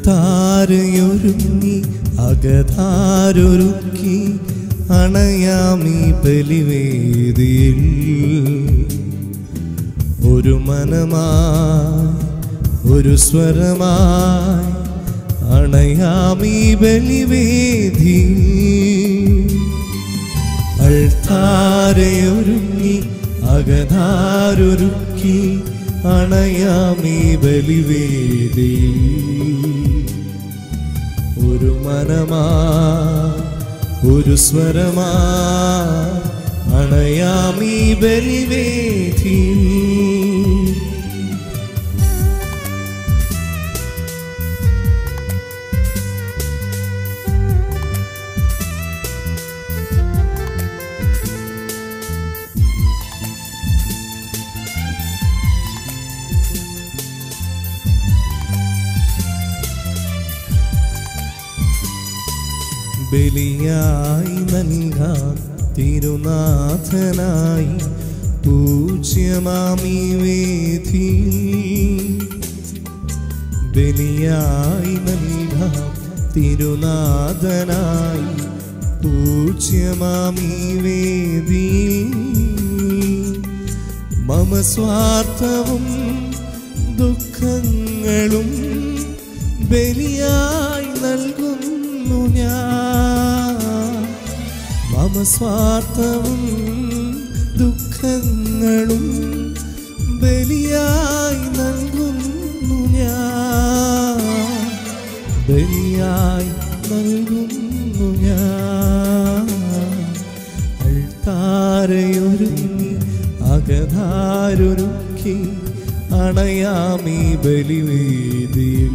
അൾത്താരയൊരുങ്ങി അകതാരൊരുക്കി അണയാമീ ബലിവേദിയിൽ ഒരു മനമായി ഒരു സ്വരമായി അണയാമീ ബലിവേദി അൾത്താരയൊരുങ്ങി അകതാരൊരുക്കി അണയാമീ ബലിവേദി ഒരു മനമാ ഒരു സ്വരമാ അണയാമീ ബലിവേദി ബലിയായി നൽകാം തിരുനാഥനായി പൂജ്യമാമി വേദി ബലിയായി നൽകാം തിരുനാഥനായി പൂജ്യമാമി വേദി മമ സ്വാർത്ഥവും ദുഃഖങ്ങളും ബലിയായി നൽകുന്നു ഞാൻ മമ സ്വാർത്ഥവും ദുഃഖങ്ങളും ബലിയായി നൽകുന്നു ഞാൻ ബലിയായി നൽകുന്നു ഞാൻ അൾത്താരയൊരുങ്ങി അകതാരൊരുക്കി അണയാമീ ബലിവേദിയിൽ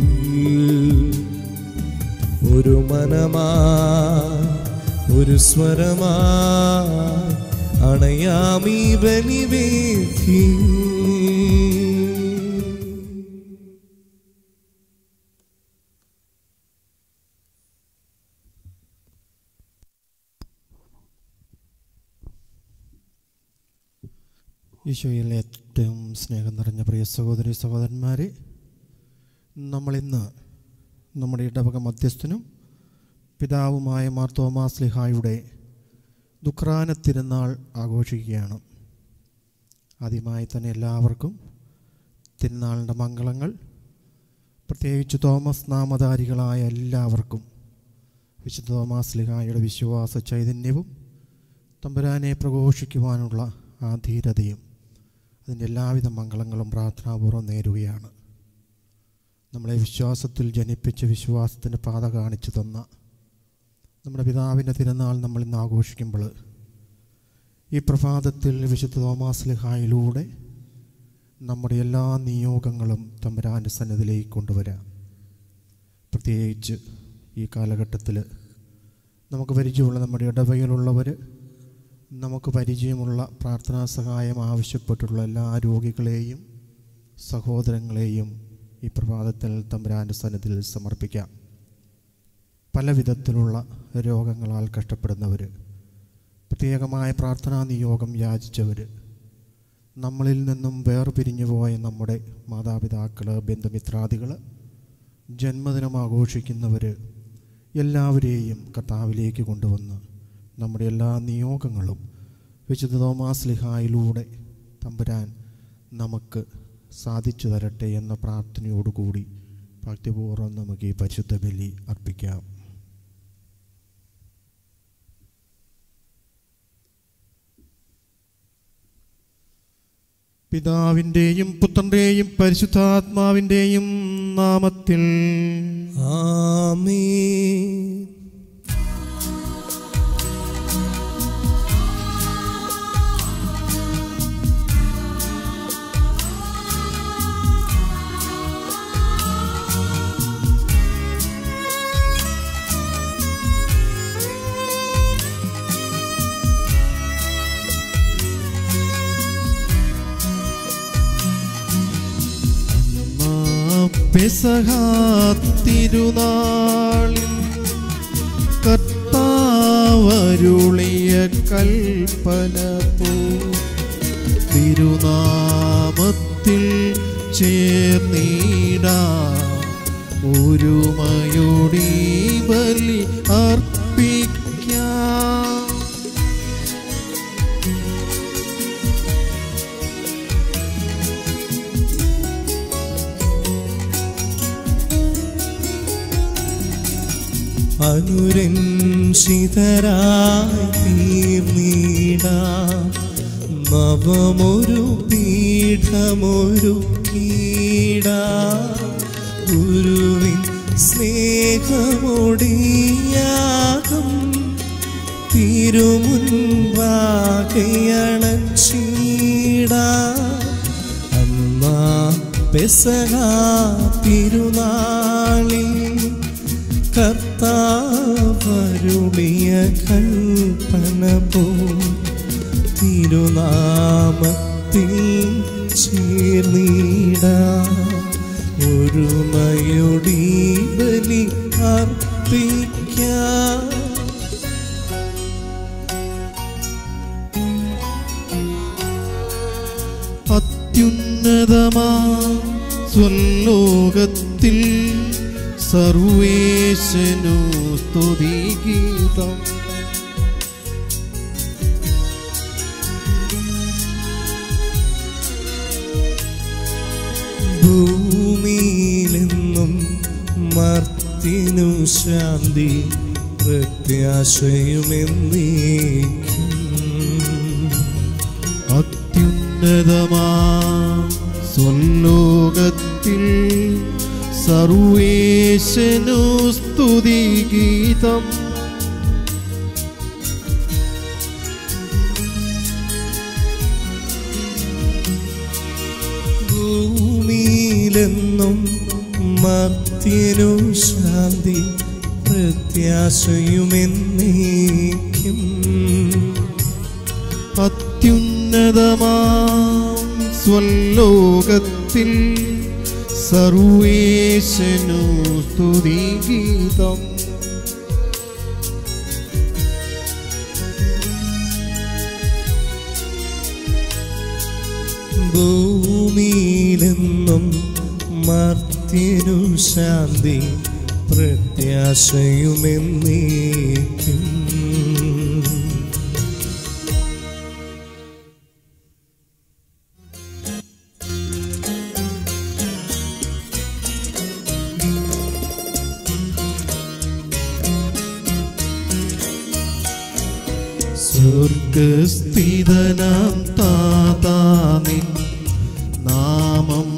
ഒരു മനമാ ഒരു സ്വരമാ അണയാമീ ബലിവേദി ഈശോയിൽ ഏറ്റവും സ്നേഹം നിറഞ്ഞ പ്രിയ സഹോദരി സഹോദരന്മാരെ നമ്മളിന്ന് നമ്മുടെ ഇടവക മധ്യസ്ഥനും പിതാവുമായ മാർ തോമാസ് ലിഹായുടെ ദുഃഖാന തിരുനാൾ ആഘോഷിക്കുകയാണ് ആദ്യമായി തന്നെ എല്ലാവർക്കും തിരുനാളിൻ്റെ മംഗളങ്ങൾ പ്രത്യേകിച്ച് തോമസ് നാമധാരികളായ എല്ലാവർക്കും വിശുദ്ധ തോമാസ് ലിഹായുടെ വിശ്വാസ ചൈതന്യവും തമ്പുരാനെ പ്രഘോഷിക്കുവാനുള്ള ആ ധീരതയും അതിൻ്റെ എല്ലാവിധ മംഗളങ്ങളും പ്രാർത്ഥനാപൂർവ്വം നേരുകയാണ് നമ്മളെ വിശ്വാസത്തിൽ ജനിപ്പിച്ച് വിശ്വാസത്തിൻ്റെ പാത കാണിച്ചു തന്ന നമ്മുടെ പിതാവിൻ്റെ തിരുനാൾ നമ്മൾ ഇന്ന് ആഘോഷിക്കുമ്പോൾ ഈ പ്രഭാതത്തിൽ വിശുദ്ധ തോമാസ് ലിഹായിലൂടെ നമ്മുടെ എല്ലാ നിയോഗങ്ങളും തമ്പുരാൻ്റെ സന്നിധിയിലേക്ക് കൊണ്ടുവരാം പ്രത്യേകിച്ച് ഈ കാലഘട്ടത്തിൽ നമുക്ക് പരിചയമുള്ള നമ്മുടെ ഇടവകയിലുള്ളവർ നമുക്ക് പരിചയമുള്ള പ്രാർത്ഥനാ സഹായം ആവശ്യപ്പെട്ടുള്ള എല്ലാ രോഗികളെയും സഹോദരങ്ങളെയും ഈ പ്രഭാതത്തിൽ തമ്പുരാൻ്റെ സന്നിധിയിൽ സമർപ്പിക്കാം പല വിധത്തിലുള്ള രോഗങ്ങളാൽ കഷ്ടപ്പെടുന്നവർ പ്രത്യേകമായ പ്രാർത്ഥനാ നിയോഗം യാചിച്ചവർ നമ്മളിൽ നിന്നും വേർപിരിഞ്ഞു പോയ നമ്മുടെ മാതാപിതാക്കൾ ബന്ധുമിത്രാദികൾ ജന്മദിനം ആഘോഷിക്കുന്നവർ എല്ലാവരെയും കർത്താവിലേക്ക് കൊണ്ടുവന്ന് നമ്മുടെ എല്ലാ നിയോഗങ്ങളും വിശുദ്ധ തോമാസ് ലിഹായിലൂടെ തമ്പുരാൻ നമുക്ക് സാധിച്ചു തരട്ടെ എന്ന പ്രാർത്ഥനയോടുകൂടി ഭക്തിപൂർവ്വം നമുക്ക് ഈ പരിശുദ്ധ ബലി അർപ്പിക്കാം പിതാവിൻ്റെയും പുത്രൻ്റെയും പരിശുദ്ധാത്മാവിൻ്റെയും നാമത്തിൽ ആമേൻ പെസഹാ തിരുനാളിൽ കർത്താവരുളിയ കൽപ്പന പോ തിരുനാമത്തിൽ ചേർന്നീടാ ഒരുമയോടി ബലി അർപ്പിക്കാം അനുരഞ്ജിതരായി തീർന്നിടാം നവമൊരു പീഠമൊരു കീടാം ഗുരുവിൻ സ്നേഹമൊടിയാകും തിരുമുൻപാകയണച്ചീടാം അന്നാ പെസഹ തിരുനാളിൽ കർത്താവരുളിയ കൽപ്പന പോ തിരുനാമത്തിൽ ചേർന്നിട ഒരുമയൊടി ബലി അർപ്പിക്കാം അത്യുന്നതമാ സ്വലോകത്തിൽ സർവേശനു സ്തുതിഗീതം ഭൂമിയിലെന്നും മർത്തിനു ശാന്തി പ്രത്യാശയുമെന്നേക്കും അത്യുന്നതമാ സ്വലോകത്തിൽ സർവേശനു സ്തുതിഗീതം ഭൂമിയിലെന്നും മർത്യനു ശാന്തി പ്രത്യാശയുമെന്നേക്കും അത്യുന്നതമാം സ്വലോകത്തിൽ സർവേശനു സ്തുതിഗീതം ഭൂമിയിലെന്നും മർത്യനു ശാന്തി പ്രത്യാശയുമെന്നേക്കും സ്വർഗസ്ഥിതനാം താതാനിൻ നാമം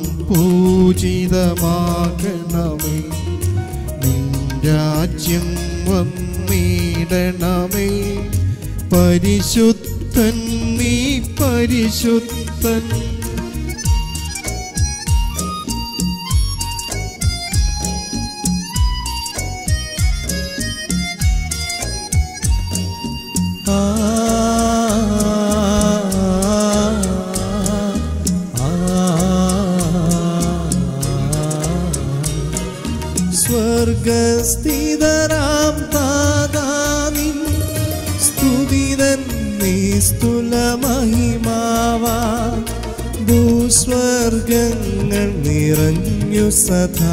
പൂജിതമാകണമേ നിൻ രാജ്യം വന്നിടണമേ പരിശുദ്ധൻ നീ പരിശുദ്ധൻ ആ ആ സ്വർഗസ്ഥിതരാം താതാനിൻ സ്തുതിതൻ നിസ്തുല മഹിമാവാ ഭൂസ്വർഗങ്ങൾ നിറഞ്ഞു സദാ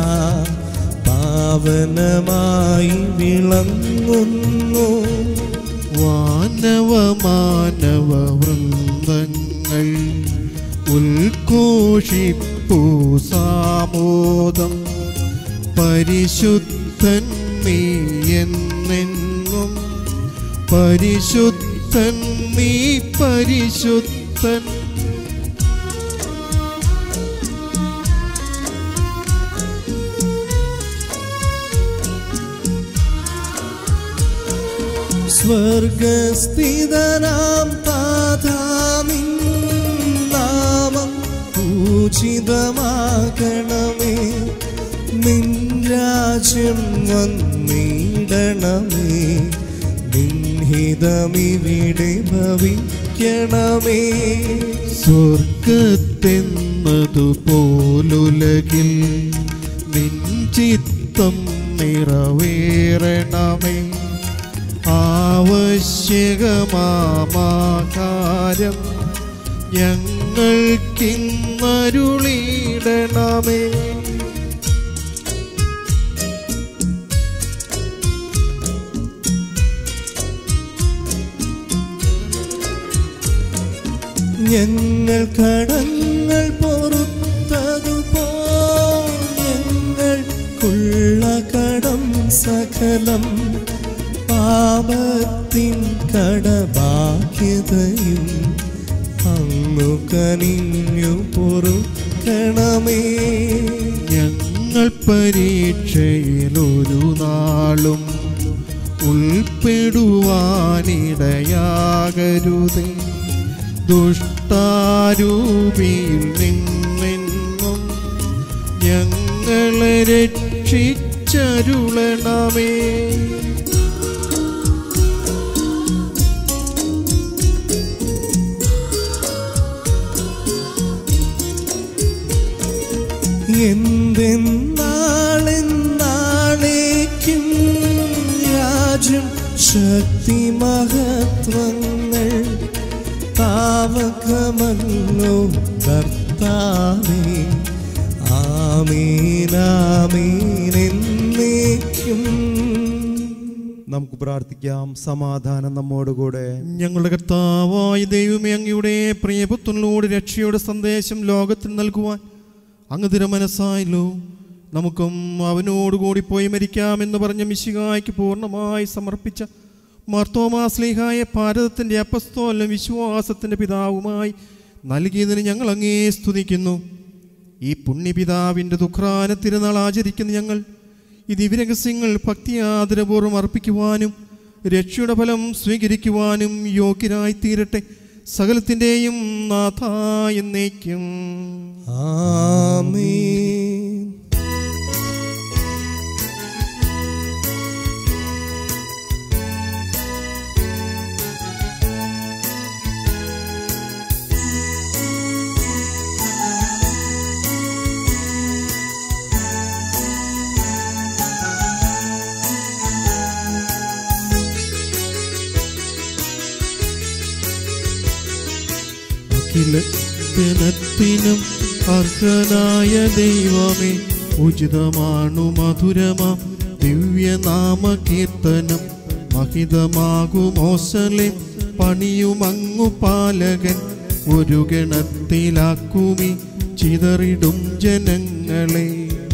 പാവനമായി വിളങ്ങുന്നു വാനവ മാനവ വൃന്ദങ്ങൾ ഉൽഘോഷിപ്പു സാമോദം പരിശുദ്ധൻ നീ എന്നെന്നും പരിശുദ്ധൻ നീ പരിശുദ്ധൻ സ്വർഗസ്ഥിതനാം താതാമിൻ നാമം പൂജിതമാകണമേ നിൻ രാജ്യം വന്നിടണമേ നിൻഹിതമിവിടെ ഭവിക്കണമേ സ്വർഗത്തെന്നതു പോലുലകിൽ നിൻ ചിത്തം നിറവേറണമേ ആവശ്യകമാകാരം ഞങ്ങൾക്കിന്നരുളിടണമേ ഞങ്ങൾ കടങ്ങൾ പൊറുത്തതുപോ ഞങ്ങൾക്കുള്ള കടം സകലം പാപത്തിൻ കടബാധ്യതയും അങ്ങു കനിഞ്ഞു പൊറുക്കണമേ ഞങ്ങൾ പരീക്ഷയിലൊരു നാളും ഉൾപ്പെടുവാനിടയാകരുതേ ദുഷ്ടാരൂപിയിൽ നിന്നെന്നും ഞങ്ങളെ രക്ഷിച്ചരുളണമേ എന്തെന്നാളെന്നാളേക്കും രാജ്യം ശക്തി മഹത്വങ്ങൾ താവകമല്ലോ കർത്താവേ ആമീനാമീനെന്നേക്കും നമുക്ക് പ്രാർത്ഥിക്കാം സമാധാനം നമ്മോടുകൂടെ ഞങ്ങളുടെ കർത്താവായ ദൈവമേ അങ്ങയുടെ പ്രിയപുത്രനിലൂടെ രക്ഷയുടെ സന്ദേശം ലോകത്തിൽ നൽകുവാൻ അങ്ങ് തിരമനസ്സായല്ലോ നമുക്കും അവനോടുകൂടി പോയി മരിക്കാമെന്ന് പറഞ്ഞ മിശികായ്ക്ക് പൂർണ്ണമായി സമർപ്പിച്ച മർത്തോമാസ്ലിഹായ ഭാരതത്തിൻ്റെ അപ്പസ്തോലം വിശ്വാസത്തിൻ്റെ പിതാവുമായി നൽകിയതിന് ഞങ്ങൾ അങ്ങേ സ്തുതിക്കുന്നു ഈ പുണ്യപിതാവിൻ്റെ ദുഃഖാന തിരുനാൾ ആചരിക്കുന്ന ഞങ്ങൾ ഈ ദിവ്യരഹസ്യങ്ങൾ ഭക്തിയാദരപൂർവ്വം അർപ്പിക്കുവാനും രക്ഷയുടെ ഫലം സ്വീകരിക്കുവാനും യോഗ്യരായി തീരട്ടെ സകലത്തിൻ്റെയും നാഥ എന്നേക്കും ആമീൻ അഖിലത്തിനും അർഹനായ ദൈവമേ ഉചിതമാണു മധുരമാം ദിവ്യനാമ കീർത്തനം മഹിതമാകുമോസലെ പണിയുമങ്ങു പാലകൻ ഒരു ഗണത്തിലാക്കുമി ചിതറിടും ജനങ്ങളെ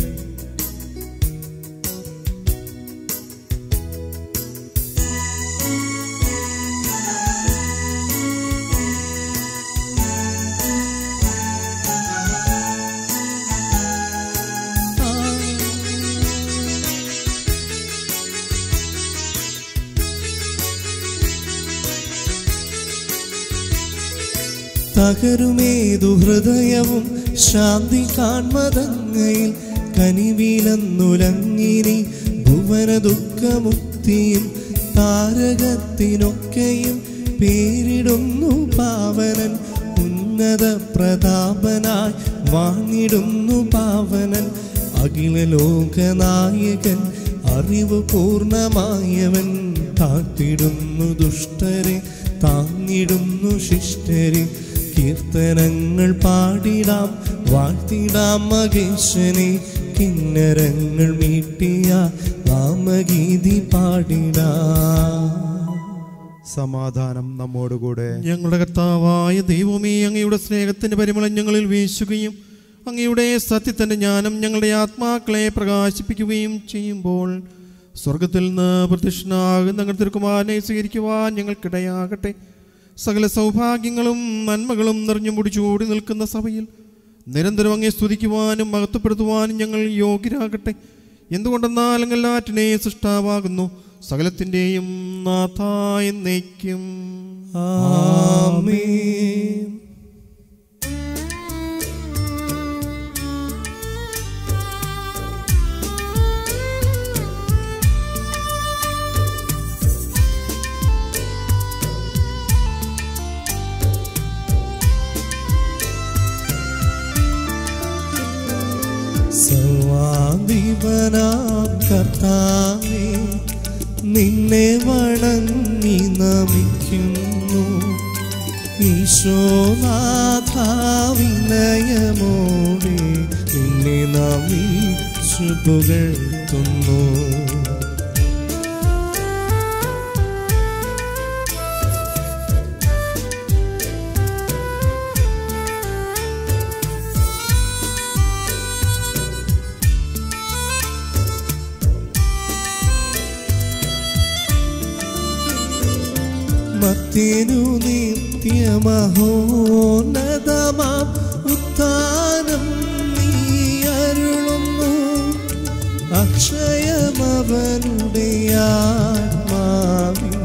തകരുമേതു ഹൃദയവും ശാന്തി കാൺമതങ്ങയിൽ കനിവിലെന്നുലങ്ങിനി ഭുവന ദുഃഖമുക്തിയും താരകത്തിനൊക്കെയും പേരിടുന്നു പാവനൻ ഉന്നത പ്രതാപനായി വാണിടുന്നു പാവനൻ അഖില ലോകനായകൻ അറിവ് പൂർണ്ണമായവൻ താഴ്ത്തിടുന്നു ദുഷ്ടരെ താങ്ങിടുന്നു ശിഷ്ടരെ കീർത്തനങ്ങൾ പാടിടാം വാഴ്ത്തിടാം മകേശനെ കിന്നരങ്ങൾ മീട്ടിയ നാമഗീതി പാടിടാം സമാധാനം നമ്മോടുകൂടെ ഞങ്ങളുടെ കർത്താവായ ദൈവമേ അങ്ങയുടെ സ്നേഹത്തിൻ്റെ പരിമളം ഞങ്ങളിൽ വീശുകയും അങ്ങയുടെ സത്യത്തിൻ്റെ ജ്ഞാനം ഞങ്ങളുടെ ആത്മാക്കളെ പ്രകാശിപ്പിക്കുകയും ചെയ്യുമ്പോൾ സ്വർഗത്തിൽ നിന്ന് പ്രത്യക്ഷനാകുന്ന ഞങ്ങൾ തിരുക്കുമാരനെ സ്വീകരിക്കുവാൻ ഞങ്ങൾക്കിടയാകട്ടെ സകല സൗഭാഗ്യങ്ങളും നന്മകളും നിറഞ്ഞു മുടിച്ചൂടി നിൽക്കുന്ന സഭയിൽ നിരന്തരം അങ്ങേ സ്തുതിക്കുവാനും മഹത്വപ്പെടുത്തുവാനും ഞങ്ങൾ യോഗ്യരാകട്ടെ എന്തുകൊണ്ടെന്നാൽ അങ്ങെല്ലാറ്റിനെ സൃഷ്ടാവാകുന്നു സകലത്തിൻ്റെയും നാഥ എന്നേക്കും ആമേൻ സർവാധിപനാം കർത്താവേ നിന്നെ വണങ്ങി നമിക്കുന്നു ഈശോനാഥാവിനയമോടെ നിന്നെ നമിച്ചു പുകഴ്ത്തുന്നു മർത്യനു നിത്യമഹോന്നതമാം ഉത്ഥാനം നീ അരുളുന്നു അക്ഷയമവനുടെ ആത്മാവിൻ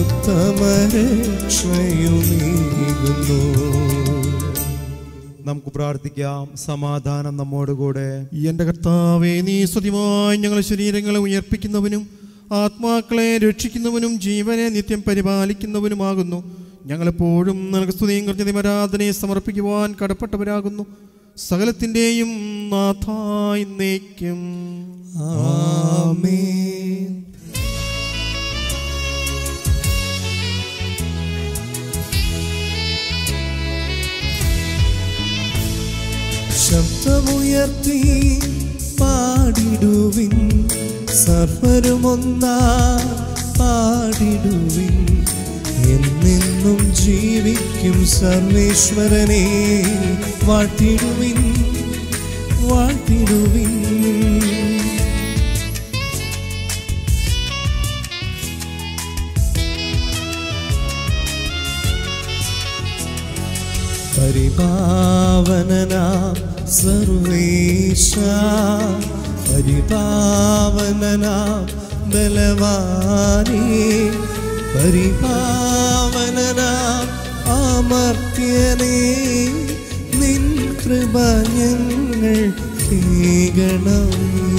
ഉത്തമരക്ഷയുമീകുന്നു നമുക്ക് പ്രാർത്ഥിക്കാം സമാധാനം നമ്മോടുകൂടെ എന്റെ കർത്താവെ നീ സ്തുതിമായി ഞങ്ങളുടെ ശരീരങ്ങളെ ഉയർപ്പിക്കുന്നവനും ആത്മാക്കളെ രക്ഷിക്കുന്നവനും ജീവനെ നിത്യം പരിപാലിക്കുന്നവനുമാകുന്നു ഞങ്ങളെപ്പോഴും നിനക്ക് സ്തുതിയും കൃത്യതയും ആരാധനയെ സമർപ്പിക്കുവാൻ കടപ്പെട്ടവരാകുന്നു സകലത്തിൻ്റെയും നാഥായി നയിക്കും ആമേൻ ശബ്ദമുയർത്തി പാടിടുവിൻ സർവരുമൊന്നാ പാടിടുവിൻ എന്നെന്നും ജീവിക്കും സർവേശ്വരനെ വാട്ടിടുവിൻ വാട്ടിടുവിൻ പരിപാവനനാം സർവേശ പരിപാവനനാം ബലവാനേ പരിപാവനനാം അമർത്യനേ നിൻ കൃപ ഞങ്ങൾ കേകണമേ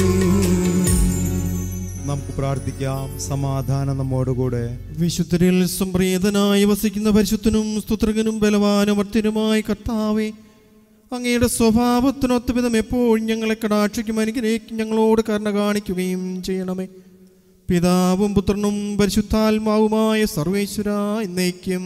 നമുക്ക് പ്രാർത്ഥിക്കാം സമാധാനം നമ്മോടുകൂടെ വിശുദ്ധരിൽ സംപ്രീതനായി വസിക്കുന്ന പരിശുദ്ധനും സ്തുത്രകനും ബലവാനും അർത്തിനുമായ കർത്താവെ അങ്ങയുടെ സ്വഭാവത്തിനൊത്ത വിധം എപ്പോഴും ഞങ്ങളെ കടാക്ഷിക്കും അനുഗ്രഹിക്കും ഞങ്ങളോട് കരുണ കാണിക്കുകയും ചെയ്യണമേ പിതാവും പുത്രനും പരിശുദ്ധാത്മാവുമായ സർവേശ്വര എന്നേക്കും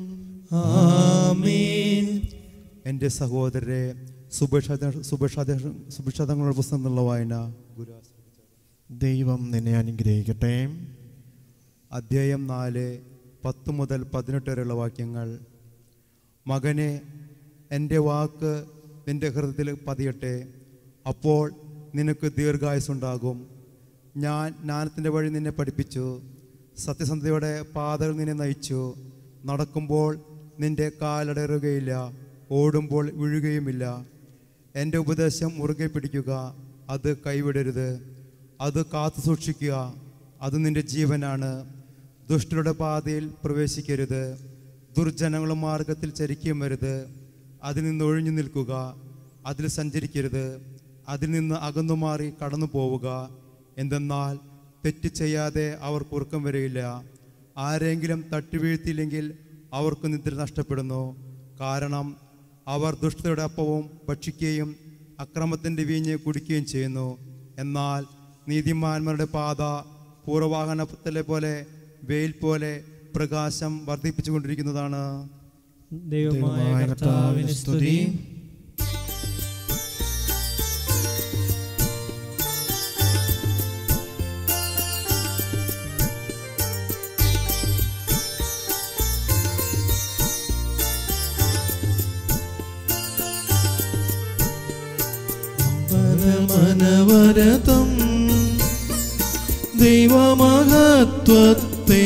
ആമേൻ എൻ്റെ സഹോദരരെ സുഭിക്ഷ സുഭിക്ഷ സുഭിക്ഷതങ്ങളുടെ പുസ്തകം എന്നുള്ള വായന ഗുരു ദൈവം നിന്നെ അനുഗ്രഹിക്കട്ടെ അധ്യായം നാല് പത്ത് മുതൽ പതിനെട്ട് വരെയുള്ള വാക്യങ്ങൾ മകനെ എൻ്റെ വാക്ക് നിന്റെ ഹൃദയത്തിൽ പതിയട്ടെ അപ്പോൾ നിനക്ക് ദീർഘായുസുണ്ടാകും ഞാൻ ജ്ഞാനത്തിൻ്റെ വഴി നിന്നെ പഠിപ്പിച്ചു സത്യസന്ധതയുടെ പാതകൾ നിന്നെ നയിച്ചു നടക്കുമ്പോൾ നിന്റെ കാലടറുകയില്ല ഓടുമ്പോൾ വീഴുകയുമില്ല എൻ്റെ ഉപദേശം മുറുകെ പിടിക്കുക അത് കൈവിടരുത് അത് കാത്തു സൂക്ഷിക്കുക അത് നിന്റെ ജീവനാണ് ദുഷ്ടരുടെ പാതയിൽ പ്രവേശിക്കരുത് ദുർജനങ്ങളുടെ മാർഗത്തിൽ ചരിക്കുകയും വരുത് അതിൽ നിന്ന് ഒഴിഞ്ഞു നിൽക്കുക അതിൽ സഞ്ചരിക്കരുത് അതിൽ നിന്ന് അകന്നു മാറി കടന്നു പോവുക എന്തെന്നാൽ തെറ്റ് ചെയ്യാതെ അവർക്ക് ഉറക്കം വരികയില്ല ആരെങ്കിലും തട്ടിവീഴ്ത്തിയില്ലെങ്കിൽ അവർക്ക് നിദ്ര നഷ്ടപ്പെടുന്നു കാരണം അവർ ദുഷ്ടതയുടെ അപ്പവും ഭക്ഷിക്കുകയും അക്രമത്തിൻ്റെ വീഞ്ഞ് കുടിക്കുകയും ചെയ്യുന്നു എന്നാൽ നീതിമാന്മാരുടെ പാത പൂർവവാഹനത്തിലെ പോലെ വെയിൽ പോലെ പ്രകാശം വർദ്ധിപ്പിച്ചുകൊണ്ടിരിക്കുന്നതാണ് ദൈവമായ കർത്താവിന് സ്തുതി പരമനവരതം ദൈവമഹത്വത്തെ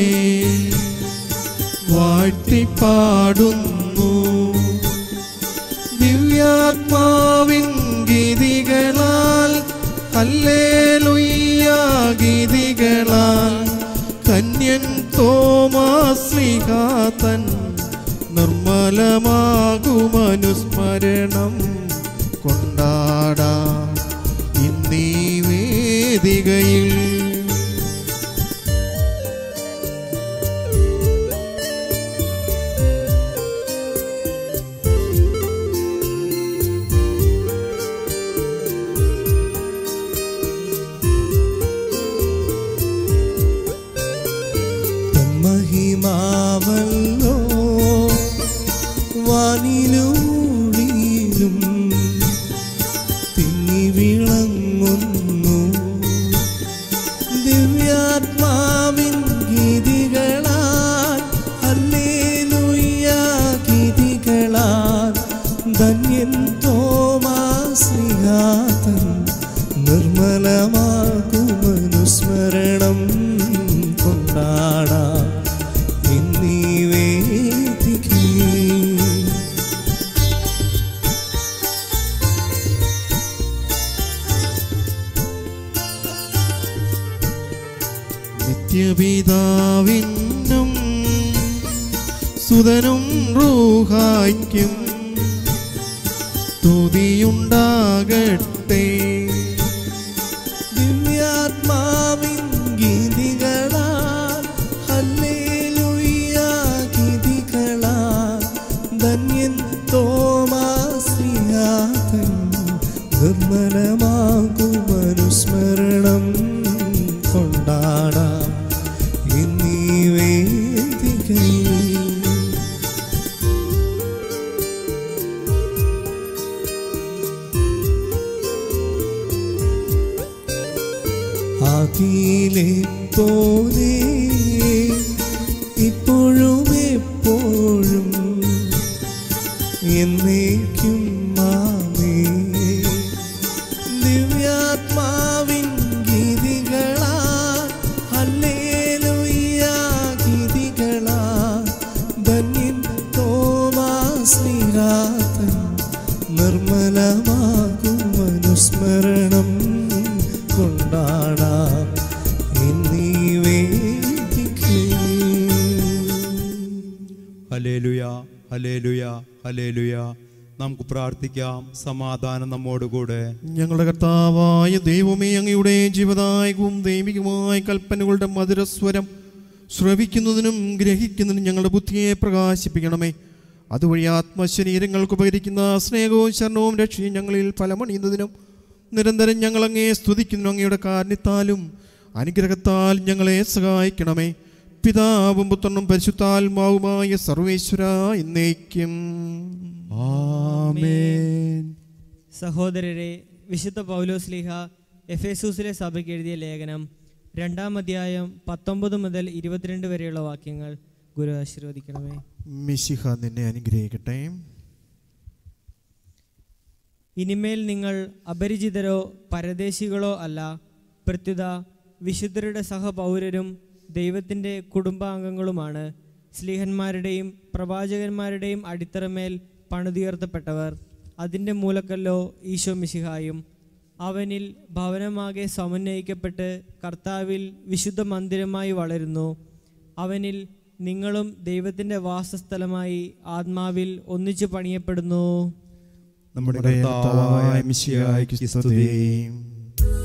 വാഴ്ത്തിപ്പാടുന്നു ദിവ്യാത്മാവിൻ ഗീതികളാൽ ഹല്ലേലൂയ്യ ഗീതികളാൽ കന്യൻ തോമാശ്രീകാതൻ നിർമ്മലമാകുമനുസ്മരണം കൊണ്ടാടാം ഇന്നീ വേദികയിൽ മഹിമാവല്ലോ വാനിലൂടിയിലും തിങ്ങി വിളങ്ങുന്നു ദിവ്യാത്മാവിൻ ഗീതികളാൽ ഹല്ലേലൂയ ഗീതികളാൽ ധന്യൻ തോമാശ്രീഹാതൻ നിർമ്മലമാകുമനുസ്മരണം കൊണ്ടാടാം എന്നീ വേദികയിൽ സുതനും റൂഹായ്ക്കും തുതിയുണ്ടാകട്ടെ ദിവ്യാത്മാവിൻ ഗീതികളാൽ ഹല്ലേലൂയ ഗീതികളാൽ ധന്യൻ തോമാശ്രീയാതൻ നിർമ്മലമാകും അനുസ്മരണം കൊണ്ടാടാം എന്നീ വേദികയിൽ ആദിയിലെ പോലെ ഇപ്പോഴും എപ്പോഴും എന്നേക്കും മാമേ ദിവ്യാത്മാവിൻ ഗീതികളാൽ ഹല്ലേലൂയ ഗീതികളാൽ ധന്യൻ തോമാശ്രീരാതൻ നിർമ്മലമാകും അനുസ്മരണം കൊണ്ടാടാം എന്നീ വേദികയിൽ ഹലേലുയ ഹലേലുയ ഹലേലുയ നമുക്ക് പ്രാർത്ഥിക്കാം സമാധാനം നമ്മോടുകൂടെ ഞങ്ങളുടെ കർത്താവായ ദൈവമേ അങ്ങയുടെ ജീവദായകവും ദൈവികമായ കൽപ്പനകളുടെ മധുരസ്വരം ശ്രവിക്കുന്നതിനും ഗ്രഹിക്കുന്നതിനും ഞങ്ങളുടെ ബുദ്ധിയെ പ്രകാശിപ്പിക്കണമേ അതുവഴി ആത്മശരീരങ്ങൾക്ക് ഉപകരിക്കുന്ന സ്നേഹവും ശരണവും രക്ഷയും ഞങ്ങളിൽ ഫലമണിയുന്നതിനും നിരന്തരം ഞങ്ങൾ അങ്ങയെ സ്തുതിക്കുന്നു അങ്ങയുടെ കാരണത്താലും അനുഗ്രഹത്താൽ ഞങ്ങളെ സഹായിക്കണമേ പിതാവും പുത്രനും പരിശുദ്ധാത്മാവുമായ സർവേശ്വര എന്നേക്കും ആമേൻ സഹോദരരെ വിശുദ്ധ പൗലോസ്ലിഹ എഫേസൂസിലെ സഭയ്ക്ക് എഴുതിയ ലേഖനം രണ്ടാം അധ്യായം പത്തൊമ്പത് മുതൽ ഇരുപത്തിരണ്ട് വരെയുള്ള വാക്യങ്ങൾ ഗുരു ആശീർവദിക്കണമേ മിശിഹ നിന്നെ അനുഗ്രഹിക്കട്ടെ ഇനിമേൽ നിങ്ങൾ അപരിചിതരോ പരദേശികളോ അല്ല പ്രത്യുത വിശുദ്ധരുടെ സഹപൗരരും ദൈവത്തിൻ്റെ കുടുംബാംഗങ്ങളുമാണ് സ്ലീഹന്മാരുടെയും പ്രവാചകന്മാരുടെയും അടിത്തറമേൽ പണിതുയർത്തപ്പെട്ടവർ അതിൻ്റെ മൂലക്കല്ലോ ഈശോ മിശിഹായും അവനിൽ ഭവനമാകെ സമന്വയിക്കപ്പെട്ട് കർത്താവിൽ വിശുദ്ധ മന്ദിരമായി വളരുന്നു അവനിൽ നിങ്ങളും ദൈവത്തിൻ്റെ വാസസ്ഥലമായി ആത്മാവിൽ ഒന്നിച്ചു പണിയപ്പെടുന്നു നമ്മുടെ നമ്മുടെ കർത്താവായ കർത്താവായ മിശിഹായ്ക്ക് മിശിഹായ്ക്ക് സ്തുതി സ്തുതി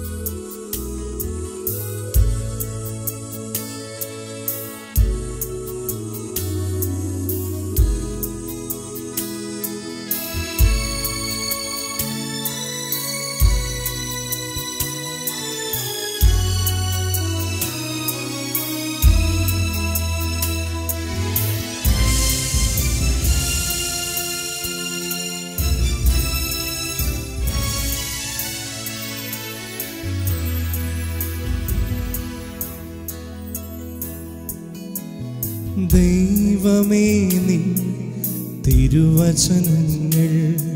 ദൈവമേ നിൻ തിരുവചനങ്ങൾ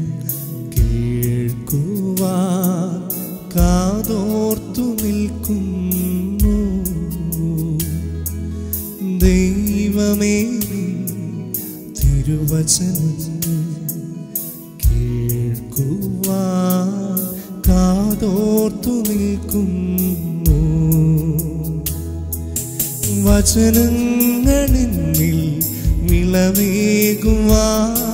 കേൾക്കുവാ കാതോർത്തു നിൽക്കുന്നു ദൈവമേ നിൻ തിരുവചനങ്ങൾ കേൾക്കുവാ കാതോർത്തു നിൽക്കുന്നു വചനങ്ങളിൽ വിളവേകുവാ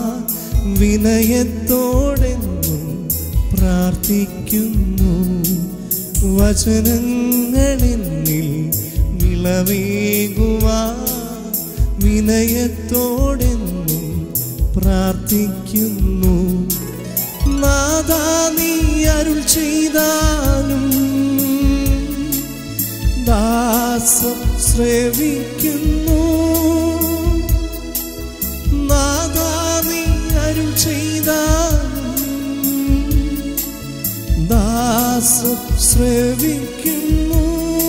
വിനയത്തോടെന്നും പ്രാർത്ഥിക്കുന്നു വചനങ്ങളിൽ വിളവേകുവാ വിനയത്തോടെന്നും പ്രാർത്ഥിക്കുന്നു നാദാ നീ അരുൾ ചെയ്താലും ദാസം ശ്രവിക്കുന്നു നാദാ നീ അരുൾ ചെയ്താലും ദാസം ശ്രവിക്കുന്നു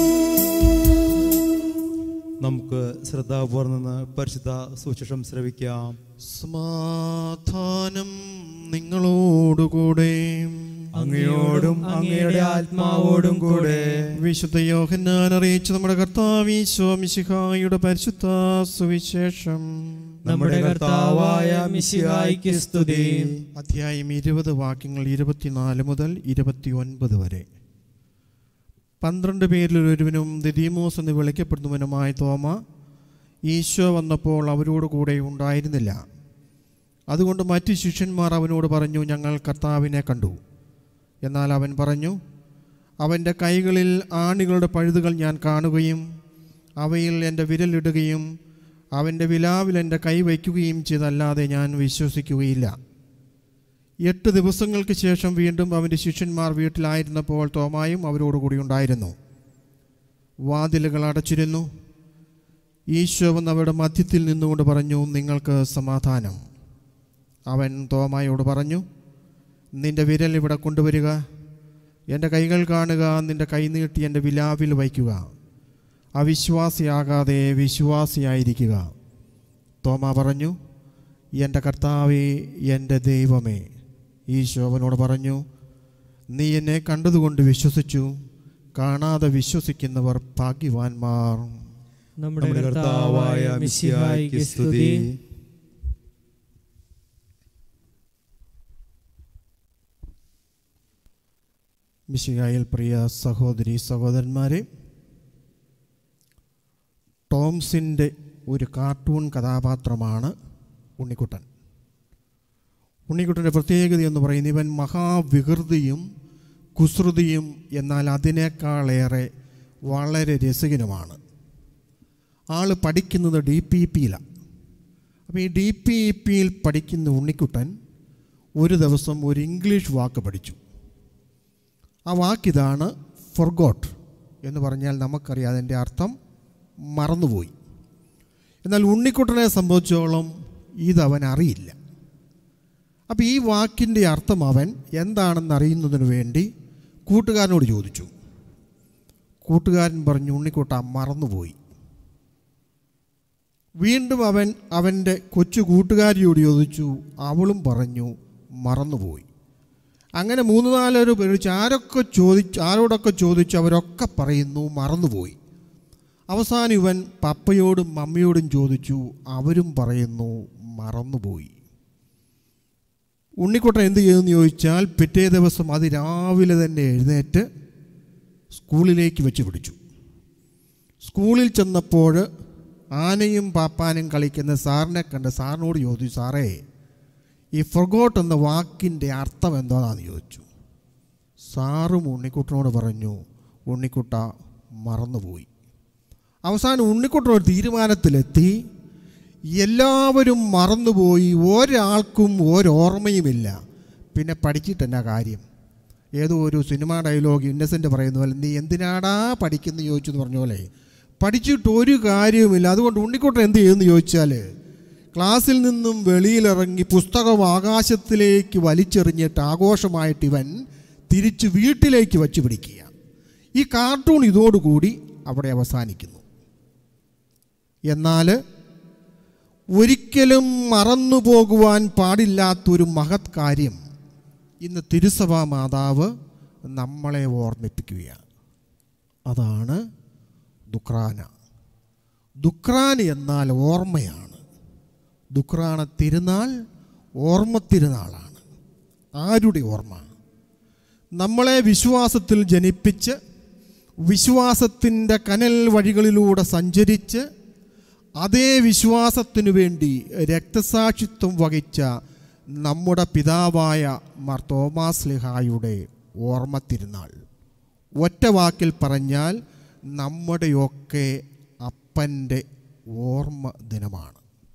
നമുക്ക് ശ്രദ്ധാപൂർവ്വം നിന്ന് പരിശുദ്ധ സുശേഷം ശ്രവിക്കാം സമാധാനം നിങ്ങളോടുകൂടെ അങ്ങയോടും അങ്ങയുടെ ആത്മാവോടും കൂടെ വിശുദ്ധ യോഹന്നാൻ അറിയിച്ച നമ്മുടെ കർത്താവ് ഈശോമിശിഹായുടെ പരിശുദ്ധ സുവിശേഷം നമ്മുടെ കർത്താവായ മിശിഹായ്ക്ക് സ്തുതി അധ്യായം ഇരുപത് വാക്യങ്ങൾ ഇരുപത്തിനാല് മുതൽ ഇരുപത്തി ഒൻപത് വരെ പന്ത്രണ്ട് പേരിൽ ഒരുവനും ദിദീമോസ് എന്ന് വിളിക്കപ്പെടുന്നവനുമായ തോമ ഈശോ വന്നപ്പോൾ അവരോട് കൂടെ ഉണ്ടായിരുന്നില്ല അതുകൊണ്ട് മറ്റ് ശിഷ്യന്മാർ അവനോട് പറഞ്ഞു ഞങ്ങൾ കർത്താവിനെ കണ്ടു എന്നാൽ അവൻ പറഞ്ഞു അവൻ്റെ കൈകളിൽ ആണികളുടെ പഴുതുകൾ ഞാൻ കാണുകയും അവയിൽ എൻ്റെ വിരലിടുകയും അവൻ്റെ വിലാവിൽ എൻ്റെ കൈ വയ്ക്കുകയും ചെയ്തല്ലാതെ ഞാൻ വിശ്വസിക്കുകയില്ല എട്ട് ദിവസങ്ങൾക്ക് ശേഷം വീണ്ടും അവൻ്റെ ശിഷ്യന്മാർ വീട്ടിലായിരുന്നപ്പോൾ തോമായും അവരോടുകൂടി ഉണ്ടായിരുന്നു വാതിലുകൾ അടച്ചിരുന്നു ഈശോ വന്ന് അവരുടെ മധ്യത്തിൽ നിന്നുകൊണ്ട് പറഞ്ഞു നിങ്ങൾക്ക് സമാധാനം അവൻ തോമായോട് പറഞ്ഞു നിന്റെ വിരൽ ഇവിടെ കൊണ്ടുവരിക എൻ്റെ കൈകൾ കാണുക നിന്റെ കൈ നീട്ടി എൻ്റെ വിലാവിൽ വയ്ക്കുക അവിശ്വാസിയാകാതെ വിശ്വാസിയായിരിക്കുക തോമ പറഞ്ഞു എൻ്റെ കർത്താവേ എൻ്റെ ദൈവമേ ഈശോ അവനോട് പറഞ്ഞു നീ എന്നെ കണ്ടതുകൊണ്ട് വിശ്വസിച്ചു കാണാതെ വിശ്വസിക്കുന്നവർ ഭാഗ്യവാന്മാർ നമ്മുടെ നമ്മുടെ കർത്താവായ മിശിഹായിക്ക് സ്തുതി മിശിഹായിൽ പ്രിയ സഹോദരി സഹോദരന്മാരെ ടോംസിൻ്റെ ഒരു കാർട്ടൂൺ കഥാപാത്രമാണ് ഉണ്ണിക്കുട്ടൻ ഉണ്ണിക്കുട്ടൻ്റെ പ്രത്യേകത എന്ന് പറയുന്നത് ഇവൻ മഹാവികൃതിയും കുസൃതിയും എന്നാൽ അതിനേക്കാളേറെ വളരെ രസകരമാണ് ആൾ പഠിക്കുന്നത് ഡി പി പിയിലാണ് അപ്പോൾ ഈ ഡി പി പിയിൽ പഠിക്കുന്ന ഉണ്ണിക്കുട്ടൻ ഒരു ദിവസം ഒരു ഇംഗ്ലീഷ് വാക്ക് പഠിച്ചു ആ വാക്കിതാണ് ഫൊർഗോട്ട് എന്ന് പറഞ്ഞാൽ നമുക്കറിയാം അതിൻ്റെ അർത്ഥം മറന്നുപോയി എന്നാൽ ഉണ്ണിക്കുട്ടനെ സംബന്ധിച്ചോളം ഇതവൻ അറിയില്ല അപ്പോൾ ഈ വാക്കിൻ്റെ അർത്ഥം അവൻ എന്താണെന്ന് അറിയുന്നതിന് വേണ്ടി കൂട്ടുകാരനോട് ചോദിച്ചു കൂട്ടുകാരൻ പറഞ്ഞു ഉണ്ണിക്കുട്ട മറന്നുപോയി വീണ്ടും അവൻ അവൻ്റെ കൊച്ചു കൂട്ടുകാരിയോട് ചോദിച്ചു അവളും പറഞ്ഞു മറന്നുപോയി അങ്ങനെ മൂന്ന് നാലൊരു പേര് ആരൊക്കെ ചോദിച്ചു ആരോടൊക്കെ ചോദിച്ചു അവരൊക്കെ പറയുന്നു മറന്നുപോയി അവസാനം ഇവൻ പപ്പയോടും മമ്മിയോടും ചോദിച്ചു അവരും പറയുന്നു മറന്നുപോയി ഉണ്ണിക്കുട്ടൻ എന്ത് ചെയ്തെന്ന് ചോദിച്ചാൽ പിറ്റേ ദിവസം അതിരാവിലെ തന്നെ എഴുന്നേറ്റ് സ്കൂളിലേക്ക് വെച്ച് പിടിച്ചു സ്കൂളിൽ ചെന്നപ്പോൾ ആനയും പാപ്പാനും കളിക്കുന്ന സാറിനെ കണ്ട് സാറിനോട് ചോദിച്ചു സാറേ ഈ ഫൊഗോട്ട് എന്ന വാക്കിൻ്റെ അർത്ഥം എന്താണെന്ന് ചോദിച്ചു സാറും ഉണ്ണിക്കുട്ടനോട് പറഞ്ഞു ഉണ്ണിക്കുട്ട മറന്നുപോയി അവസാനം ഉണ്ണിക്കുട്ടൻ ഒരു തീരുമാനത്തിലെത്തി എല്ലാവരും മറന്നുപോയി ഒരാൾക്കും ഒരോർമ്മയുമില്ല പിന്നെ പഠിച്ചിട്ട് എന്നാ കാര്യം ഏതോ ഒരു സിനിമ ഡയലോഗ് ഇന്നസെൻ്റ് പറയുന്ന പോലെ നീ എന്തിനാടാ പഠിക്കുന്നു ചോദിച്ചു എന്ന് പറഞ്ഞ പോലെ പഠിച്ചിട്ട് ഒരു കാര്യവുമില്ല അതുകൊണ്ട് ഉണ്ണിക്കുട്ടൻ എന്ത് ചെയ്യുമെന്ന് ചോദിച്ചാൽ ക്ലാസ്സിൽ നിന്നും വെളിയിലിറങ്ങി പുസ്തകം ആകാശത്തിലേക്ക് വലിച്ചെറിഞ്ഞിട്ട് ആഘോഷമായിട്ട് ഇവൻ തിരിച്ച് വീട്ടിലേക്ക് വച്ച് പിടിക്കുക ഈ കാർട്ടൂൺ ഇതോടുകൂടി അവിടെ അവസാനിക്കുന്നു എന്നാൽ ഒരിക്കലും മറന്നു പോകുവാൻ പാടില്ലാത്തൊരു മഹത് കാര്യം ഇന്ന് തിരുസഭാ മാതാവ് നമ്മളെ ഓർമ്മിപ്പിക്കുകയാണ് അതാണ് ദുക്രാന ദുക്രാന എന്നാൽ ഓർമ്മയാണ് ദുക്രാന തിരുനാൾ ഓർമ്മ തിരുനാളാണ് ആരുടെ ഓർമ്മ നമ്മളെ വിശ്വാസത്തിൽ ജനിപ്പിച്ച് വിശ്വാസത്തിൻ്റെ കനൽ വഴികളിലൂടെ സഞ്ചരിച്ച് അതേ വിശ്വാസത്തിനു വേണ്ടി രക്തസാക്ഷിത്വം വഹിച്ച നമ്മുടെ പിതാവായ മാർ തോമാസ് ലിഹായുടെ ഓർമ്മ തിരുനാൾ ഒറ്റ വാക്കിൽ പറഞ്ഞാൽ നമ്മുടെയൊക്കെ അപ്പൻ്റെ ഓർമ്മ ദിനമാണ്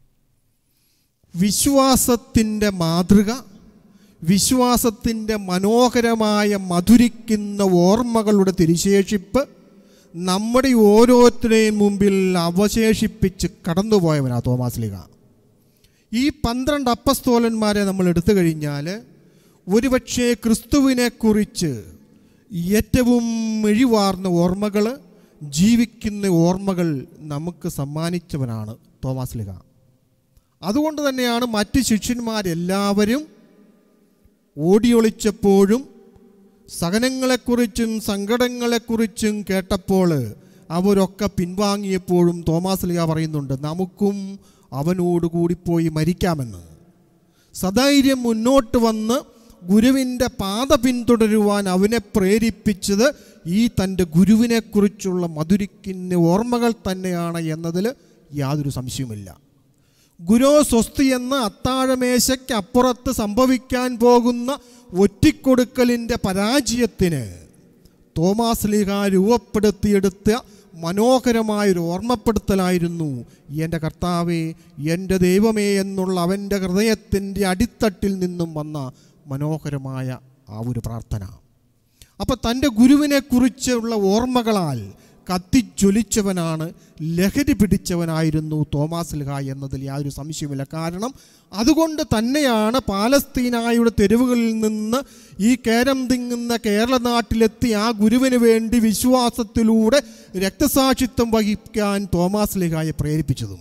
വിശ്വാസത്തിൻ്റെ മാതൃക വിശ്വാസത്തിൻ്റെ മനോഹരമായ മധുരിക്കുന്ന ഓർമ്മകളുടെ തിരിശേഷിപ്പ് നമ്മുടെ ഓരോരുത്തരെയും മുമ്പിൽ അവശേഷിപ്പിച്ച് കടന്നുപോയവനാ തോമാസ് ലീഗ ഈ പന്ത്രണ്ട് അപ്പസ്തോലന്മാരെ നമ്മൾ എടുത്തു കഴിഞ്ഞാൽ ഒരുപക്ഷെ ക്രിസ്തുവിനെക്കുറിച്ച് ഏറ്റവും മെഴിവാർന്ന ഓർമ്മകൾ ജീവിക്കുന്ന ഓർമ്മകൾ നമുക്ക് സമ്മാനിച്ചവനാണ് തോമാസ് ലീഗ അതുകൊണ്ട് തന്നെയാണ് മറ്റ് ശിഷ്യന്മാരെല്ലാവരും ഓടിയൊളിച്ചപ്പോഴും സഹനങ്ങളെക്കുറിച്ചും സങ്കടങ്ങളെക്കുറിച്ചും കേട്ടപ്പോൾ അവരൊക്കെ പിൻവാങ്ങിയപ്പോഴും തോമാസ് ലിയ പറയുന്നുണ്ട് നമുക്കും അവനോട് കൂടിപ്പോയി മരിക്കാമെന്ന് സധൈര്യം മുന്നോട്ട് വന്ന് ഗുരുവിൻ്റെ പാത പിന്തുടരുവാൻ അവനെ പ്രേരിപ്പിച്ചത് ഈ തൻ്റെ ഗുരുവിനെക്കുറിച്ചുള്ള മധുരിക്കുന്ന ഓർമ്മകൾ തന്നെയാണ് എന്നതിൽ യാതൊരു സംശയവുമില്ല ഗുരോ സ്വസ്തി എന്ന അത്താഴമേശയ്ക്ക് അപ്പുറത്ത് സംഭവിക്കാൻ പോകുന്ന ഒറ്റിക്കൊടുക്കലിൻ്റെ പരാജയത്തിന് തോമാസ് ലീഹ രൂപപ്പെടുത്തിയെടുത്ത മനോഹരമായൊരു ഓർമ്മപ്പെടുത്തലായിരുന്നു എൻ്റെ കർത്താവേ എൻ്റെ ദൈവമേ എന്നുള്ള അവൻ്റെ ഹൃദയത്തിൻ്റെ അടിത്തട്ടിൽ നിന്നും വന്ന മനോഹരമായ ആ ഒരു പ്രാർത്ഥന അപ്പോൾ തൻ്റെ ഗുരുവിനെക്കുറിച്ചുള്ള ഓർമ്മകളാൽ കത്തിജ്വലിച്ചവനാണ് ലഹരി പിടിച്ചവനായിരുന്നു തോമാസ് ലിഹ എന്നതിൽ യാതൊരു സംശയമില്ല കാരണം അതുകൊണ്ട് തന്നെയാണ് പാലസ്തീനായുടെ തെരുവുകളിൽ നിന്ന് ഈ കേരം തിങ്ങുന്ന കേരള നാട്ടിലെത്തി ആ ഗുരുവിന് വേണ്ടി വിശ്വാസത്തിലൂടെ രക്തസാക്ഷിത്വം വഹിക്കാൻ തോമാസ് ലിഹായെ പ്രേരിപ്പിച്ചതും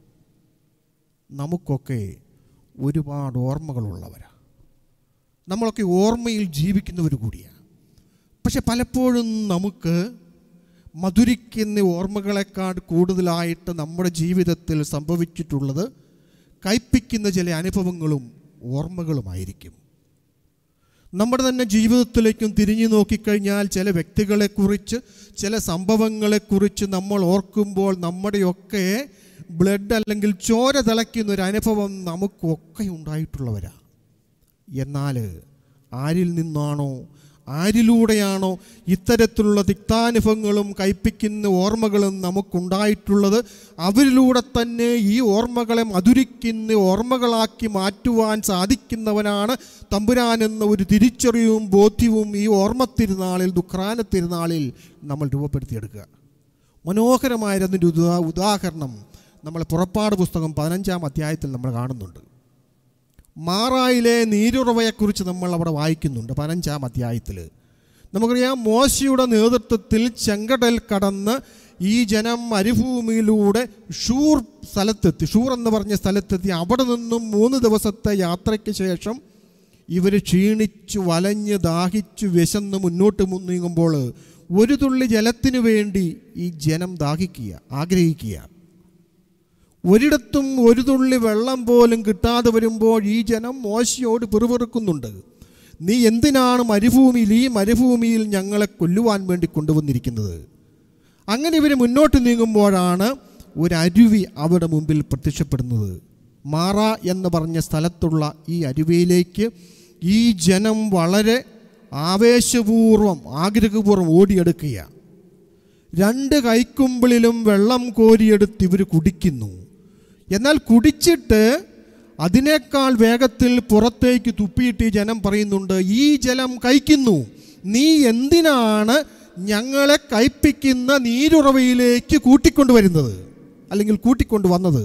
നമുക്കൊക്കെ ഒരുപാട് ഓർമ്മകളുള്ളവരാണ് നമ്മളൊക്കെ ഓർമ്മയിൽ ജീവിക്കുന്നവർ കൂടിയാണ് പക്ഷെ പലപ്പോഴും നമുക്ക് മധുരിക്കുന്ന ഓർമ്മകളെക്കാൾ കൂടുതലായിട്ട് നമ്മുടെ ജീവിതത്തിൽ സംഭവിച്ചിട്ടുള്ളത് കയ്പിക്കുന്ന ചില അനുഭവങ്ങളും ഓർമ്മകളുമായിരിക്കും നമ്മുടെ തന്നെ ജീവിതത്തിലേക്കും തിരിഞ്ഞു നോക്കിക്കഴിഞ്ഞാൽ ചില വ്യക്തികളെക്കുറിച്ച് ചില സംഭവങ്ങളെക്കുറിച്ച് നമ്മൾ ഓർക്കുമ്പോൾ നമ്മുടെയൊക്കെ ബ്ലഡ് അല്ലെങ്കിൽ ചോര തിളയ്ക്കുന്ന ഒരു അനുഭവം നമുക്കൊക്കെ ഉണ്ടായിട്ടുള്ളവരാ എന്നാൽ ആരിൽ നിന്നാണോ ആരിലൂടെയാണോ ഇത്തരത്തിലുള്ള തിക്താനുഭവങ്ങളും കയ്പിക്കുന്ന ഓർമ്മകളും നമുക്കുണ്ടായിട്ടുള്ളത് അവരിലൂടെ തന്നെ ഈ ഓർമ്മകളെ മധുരിക്കുന്ന ഓർമ്മകളാക്കി മാറ്റുവാൻ സാധിക്കുന്നവനാണ് തമ്പുരാൻ എന്ന ഒരു തിരിച്ചറിവും ബോധ്യവും ഈ ഓർമ്മ തിരുനാളിൽ ദുഃഖാന തിരുനാളിൽ നമ്മൾ രൂപപ്പെടുത്തിയെടുക്കുക മനോഹരമായിരുന്നൊരു ഉദാ ഉദാഹരണം നമ്മൾ പുറപ്പാട് പുസ്തകം പതിനഞ്ചാം അധ്യായത്തിൽ നമ്മൾ കാണുന്നുണ്ട് മാറായിലെ നീരുറവയെക്കുറിച്ച് നമ്മൾ അവിടെ വായിക്കുന്നുണ്ട് പതിനഞ്ചാം അധ്യായത്തിൽ നമുക്കറിയാം മോശയുടെ നേതൃത്വത്തിൽ ചെങ്കടൽ കടന്ന് ഈ ജനം മരുഭൂമിയിലൂടെ ഷൂർ സ്ഥലത്തെത്തി ഷൂർ എന്ന് പറഞ്ഞ സ്ഥലത്തെത്തി അവിടെ നിന്നും മൂന്ന് ദിവസത്തെ യാത്രയ്ക്ക് ശേഷം ഇവർ ക്ഷീണിച്ചു വലഞ്ഞ് ദാഹിച്ചു വിശന്ന് മുന്നോട്ട് നീങ്ങുമ്പോൾ ഒരു തുള്ളി ജലത്തിനു വേണ്ടി ഈ ജനം ദാഹിക്കുക ആഗ്രഹിക്കുക ഒരിടത്തും ഒരു തുള്ളി വെള്ളം പോലും കിട്ടാതെ വരുമ്പോൾ ഈ ജനം മോശയോട് പിറുപിറുക്കുന്നുണ്ട് നീ എന്തിനാണ് മരുഭൂമിയിൽ ഈ മരുഭൂമിയിൽ ഞങ്ങളെ കൊല്ലുവാൻ വേണ്ടി കൊണ്ടുവന്നിരിക്കുന്നത് അങ്ങനെ ഇവർ മുന്നോട്ട് നീങ്ങുമ്പോഴാണ് ഒരു അരുവി അവിടെ മുമ്പിൽ പ്രത്യക്ഷപ്പെടുന്നത് മാറ എന്ന് പറഞ്ഞ സ്ഥലത്തുള്ള ഈ അരുവിയിലേക്ക് ഈ ജനം വളരെ ആവേശപൂർവം ആഗ്രഹപൂർവ്വം ഓടിയെടുക്കുകയാണ് രണ്ട് കൈക്കുമ്പിളിലും വെള്ളം കോരിയെടുത്ത് ഇവർ കുടിക്കുന്നു എന്നാൽ കുടിച്ചിട്ട് അതിനേക്കാൾ വേഗത്തിൽ പുറത്തേക്ക് തുപ്പിയിട്ട് ഈ ജനം പറയുന്നുണ്ട് ഈ ജലം കഴിക്കുന്നു നീ എന്തിനാണ് ഞങ്ങളെ കയ്പിക്കുന്ന നീരുറവയിലേക്ക് കൂട്ടിക്കൊണ്ടുവരുന്നത് അല്ലെങ്കിൽ കൂട്ടിക്കൊണ്ടു വന്നത്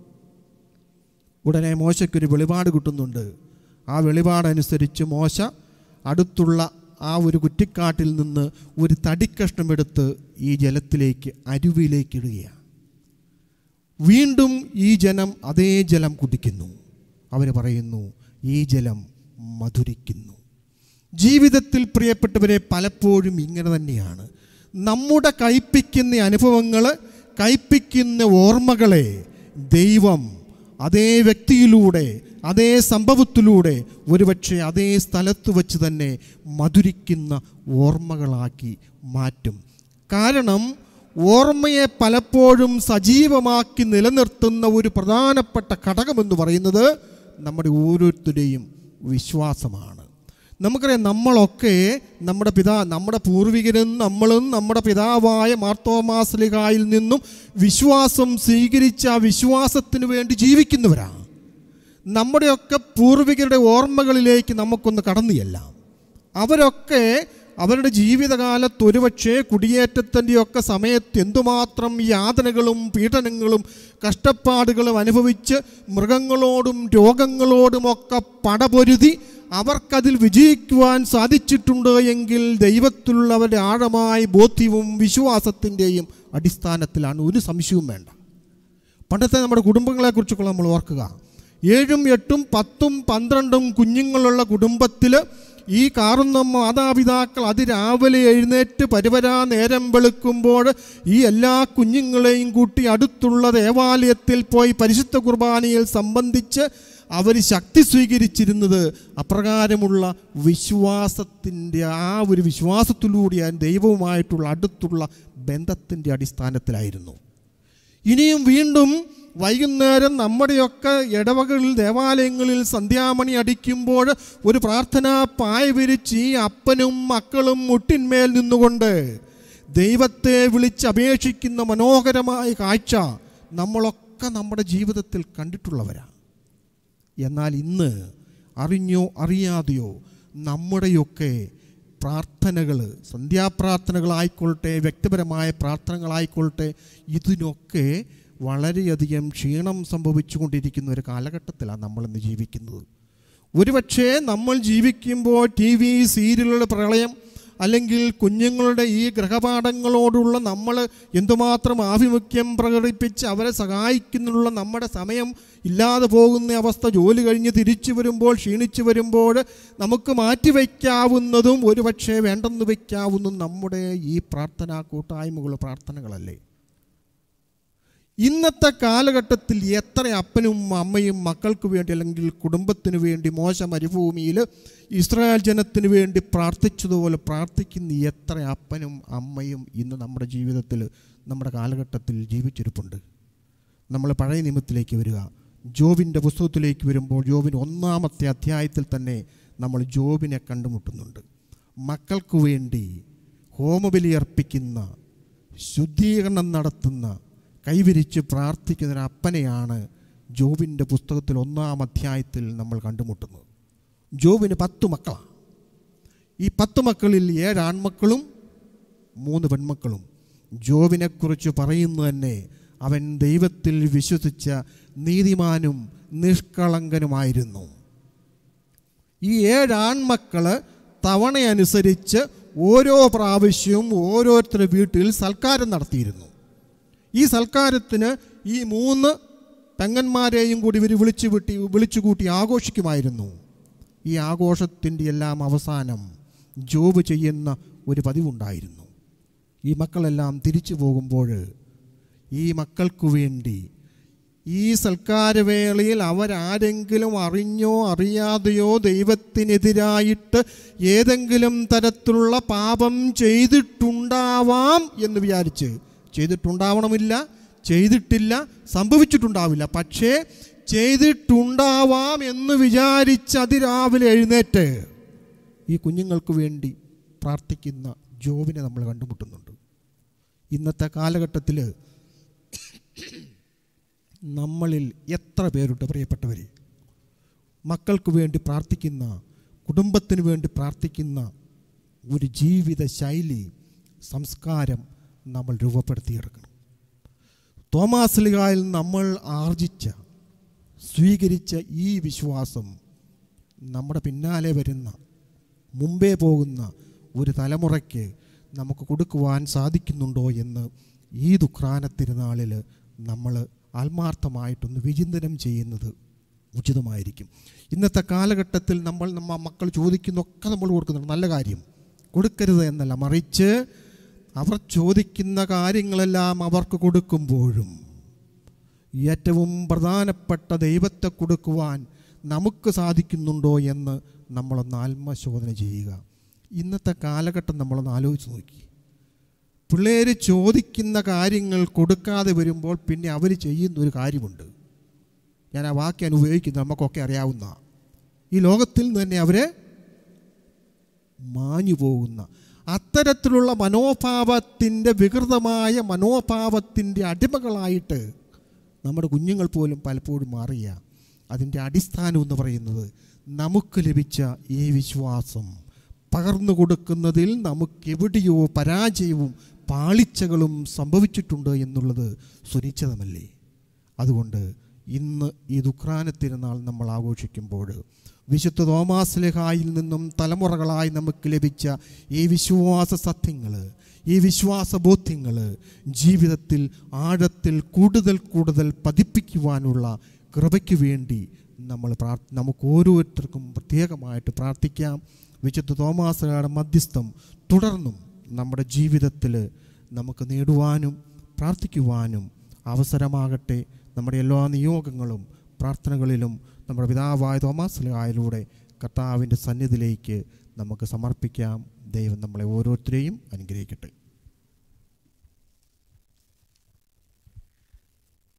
ഉടനെ മോശയ്ക്കൊരു വെളിപാട് കിട്ടുന്നുണ്ട് ആ വെളിപാടനുസരിച്ച് മോശ അടുത്തുള്ള ആ ഒരു കുറ്റിക്കാട്ടിൽ നിന്ന് ഒരു തടിക്കഷ്ണമെടുത്ത് ഈ ജലത്തിലേക്ക് അരുവിയിലേക്ക് ഇടുകയാണ് വീണ്ടും ഈ ജനം അതേ ജലം കുടിക്കുന്നു അവർ പറയുന്നു ഈ ജലം മധുരിക്കുന്നു ജീവിതത്തിൽ പ്രിയപ്പെട്ടവരെ പലപ്പോഴും ഇങ്ങനെ തന്നെയാണ് നമ്മുടെ കയ്പിക്കുന്ന അനുഭവങ്ങൾ കയ്പിക്കുന്ന ഓർമ്മകളെ ദൈവം അതേ വ്യക്തിയിലൂടെ അതേ സംഭവത്തിലൂടെ ഒരുപക്ഷെ അതേ സ്ഥലത്ത് വച്ച് തന്നെ മധുരിക്കുന്ന ഓർമ്മകളാക്കി മാറ്റും കാരണം ഓർമ്മയെ പലപ്പോഴും സജീവമാക്കി നിലനിർത്തുന്ന ഒരു പ്രധാനപ്പെട്ട ഘടകമെന്ന് പറയുന്നത് നമ്മുടെ ഓരോരുത്തരുടെയും വിശ്വാസമാണ് നമുക്കറിയാം നമ്മളൊക്കെ നമ്മുടെ പിതാ നമ്മുടെ പൂർവികരും നമ്മളും നമ്മുടെ പിതാവായ മാർത്തോമാസ്ലിഹായിൽ നിന്നും വിശ്വാസം സ്വീകരിച്ച ആ വിശ്വാസത്തിന് വേണ്ടി ജീവിക്കുന്നവരാണ് നമ്മുടെയൊക്കെ പൂർവികരുടെ ഓർമ്മകളിലേക്ക് നമുക്കൊന്ന് കടന്നു ചെല്ലാം അവരൊക്കെ അവരുടെ ജീവിതകാലത്ത് ഒരുപക്ഷെ കുടിയേറ്റത്തിൻ്റെയൊക്കെ സമയത്ത് എന്തുമാത്രം യാതനകളും പീഡനങ്ങളും കഷ്ടപ്പാടുകളും അനുഭവിച്ച് മൃഗങ്ങളോടും രോഗങ്ങളോടുമൊക്കെ പടപൊരുതി അവർക്കതിൽ വിജയിക്കുവാൻ സാധിച്ചിട്ടുണ്ട് എങ്കിൽ ദൈവത്തിലുള്ളവരുടെ ആഴമായ ബോധ്യവും വിശ്വാസത്തിൻ്റെയും അടിസ്ഥാനത്തിലാണ് ഒരു സംശയവും വേണ്ട പണ്ടത്തെ നമ്മുടെ കുടുംബങ്ങളെക്കുറിച്ചൊക്കെ നമ്മൾ ഓർക്കുക ഏഴും എട്ടും പത്തും പന്ത്രണ്ടും കുഞ്ഞുങ്ങളുള്ള കുടുംബത്തിൽ ഈ കാറുന്ന മാതാപിതാക്കൾ അതിരാവിലെ എഴുന്നേറ്റ് പരിവരാ നേരം വെളുക്കുമ്പോൾ ഈ എല്ലാ കുഞ്ഞുങ്ങളെയും കൂട്ടി അടുത്തുള്ള ദേവാലയത്തിൽ പോയി പരിശുദ്ധ കുർബാനയിൽ സംബന്ധിച്ച് അവർ ശക്തി സ്വീകരിച്ചിരുന്നത് അപ്രകാരമുള്ള വിശ്വാസത്തിൻ്റെ ആ ഒരു വിശ്വാസത്തിലൂടെ ദൈവവുമായിട്ടുള്ള അടുത്തുള്ള ബന്ധത്തിൻ്റെ അടിസ്ഥാനത്തിലായിരുന്നു ഇനിയും വീണ്ടും വൈകുന്നേരം നമ്മുടെയൊക്കെ ഇടവകളിൽ ദേവാലയങ്ങളിൽ സന്ധ്യാമണി അടിക്കുമ്പോൾ ഒരു പ്രാർത്ഥനാ പായ വിരിച്ച് ഈ അപ്പനും മക്കളും മുട്ടിന്മേൽ നിന്നുകൊണ്ട് ദൈവത്തെ വിളിച്ച് അപേക്ഷിക്കുന്ന മനോഹരമായ കാഴ്ച നമ്മളൊക്കെ നമ്മുടെ ജീവിതത്തിൽ കണ്ടിട്ടുള്ളവരാണ് എന്നാൽ ഇന്ന് അറിഞ്ഞോ അറിയാതെയോ നമ്മുടെയൊക്കെ പ്രാർത്ഥനകൾ സന്ധ്യാപ്രാർത്ഥനകളായിക്കൊള്ളട്ടെ വ്യക്തിപരമായ പ്രാർത്ഥനകളായിക്കൊള്ളട്ടെ ഇതിനൊക്കെ വളരെയധികം ക്ഷീണം സംഭവിച്ചുകൊണ്ടിരിക്കുന്ന ഒരു കാലഘട്ടത്തിലാണ് നമ്മളിന്ന് ജീവിക്കുന്നത് ഒരുപക്ഷേ നമ്മൾ ജീവിക്കുമ്പോൾ ടി വി സീരിയലുകളുടെ പ്രളയം അല്ലെങ്കിൽ കുഞ്ഞുങ്ങളുടെ ഈ ഗ്രഹപാഠങ്ങളോടുള്ള നമ്മൾ എന്തുമാത്രം ആഭിമുഖ്യം പ്രകടിപ്പിച്ച് അവരെ സഹായിക്കുന്നുള്ള നമ്മുടെ സമയം ഇല്ലാതെ പോകുന്ന അവസ്ഥ ജോലി കഴിഞ്ഞ് തിരിച്ചു വരുമ്പോൾ ക്ഷീണിച്ചു വരുമ്പോൾ നമുക്ക് മാറ്റിവെക്കാവുന്നതും ഒരുപക്ഷെ വേണ്ടെന്ന് വയ്ക്കാവുന്നതും നമ്മുടെ ഈ പ്രാർത്ഥനാ കൂട്ടായ്മകൾ പ്രാർത്ഥനകളല്ലേ ഇന്നത്തെ കാലഘട്ടത്തിൽ എത്ര അപ്പനും അമ്മയും മക്കൾക്ക് വേണ്ടി അല്ലെങ്കിൽ കുടുംബത്തിന് വേണ്ടി മോശ മരുഭൂമിയിൽ ഇസ്രായേൽ ജനത്തിന് വേണ്ടി പ്രാർത്ഥിച്ചതുപോലെ പ്രാർത്ഥിക്കുന്ന എത്ര അപ്പനും അമ്മയും ഇന്ന് നമ്മുടെ ജീവിതത്തിൽ നമ്മുടെ കാലഘട്ടത്തിൽ ജീവിച്ചിരിപ്പുണ്ട് നമ്മൾ പഴയ നിയമത്തിലേക്ക് വരിക ജോബിൻ്റെ പുസ്തകത്തിലേക്ക് വരുമ്പോൾ ജോബിന് ഒന്നാമത്തെ അധ്യായത്തിൽ തന്നെ നമ്മൾ ജോബിനെ കണ്ടുമുട്ടുന്നുണ്ട് മക്കൾക്ക് വേണ്ടി ഹോമബലി അർപ്പിക്കുന്ന ശുദ്ധീകരണം നടത്തുന്ന കൈവിരിച്ച് പ്രാർത്ഥിക്കുന്ന ഒരു അപ്പനെയാണ് ജോബിൻ്റെ പുസ്തകത്തിൽ ഒന്നാം അധ്യായത്തിൽ നമ്മൾ കണ്ടുമുട്ടുന്നത് ജോബിന് പത്ത് മക്കളാണ് ഈ പത്ത് മക്കളിൽ ഏഴ് ആൺമക്കളും മൂന്ന് പെൺമക്കളും ജോബിനെക്കുറിച്ച് പറയുന്നു തന്നെ അവൻ ദൈവത്തിൽ വിശ്വസിച്ച നീതിമാനും നിഷ്കളങ്കനുമായിരുന്നു ഈ ഏഴ് ആൺമക്കള് തവണയനുസരിച്ച് ഓരോ പ്രാവശ്യവും ഓരോരുത്തരുടെ വീട്ടിൽ സൽക്കാരം നടത്തിയിരുന്നു ഈ സൽക്കാരത്തിന് ഈ മൂന്ന് പെങ്ങന്മാരെയും കൂടി ഇവർ വിളിച്ചു വിട്ടി വിളിച്ചു കൂട്ടി ആഘോഷിക്കുമായിരുന്നു ഈ ആഘോഷത്തിൻ്റെ എല്ലാം അവസാനം ജോബ് ചെയ്യുന്ന ഒരു പതിവുണ്ടായിരുന്നു ഈ മക്കളെല്ലാം തിരിച്ചു പോകുമ്പോൾ ഈ മക്കൾക്കു വേണ്ടി ഈ സൽക്കാരവേളയിൽ അവരാരെങ്കിലും അറിഞ്ഞോ അറിയാതെയോ ദൈവത്തിനെതിരായിട്ട് ഏതെങ്കിലും തരത്തിലുള്ള പാപം ചെയ്തിട്ടുണ്ടാവാം എന്ന് വിചാരിച്ച് ചെയ്തിട്ടുണ്ടാവണമില്ല ചെയ്തിട്ടില്ല സംഭവിച്ചിട്ടുണ്ടാവില്ല പക്ഷേ ചെയ്തിട്ടുണ്ടാവാം എന്ന് വിചാരിച്ച് അതിരാവിലെ എഴുന്നേറ്റ് ഈ കുഞ്ഞുങ്ങൾക്ക് വേണ്ടി പ്രാർത്ഥിക്കുന്ന ജോബിനെ നമ്മൾ കണ്ടുമുട്ടുന്നുണ്ട് ഇന്നത്തെ കാലഘട്ടത്തിൽ നമ്മളിൽ എത്ര പേരുണ്ട് പ്രിയപ്പെട്ടവരെ മക്കൾക്ക് വേണ്ടി പ്രാർത്ഥിക്കുന്ന കുടുംബത്തിന് വേണ്ടി പ്രാർത്ഥിക്കുന്ന ഒരു ജീവിത ശൈലി സംസ്കാരം നമ്മൾ രൂപപ്പെടുത്തിയെടുക്കണം തോമാസ് ലിഗായിൽ നമ്മൾ ആർജിച്ച സ്വീകരിച്ച ഈ വിശ്വാസം നമ്മുടെ പിന്നാലെ വരുന്ന മുമ്പേ പോകുന്ന ഒരു തലമുറയ്ക്ക് നമുക്ക് കൊടുക്കുവാൻ സാധിക്കുന്നുണ്ടോ എന്ന് ഈ ദുഃഖാന തിരുനാളിൽ നമ്മൾ ആത്മാർത്ഥമായിട്ടൊന്ന് വിചിന്തനം ചെയ്യുന്നത് ഉചിതമായിരിക്കും ഇന്നത്തെ കാലഘട്ടത്തിൽ നമ്മൾ നമ്മ മക്കൾ ചോദിക്കുന്നൊക്കെ നമ്മൾ കൊടുക്കുന്നുണ്ട് നല്ല കാര്യം കൊടുക്കരുത് എന്നല്ല മറിച്ച് അവർ ചോദിക്കുന്ന കാര്യങ്ങളെല്ലാം അവർക്ക് കൊടുക്കുമ്പോഴും ഏറ്റവും പ്രധാനപ്പെട്ട ദൈവത്തെ കൊടുക്കുവാൻ നമുക്ക് സാധിക്കുന്നുണ്ടോ എന്ന് നമ്മളൊന്ന് ആത്മശോധന ചെയ്യുക ഇന്നത്തെ കാലഘട്ടം നമ്മളൊന്ന് ആലോചിച്ച് നോക്കി പിള്ളേർ ചോദിക്കുന്ന കാര്യങ്ങൾ കൊടുക്കാതെ വരുമ്പോൾ പിന്നെ അവർ ചെയ്യുന്ന ഒരു കാര്യമുണ്ട് ഞാൻ ആ വാക്യം ഉപയോഗിക്കുന്നത് നമുക്കൊക്കെ അറിയാവുന്ന ഈ ലോകത്തിൽ നിന്ന് തന്നെ അവരെ മാഞ്ഞു പോകുന്ന അത്തരത്തിലുള്ള മനോഭാവത്തിൻ്റെ വികൃതമായ മനോഭാവത്തിൻ്റെ അടിമകളായിട്ട് നമ്മുടെ കുഞ്ഞുങ്ങൾ പോലും പലപ്പോഴും മാറിയ അതിൻ്റെ അടിസ്ഥാനം എന്ന് പറയുന്നത് നമുക്ക് ലഭിച്ച ഈ വിശ്വാസം പകർന്നു കൊടുക്കുന്നതിൽ നമുക്കെവിടെയോ പരാജയവും പാളിച്ചകളും സംഭവിച്ചിട്ടുണ്ട് എന്നുള്ളത് സുനിശ്ചിതമല്ലേ അതുകൊണ്ട് ഇന്ന് ഈ ദുഃഖാന തിരുനാൾ നമ്മൾ ആഘോഷിക്കുമ്പോൾ വിശുദ്ധ തോമാസ്ലഹായിൽ നിന്നും തലമുറകളായി നമുക്ക് ലഭിച്ച ഈ വിശ്വാസ സത്യങ്ങൾ ഈ വിശ്വാസ ബോധ്യങ്ങൾ ജീവിതത്തിൽ ആഴത്തിൽ കൂടുതൽ കൂടുതൽ പതിപ്പിക്കുവാനുള്ള കൃപയ്ക്ക് വേണ്ടി നമ്മൾ പ്രാർ നമുക്ക് ഓരോരുത്തർക്കും പ്രത്യേകമായിട്ട് പ്രാർത്ഥിക്കാം വിശുദ്ധ തോമാസയുടെ മധ്യസ്ഥം തുടർന്നും നമ്മുടെ ജീവിതത്തിൽ നമുക്ക് നേടുവാനും പ്രാർത്ഥിക്കുവാനും അവസരമാകട്ടെ നമ്മുടെ എല്ലാ നിയോഗങ്ങളും പ്രാർത്ഥനകളിലും നമ്മുടെ പിതാവായ തോമാസ്ലഹായിലൂടെ കർത്താവിൻ്റെ സന്നിധിയിലേക്ക് നമുക്ക് സമർപ്പിക്കാം ദൈവം നമ്മളെ ഓരോരുത്തരെയും അനുഗ്രഹിക്കട്ടെ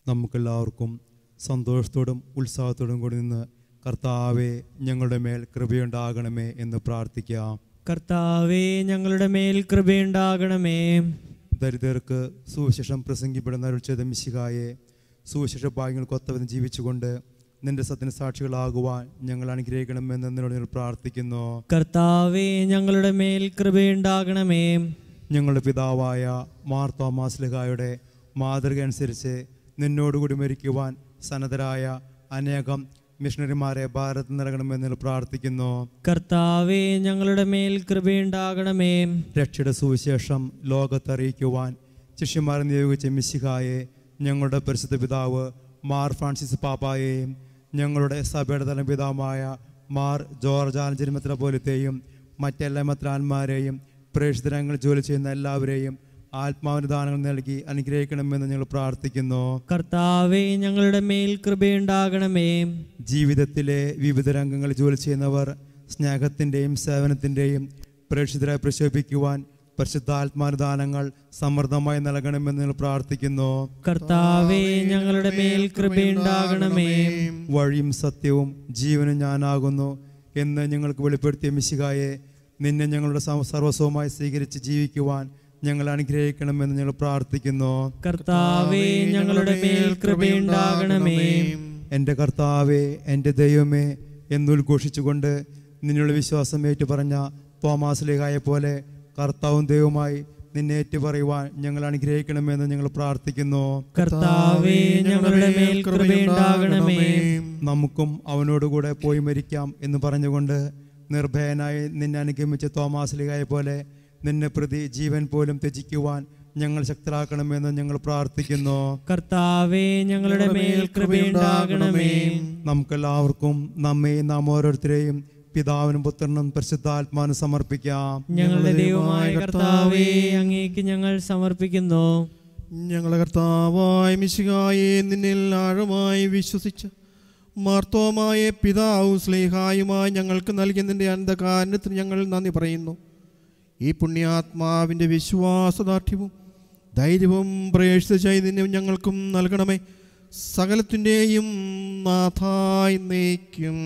നമുക്കെല്ലാവർക്കും സന്തോഷത്തോടും ഉത്സാഹത്തോടും കൂടി നിന്ന് കർത്താവെ ഞങ്ങളുടെ മേൽ കൃപയുണ്ടാകണമേ എന്ന് പ്രാർത്ഥിക്കാം കർത്താവേ ഞങ്ങളുടെ മേൽ കൃപയുണ്ടാകണമേ ദരിദ്രർക്ക് സുവിശേഷം പ്രസംഗിപ്പെടുന്ന അരുൾ ചെയ്ത മിശികായെ സുവിശേഷ ഭാഗ്യങ്ങൾക്കൊത്തവന് ജീവിച്ചുകൊണ്ട് നിന്റെ സത്തിന് സാക്ഷികളാകുവാൻ ഞങ്ങൾ അനുഗ്രഹിക്കണമെന്ന് നിന്നോട് ഞങ്ങൾ പ്രാർത്ഥിക്കുന്നു കർത്താവേ ഞങ്ങളുടെ മേൽ കൃപയുണ്ടാകണമേ ഞങ്ങളുടെ പിതാവായ മാർത്തോമാസ്ലിഹായുടെ മാതൃക അനുസരിച്ച് നിന്നോടുകൂടി മരിക്കുവാൻ സന്നദ്ധരായ അനേകം മിഷണറിമാരെ ഭാരതത്തിൽ നൽകണമെന്ന് ഞങ്ങൾ പ്രാർത്ഥിക്കുന്നു കർത്താവേ ഞങ്ങളുടെ മേൽ കൃപയുണ്ടാകണമേ രക്ഷയുടെ സുവിശേഷം ലോകത്തറിയിക്കുവാൻ ശിഷ്യന്മാരെ നിയോഗിച്ച മിശിഹായെ ഞങ്ങളുടെ പരിശുദ്ധ പിതാവ് മാർ ഫ്രാൻസിസ് പാപ്പായെയും ഞങ്ങളുടെ സഭയുടെ തലം പിതാവുമായ മാർ ജോർജ് ആൻജലിമത്ര പോലത്തെയും മറ്റെല്ലാ മത്രാന്മാരെയും പ്രേക്ഷിതരങ്ങൾ ജോലി ചെയ്യുന്ന എല്ലാവരെയും ആത്മാവിന് ദാനങ്ങൾ നൽകി അനുഗ്രഹിക്കണമെന്ന് ഞങ്ങൾ പ്രാർത്ഥിക്കുന്നു കർത്താവേ ഞങ്ങളുടെ മേൽ കൃപയുണ്ടാകണമേ ജീവിതത്തിലെ വിവിധ രംഗങ്ങളിൽ ജോലി ചെയ്യുന്നവർ സ്നേഹത്തിൻ്റെയും സേവനത്തിൻ്റെയും പ്രേക്ഷിതരായി പ്രശോഭിക്കുവാൻ പരിശുദ്ധാത്മാനുദാനങ്ങൾ സമൃദ്ധമായി നൽകണമെന്ന് ഞങ്ങൾ പ്രാർത്ഥിക്കുന്നു കർത്താവേ ഞങ്ങളുടെ മേൽ കൃപയുണ്ടാകണമേ വഴിയും സത്യവും ജീവനും ഞാനാകുന്നു എന്ന് ഞങ്ങൾക്ക് വെളിപ്പെടുത്തിയ മിശികായെ നിന്നെ ഞങ്ങളുടെ സ- സർവസ്വമായി സ്വീകരിച്ച് ജീവിക്കുവാൻ ഞങ്ങൾ അനുഗ്രഹിക്കണമെന്ന് ഞങ്ങൾ പ്രാർത്ഥിക്കുന്നു കർത്താവേ ഞങ്ങളുടെ മേൽ കൃപയുണ്ടാകണമേ എൻ്റെ കർത്താവെ എൻ്റെ ദൈവമേ എന്നുദ്ഘോഷിച്ചുകൊണ്ട് നിന്നുള്ള വിശ്വാസം ഏറ്റുപറഞ്ഞ തോമാസ് ലേഖായെ പോലെ കർത്താവും ദൈവവുമായി നിന്നെ ഏറ്റുപറയുവാൻ ഞങ്ങൾ അനുഗ്രഹിക്കണമെന്ന് ഞങ്ങൾ പ്രാർത്ഥിക്കുന്നു കർത്താവേ ഞങ്ങളുടെ മേൽ കൃപയുണ്ടാകണമേ നമുക്കും അവനോടുകൂടെ പോയി മരിക്കാം എന്ന് പറഞ്ഞുകൊണ്ട് നിർഭയനായി നിന്നെ അനുഗമിച്ച തോമാസ് ലിഹായെ പോലെ നിന്നെ പ്രതി ജീവൻ പോലും ത്യജിക്കുവാൻ ഞങ്ങൾ ശക്തരാക്കണമെന്ന് ഞങ്ങൾ പ്രാർത്ഥിക്കുന്നു കർത്താവേ ഞങ്ങളുടെ മേൽ കൃപയുണ്ടാകണമേ നമുക്കെല്ലാവർക്കും നമ്മെയും നാം ഓരോരുത്തരെയും പിതാവിനും പുത്രനും പരിശുദ്ധാത്മാനും സമർപ്പിക്കാം ഞങ്ങളുടെ ദൈവമായ കർത്താവേ അങ്ങേക്ക് ഞങ്ങൾ സമർപ്പിക്കുന്നു ഞങ്ങളുടെ കർത്താവായ മിശികായെ നിന്നിൽ ആഴമായി വിശ്വസിച്ച് മാർത്തോമായ പിതാവും സ്ലേഹായുമായി ഞങ്ങൾക്ക് നൽകിയ നിന്റെ അന്ധകാരണത്തിന് ഞങ്ങൾ നന്ദി പറയുന്നു ഈ പുണ്യാത്മാവിൻ്റെ വിശ്വാസദാർഢ്യവും ധൈര്യവും പ്രേക്ഷിത ചൈതന്യവും ഞങ്ങൾക്കും നൽകണമേ സകലത്തിൻ്റെയും നാഥായി നയിക്കും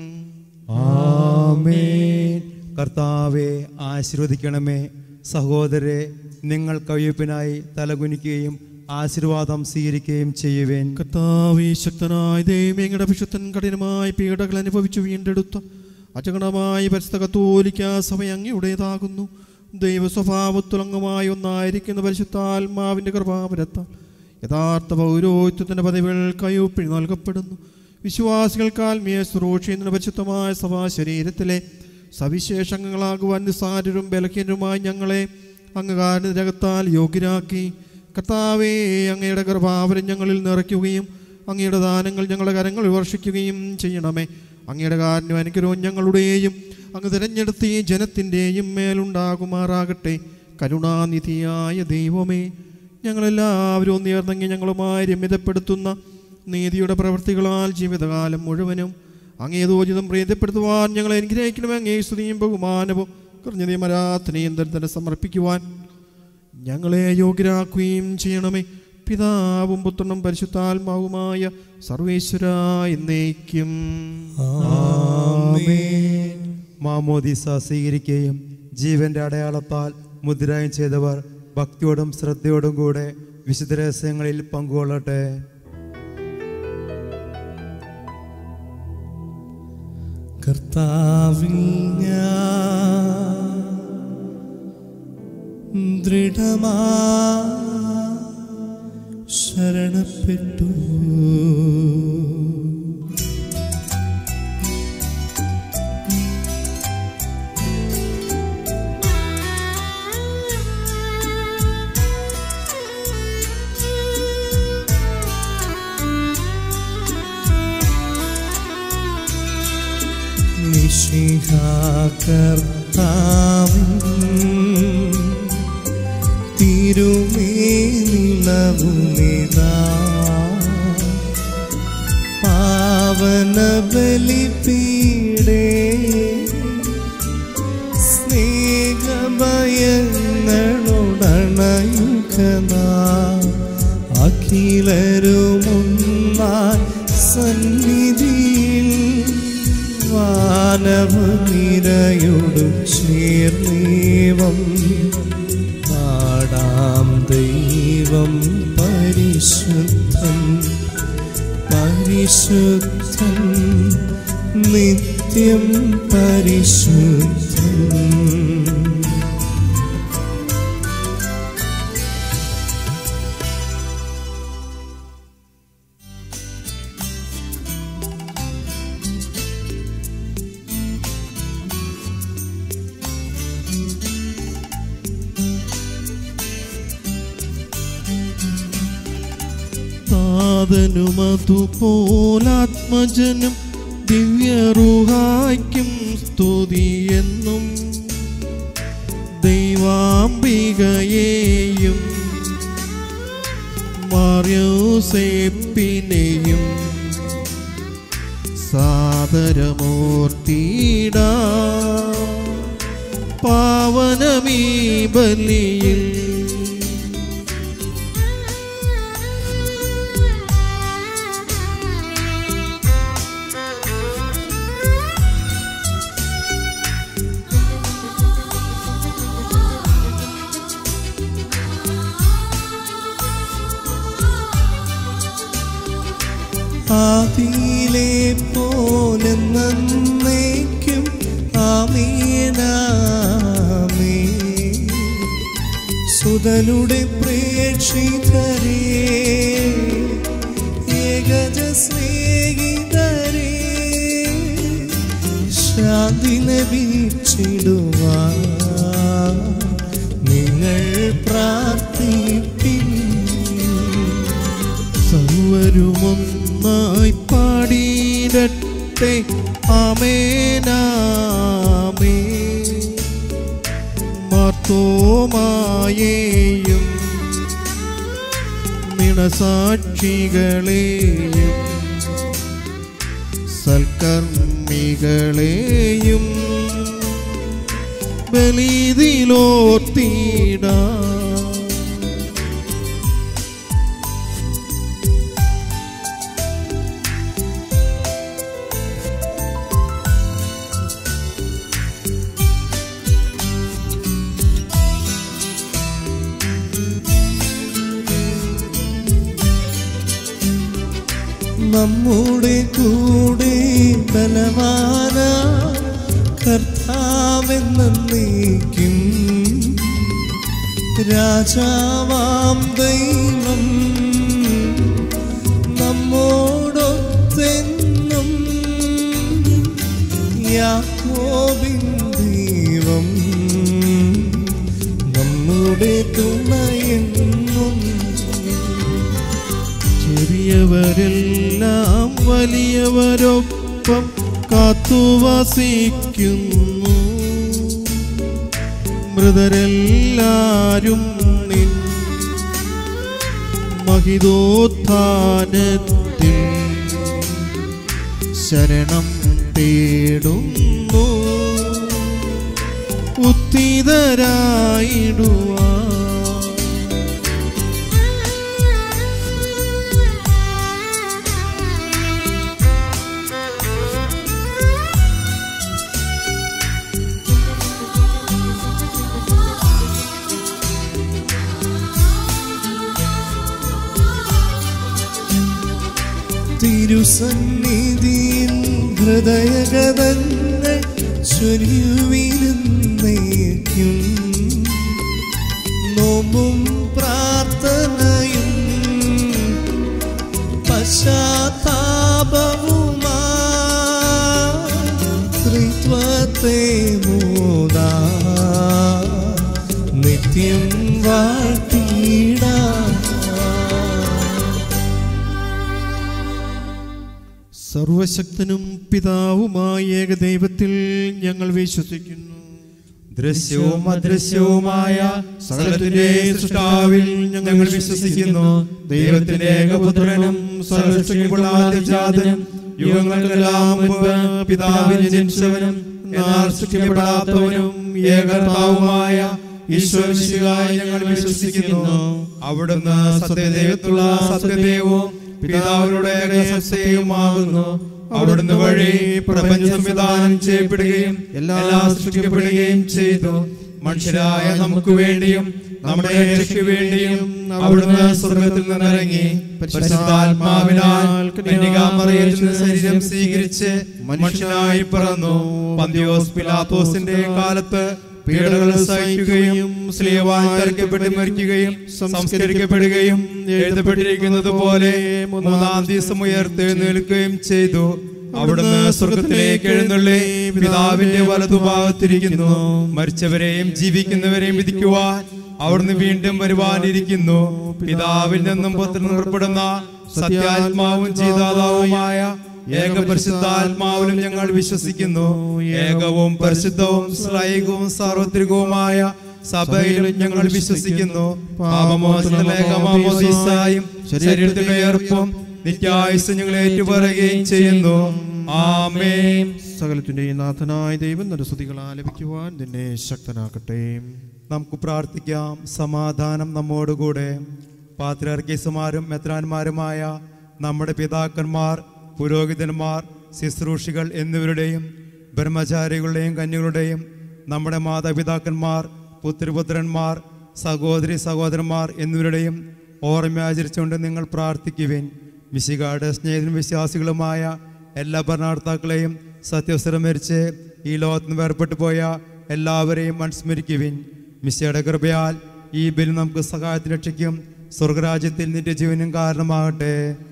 ആമേൻ കർത്താവെ ആശീർവദിക്കണമേ സഹോദരെ നിങ്ങൾ കയ്യൊപ്പിനായി തലകുനിക്കുകയും ആശീർവാദം സ്വീകരിക്കുകയും ചെയ്യുവേൻ കർത്താവേ ശക്തനായ ദൈവം എങ്ങളുടെ വിശുദ്ധൻ കഠിനമായ പീഡകൾ അനുഭവിച്ചു വീണ്ടെടുത്ത അചകടമായ പരിസ്ഥ കത്തോലിക്ക സഭ അങ്ങയുടേതാകുന്നു ദൈവ സ്വഭാവത്തുലങ്ങുമായ ഒന്നായിരിക്കുന്ന പരിശുദ്ധാത്മാവിൻ്റെ കൃപാപരത്താൽ യഥാർത്ഥ പൗരോഹിത്യത്തിൻ്റെ പദവികൾ കയ്യൊപ്പിന് നൽകപ്പെടുന്നു വിശ്വാസികൾക്ക് ആത്മീയ സുരക്ഷയെന്ന പരിശുദ്ധമായ സഭാ ശരീരത്തിലെ സവിശേഷങ്ങളാകുവാൻ നിസ്സാരരും ബലഹീനരുമായി ഞങ്ങളെ അംഗകാരകത്താൽ യോഗ്യരാക്കി കർത്താവേ അങ്ങയുടെ കൃപാവരം ഞങ്ങളിൽ നിറയ്ക്കുകയും അങ്ങയുടെ ദാനങ്ങൾ ഞങ്ങളുടെ കരങ്ങളിൽ വർഷിക്കുകയും ചെയ്യണമേ അങ്ങയുടെ കാരണവും അനുഗ്രഹവും ഞങ്ങളുടെയും അങ്ങ് തിരഞ്ഞെടുത്ത ഈ ജനത്തിൻ്റെയും മേലുണ്ടാകുമാറാകട്ടെ കരുണാനിധിയായ ദൈവമേ ഞങ്ങളെല്ലാവരും ഒന്നേർന്നെങ്കിൽ ഞങ്ങളുമായി രമ്യതപ്പെടുത്തുന്ന നീതിയുടെ പ്രവൃത്തികളാൽ ജീവിതകാലം മുഴുവനും അങ്ങേതോചിതം പ്രീതിപ്പെടുത്തുവാൻ ഞങ്ങളെ അനുഗ്രഹിക്കണമേ അങ്ങേ സ്തുതിയും ബഹുമാനവും കുറഞ്ഞതേ മരാത്തനെയും തന്നെ സമർപ്പിക്കുവാൻ ഞങ്ങളെ യോഗ്യരാക്കുകയും ചെയ്യണമേ പിതാവും പുത്രനും പരിശുദ്ധാത്മാവുമായ സർവേശ്വര എന്നേക്കും ആമേൻ മാമോദീസ സ്വീകരിക്കുകയും ജീവന്റെ അടയാളത്താൽ മുദ്രായം ചെയ്തവർ ഭക്തിയോടും ശ്രദ്ധയോടും കൂടെ വിശുദ്ധ രഹസ്യങ്ങളിൽ പങ്കുകൊള്ളട്ടെ കർത്താവിൽ ഞാൻ ദൃഢമാ ശരണപ്പെട്ടു നിശിഹാകർത്താവിൻ തിരുമേനിളവുമിതാ പാവന ബലിപീടേ സ്നേഹഭയങ്ങളോടണയുകനാ അഖിലരുമൊന്നായി സന്നിധിയിൽ വാനവനിരയോടു ചേർന്നേവം പാടാം ദൈവം പരിശുദ്ധം പരിശുദ്ധം നിത്യം പരിശുദ്ധം താതനുമതുപോലാത്മജനും ദിവ്യറുഹായ്ക്കും സ്തുതിയെന്നും ദൈവാംബികയെയും മാർയോസേപ്പിനെയും സാദരമൂർത്തിയിട പാവനമീ ബലിയിൽ ആദിയിലെ പോലെ നന്നേക്കും ആമേനാമേ സുതനുടെ പ്രേക്ഷിതരേ ഏകജ സ്നേഹിതരേ ശാന്തി ലഭിച്ചിടുവാ നിങ്ങൾ പ്രാർത്ഥിപ്പിൻ സർവരുമൊന്നായി പാടിയിടട്ടെ ആമേനാമേ മാർത്തോമായേയും മിണസാക്ഷികളെയും സൽക്കർമ്മികളെയും ബലിതിലോർത്തിടാം നമ്മുടെ കൂടെ ബലവാന കർത്താവെന്നേക്കും രാജാവാം ദൈവം നമ്മോടൊത്തെന്നും യാക്കോബിൻ ദൈവം നമ്മുടെ തുണയെന്നും ചെറിയവരെല്ലാം വലിയവരൊപ്പം കാത്തുവസിക്കുന്നു മൃതരെല്ലാരും നിൻ മഹിതോത്ഥാനത്തിൽ ശരണം തേടുന്നു ഉത്തിതരായിടുവാൻ തിരുസന്നിധിയിൽ ഹൃദയഗതങ്ങൾ ചൊരിയുവിരുന്നേക്കും നോമ്പും പ്രാർത്ഥനയും പശ്ചാത്താപവുമാ ത്രിത്വത്തെ മൂതാ നിത്യം വാഴ്ത്തിയിടാം സർവശക്തനും പിതാവുമായ ഏകദൈവത്തിൽ ഞങ്ങൾ വിശ്വസിക്കുന്നു ദൃശ്യവും അദൃശ്യവുമായ സകലത്തിന്റെ സൃഷ്ടാവിൽ ഞങ്ങൾ വിശ്വസിക്കുന്നു ദൈവത്തിന്റെ ഏകപുത്രനും സർവശക്തിയുള്ള ആദ്യജാതനും യുഗങ്ങൾക്കെല്ലാം മുമ്പ് പിതാവിന് ജനിച്ചവനും എന്നാൽ സൃഷ്ടിക്കപ്പെടാത്തവനും ഏകർത്താവുമായ ഈശ്വരശിവായി ഞങ്ങൾ വിശ്വസിക്കുന്നു അവിടുന്ന് സത്യദൈവത്തുള്ള സത്യദൈവവും പിതാവിനുടെ സത്യവുമാകുന്നു അവിടുന്ന് വഴി പ്രപഞ്ച സംവിധാനം ചെയ്യപ്പെടുകയും എല്ലാം സൃഷ്ടിക്കപ്പെടുകയും ചെയ്തു മനുഷ്യരായ നമുക്ക് വേണ്ടിയും നമ്മുടെ രക്ഷയ്ക്ക് വേണ്ടിയും അവിടുന്ന് സ്വർഗത്തിൽ നിന്നിറങ്ങി പരിശുദ്ധാത്മാവിനാൽ കന്യകാമറിയത്തിൽ നിന്ന് ശരീരം സ്വീകരിച്ച് മനുഷ്യനായി പിറന്നു പന്തിയോസ് പിലാത്തോസിന്റെ കാലത്ത് പീഡകൾ സഹിക്കുകയും സ്ലീവാൻ തരക്കപ്പെട്ട് മരിക്കുകയും സംസ്കരിക്കപ്പെടുകയും എഴുതപ്പെട്ടിരിക്കുന്നത് പോലെ മൂന്നാം ദിവസം ഉയർത്തെഴുന്നേൽക്കുകയും ചെയ്തു അവിടുന്ന് സ്വർഗത്തിലേക്ക് എഴുന്നള്ളി പിതാവിന്റെ വലതുഭാഗത്തിരിക്കുന്നു മരിച്ചവരെയും ജീവിക്കുന്നവരെയും വിധിക്കുവാൻ അവിടുന്ന് വീണ്ടും വരുവാനിരിക്കുന്നു പിതാവിൽ നിന്നും പുത്രൻ പുറപ്പെടുന്ന സത്യാത്മാവും ജീതാതാവുമായ ഏക പരിശുദ്ധാത്മാവിലും ഞങ്ങൾ വിശ്വസിക്കുന്നു ഏകവും പരിശുദ്ധവും ശ്ലൈകവും സാർവത്രികവുമായ സഭയിലും ഞങ്ങൾ വിശ്വസിക്കുന്നു പാപമോചനലേഖമാമോദീസായും ശരീരത്തിന്റെ ഏർപ്പും നിത്യായുസ് ഞങ്ങൾ ഏറ്റുപറയുകയും ചെയ്യുന്നു ആമേൻ സകലത്തിൻ്റെയും നാഥനായ ദൈവം നിന്റെ സ്തുതികൾ ആലപിക്കുവാൻ നിന്നെ ശക്തനാക്കട്ടെ നമുക്ക് പ്രാർത്ഥിക്കാം സമാധാനം നമ്മോടുകൂടെ പാത്രാർക്കീസുമാരും മെത്രാന്മാരുമായ നമ്മുടെ പിതാക്കന്മാർ പുരോഹിതന്മാർ ശുശ്രൂഷികൾ എന്നിവരുടെയും ബ്രഹ്മചാരികളുടെയും കന്യകളുടെയും നമ്മുടെ മാതാപിതാക്കന്മാർ പുത്രപുത്രന്മാർ സഹോദരി സഹോദരന്മാർ എന്നിവരുടെയും ഓർമ്മയാചരിച്ചുകൊണ്ട് നിങ്ങൾ പ്രാർത്ഥിക്കുവിൻ മിശികാട് സ്നേഹിതനും വിശ്വാസികളുമായ എല്ലാ ഭരണകർത്താക്കളെയും സത്യവസരം മരിച്ച് ഈ ലോകത്ത് നിന്ന് വേർപെട്ടു പോയ എല്ലാവരെയും അനുസ്മരിക്കുവിൻ മിശയുടെ കൃപയാൽ ഈ ബലി നമുക്ക് സഹായത്തിന് രക്ഷിക്കും സ്വർഗരാജ്യത്തിൽ നിന്റെ ജീവനും കാരണമാകട്ടെ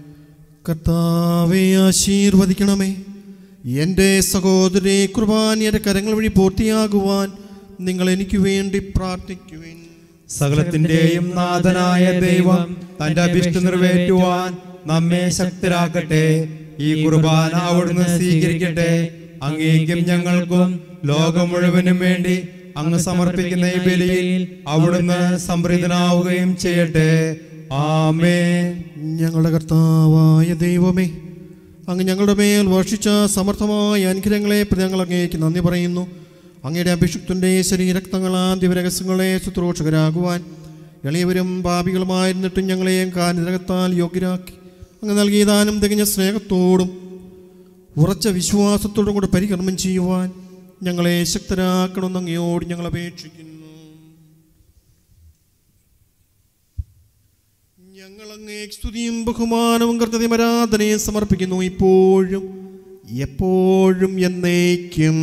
കർത്താവെ ആശീർവദിക്കണമേ എൻ്റെ സഹോദരി കുർബാനയുടെ കരങ്ങൾ വഴി പൂർത്തിയാകുവാൻ നിങ്ങൾ എനിക്ക് വേണ്ടി പ്രാർത്ഥിക്കുവിൻ സകലത്തിന്റെയും നാഥനായ ദൈവം തന്റെ അഭിഷ്ടം നിറവേറ്റുവാൻ നമ്മെ ശക്തരാക്കട്ടെ ഈ കുർബാന അവിടുന്ന് സ്വീകരിക്കട്ടെ അങ്ങേക്കും ഞങ്ങൾക്കും ലോകം മുഴുവനും വേണ്ടി അങ്ങ് സമർപ്പിക്കുന്ന ഈ ബലിയിൽ അവിടുന്ന് സംപ്രീതനാവുകയും ചെയ്യട്ടെ ആമേൻ ഞങ്ങളുടെ കർത്താവായ ദൈവമേ അങ്ങ് ഞങ്ങളുടെ മേൽ വർഷിച്ച സമർത്ഥമായ അനുഗ്രഹങ്ങളെ പ്രതി ഞങ്ങൾ അങ്ങേക്ക് നന്ദി പറയുന്നു അങ്ങയുടെ അഭിഷിക്തൻ്റെ ശരീരക്തങ്ങളാ ദിവരഹസ്യങ്ങളെ ശുശ്രൂഷകരാകുവാൻ എളിയവരും പാപികളുമായിരുന്നിട്ടും ഞങ്ങളെയും കാനിരകത്താൽ യോഗ്യരാക്കി അങ്ങ് നൽകിയ ദാനം തികഞ്ഞ സ്നേഹത്തോടും ഉറച്ച വിശ്വാസത്തോടും കൂടെ പരികർമ്മം ചെയ്യുവാൻ ഞങ്ങളെ ശക്തരാക്കണമെന്ന് അങ്ങയോട് ഞങ്ങൾ അപേക്ഷിക്കുന്നു ഞങ്ങൾ അങ്ങേ സ്തുതിയും ബഹുമാനവും കൃത്യതയും ആരാധനയും സമർപ്പിക്കുന്നു ഇപ്പോഴും എപ്പോഴും എന്നേക്കും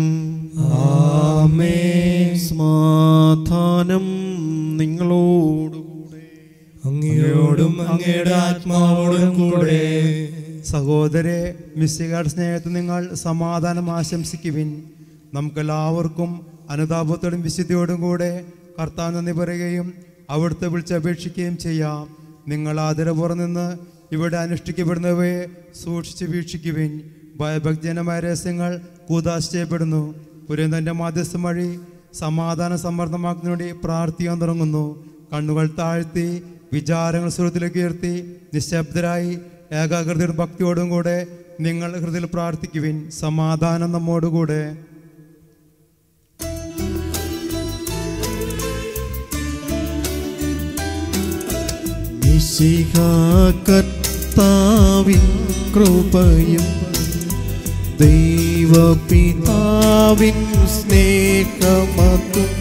സമാധാനം നിങ്ങളോടുകൂടെ അങ്ങയോടും അങ്ങയുടെ ആത്മാവോടും കൂടെ സഹോദരെ മിസ്സികാട് സ്നേഹത്തിൽ നിങ്ങൾ സമാധാനം ആശംസിക്കുവിൻ നമുക്കെല്ലാവർക്കും അനുതാപത്തോടും വിശുദ്ധിയോടും കൂടെ കർത്താവ് നന്ദി പറയുകയും അവിടുത്തെ വിളിച്ചപേക്ഷിക്കുകയും ചെയ്യാം നിങ്ങൾ ആദരപുറം നിന്ന് ഇവിടെ അനുഷ്ഠിക്കപ്പെടുന്നവയെ സൂക്ഷിച്ച് വീക്ഷിക്കുവിൻ ഭയഭക്തിജനമായ രഹസ്യങ്ങൾ കൂതാശ ചെയ്യപ്പെടുന്നു പുരന്തന്റെ മാധ്യസ്ഥം വഴി സമാധാന സമ്മർദ്ദമാക്കുന്നതിനുവേണ്ടി പ്രാർത്ഥിക്കാൻ തുടങ്ങുന്നു കണ്ണുകൾ താഴ്ത്തി വിചാരങ്ങൾ സുഹൃത്തിലേക്ക് ഉയർത്തി നിശബ്ദരായി ഏകാഗ്രതയോടും ഭക്തിയോടും കൂടെ നിങ്ങൾ ഹൃദയത്തിൽ പ്രാർത്ഥിക്കുവിൻ സമാധാനം നമ്മോടുകൂടെ മിശിഹ കർത്താവിൻ കൃപയും ദൈവപിതാവിൻ സ്നേഹമതും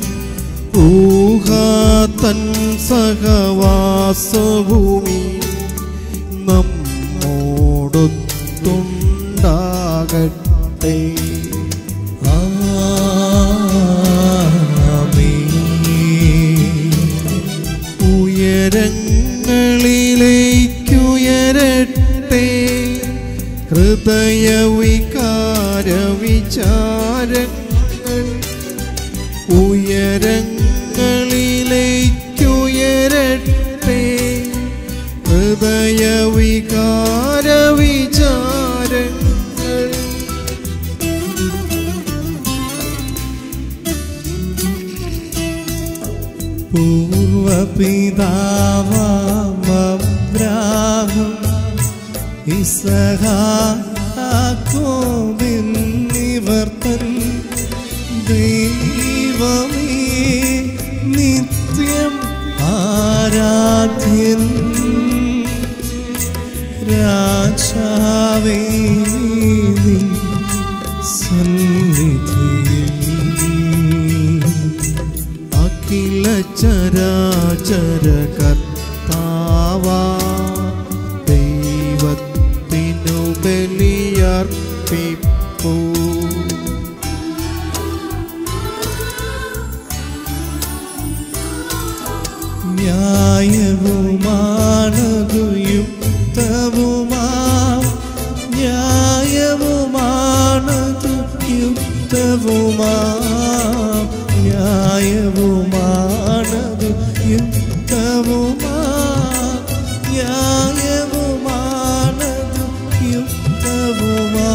ഊഹാതൻ സഹവാസഭൂമി നമ്മോടൊത്തുണ്ടാകട്ടെ ഉയരങ്ങളിലേക്കുയരട്ടെ ഹൃദയവികാര വിചാരങ്ങൾ ഉയരങ്ങളിലേക്കുയരട്ടെ ഹൃദയവികാര വിചാരങ്ങൾ പൂർവപിതാവാബ്രാഹം ഇസഹാക്കോബിന്നിവർത്തൻ ദൈവമേ ന്യായവുമാണതു യുക്തവുമാ ന്യായവുമാണതു യുക്തവുമാ ന്യായവുമാണതു യുക്തവുമാ ന്യായവുമാണതു യുക്തവുമാ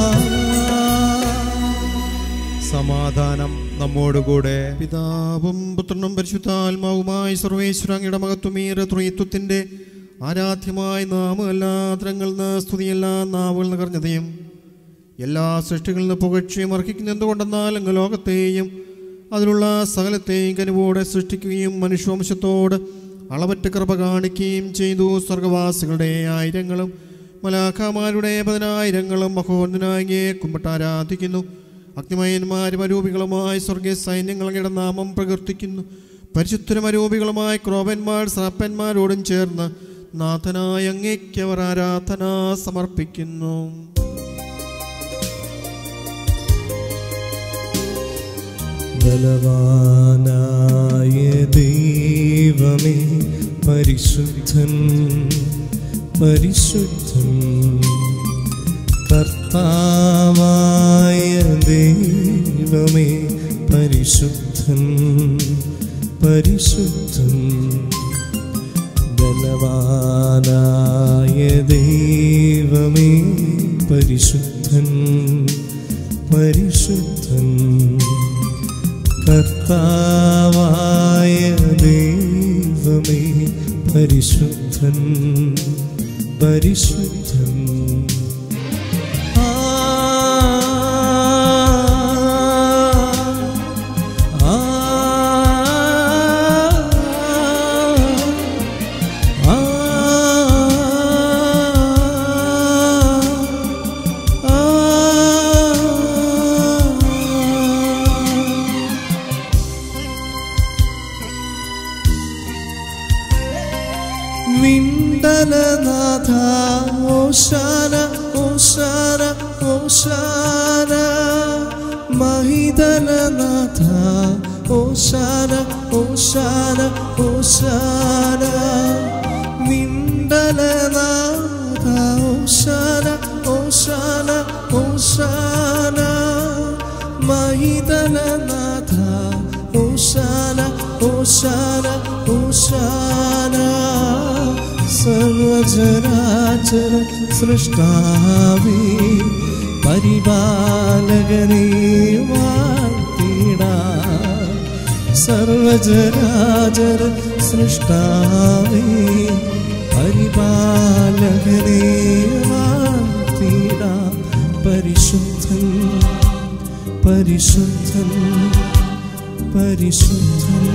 സമാധാനം നമ്മോടുകൂടെ പിതാവും പുത്രനും പരിശുദ്ധാത്മാവുമായി സർവേശ്വരങ്ങയുടെ മഹത്വമീറ ത്രിത്വത്തിൻ്റെ ആരാധ്യമായ നാമം എല്ലാ തരങ്ങളിൽ നിന്ന് സ്തുതിയെല്ലാ നാവുകൾ നിറഞ്ഞതയും എല്ലാ സൃഷ്ടികളിൽ നിന്ന് പുകഴ്ചയും അർഹിക്കുന്ന എന്തുകൊണ്ടെന്നാൽ അങ്ങ് ലോകത്തെയും അതിലുള്ള സകലത്തെയും കനിവോടെ സൃഷ്ടിക്കുകയും മനുഷ്യവംശത്തോട് അളവറ്റ കൃപ കാണിക്കുകയും ചെയ്തു സ്വർഗവാസികളുടെ ആയിരങ്ങളും മലാഖമാരുടെ പതിനായിരങ്ങളും മഹോന്നനായിയെ കുമ്പിട്ടാരാധിക്കുന്നു അഗ്നിമയന്മാരും അരൂപികളുമായി സ്വർഗീയ സൈന്യങ്ങളുടെ നാമം പ്രകീർത്തിക്കുന്നു പരിശുദ്ധരും അരൂപികളുമായി ക്രോപന്മാർ സാപ്പന്മാരോടും ചേർന്ന് നാഥനായ അങ്ങേക്ക് അവർ ആരാധന സമർപ്പിക്കുന്നു ബലവാനായ ദൈവമേ പരിശുദ്ധൻ പരിശുദ്ധൻ കർത്താവായ ദൈവമേ പരിശുദ്ധൻ പരിശുദ്ധൻ ബലവാനായ ദൈവമേ പരിശുദ്ധൻ പരിശുദ്ധൻ കർത്താവായ ദൈവമേ പരിശുദ്ധൻ പരിശുദ്ധൻ ആ ആ ആ ആ വിണ്ടലനാഥ ഓശാന ഓശാന ഓശാന മഹിതലനാഥ ഓശാന ഓശാന ഓശാന വിണ്ടലനാഥ ഓശാന ഓശാന ഓശാന മഹിതലനാഥ ഓശാന ഓശാന ഓശാന സർവചരാചര സൃഷ്ടാവേ പരിപാലകനേ വാഴ്ത്തിടാ സർവചരാചര സൃഷ്ടാവേ പരിപാലകനേ വാഴ്ത്തിടാ പരിശുദ്ധൻ പരിശുദ്ധൻ പരിശുദ്ധൻ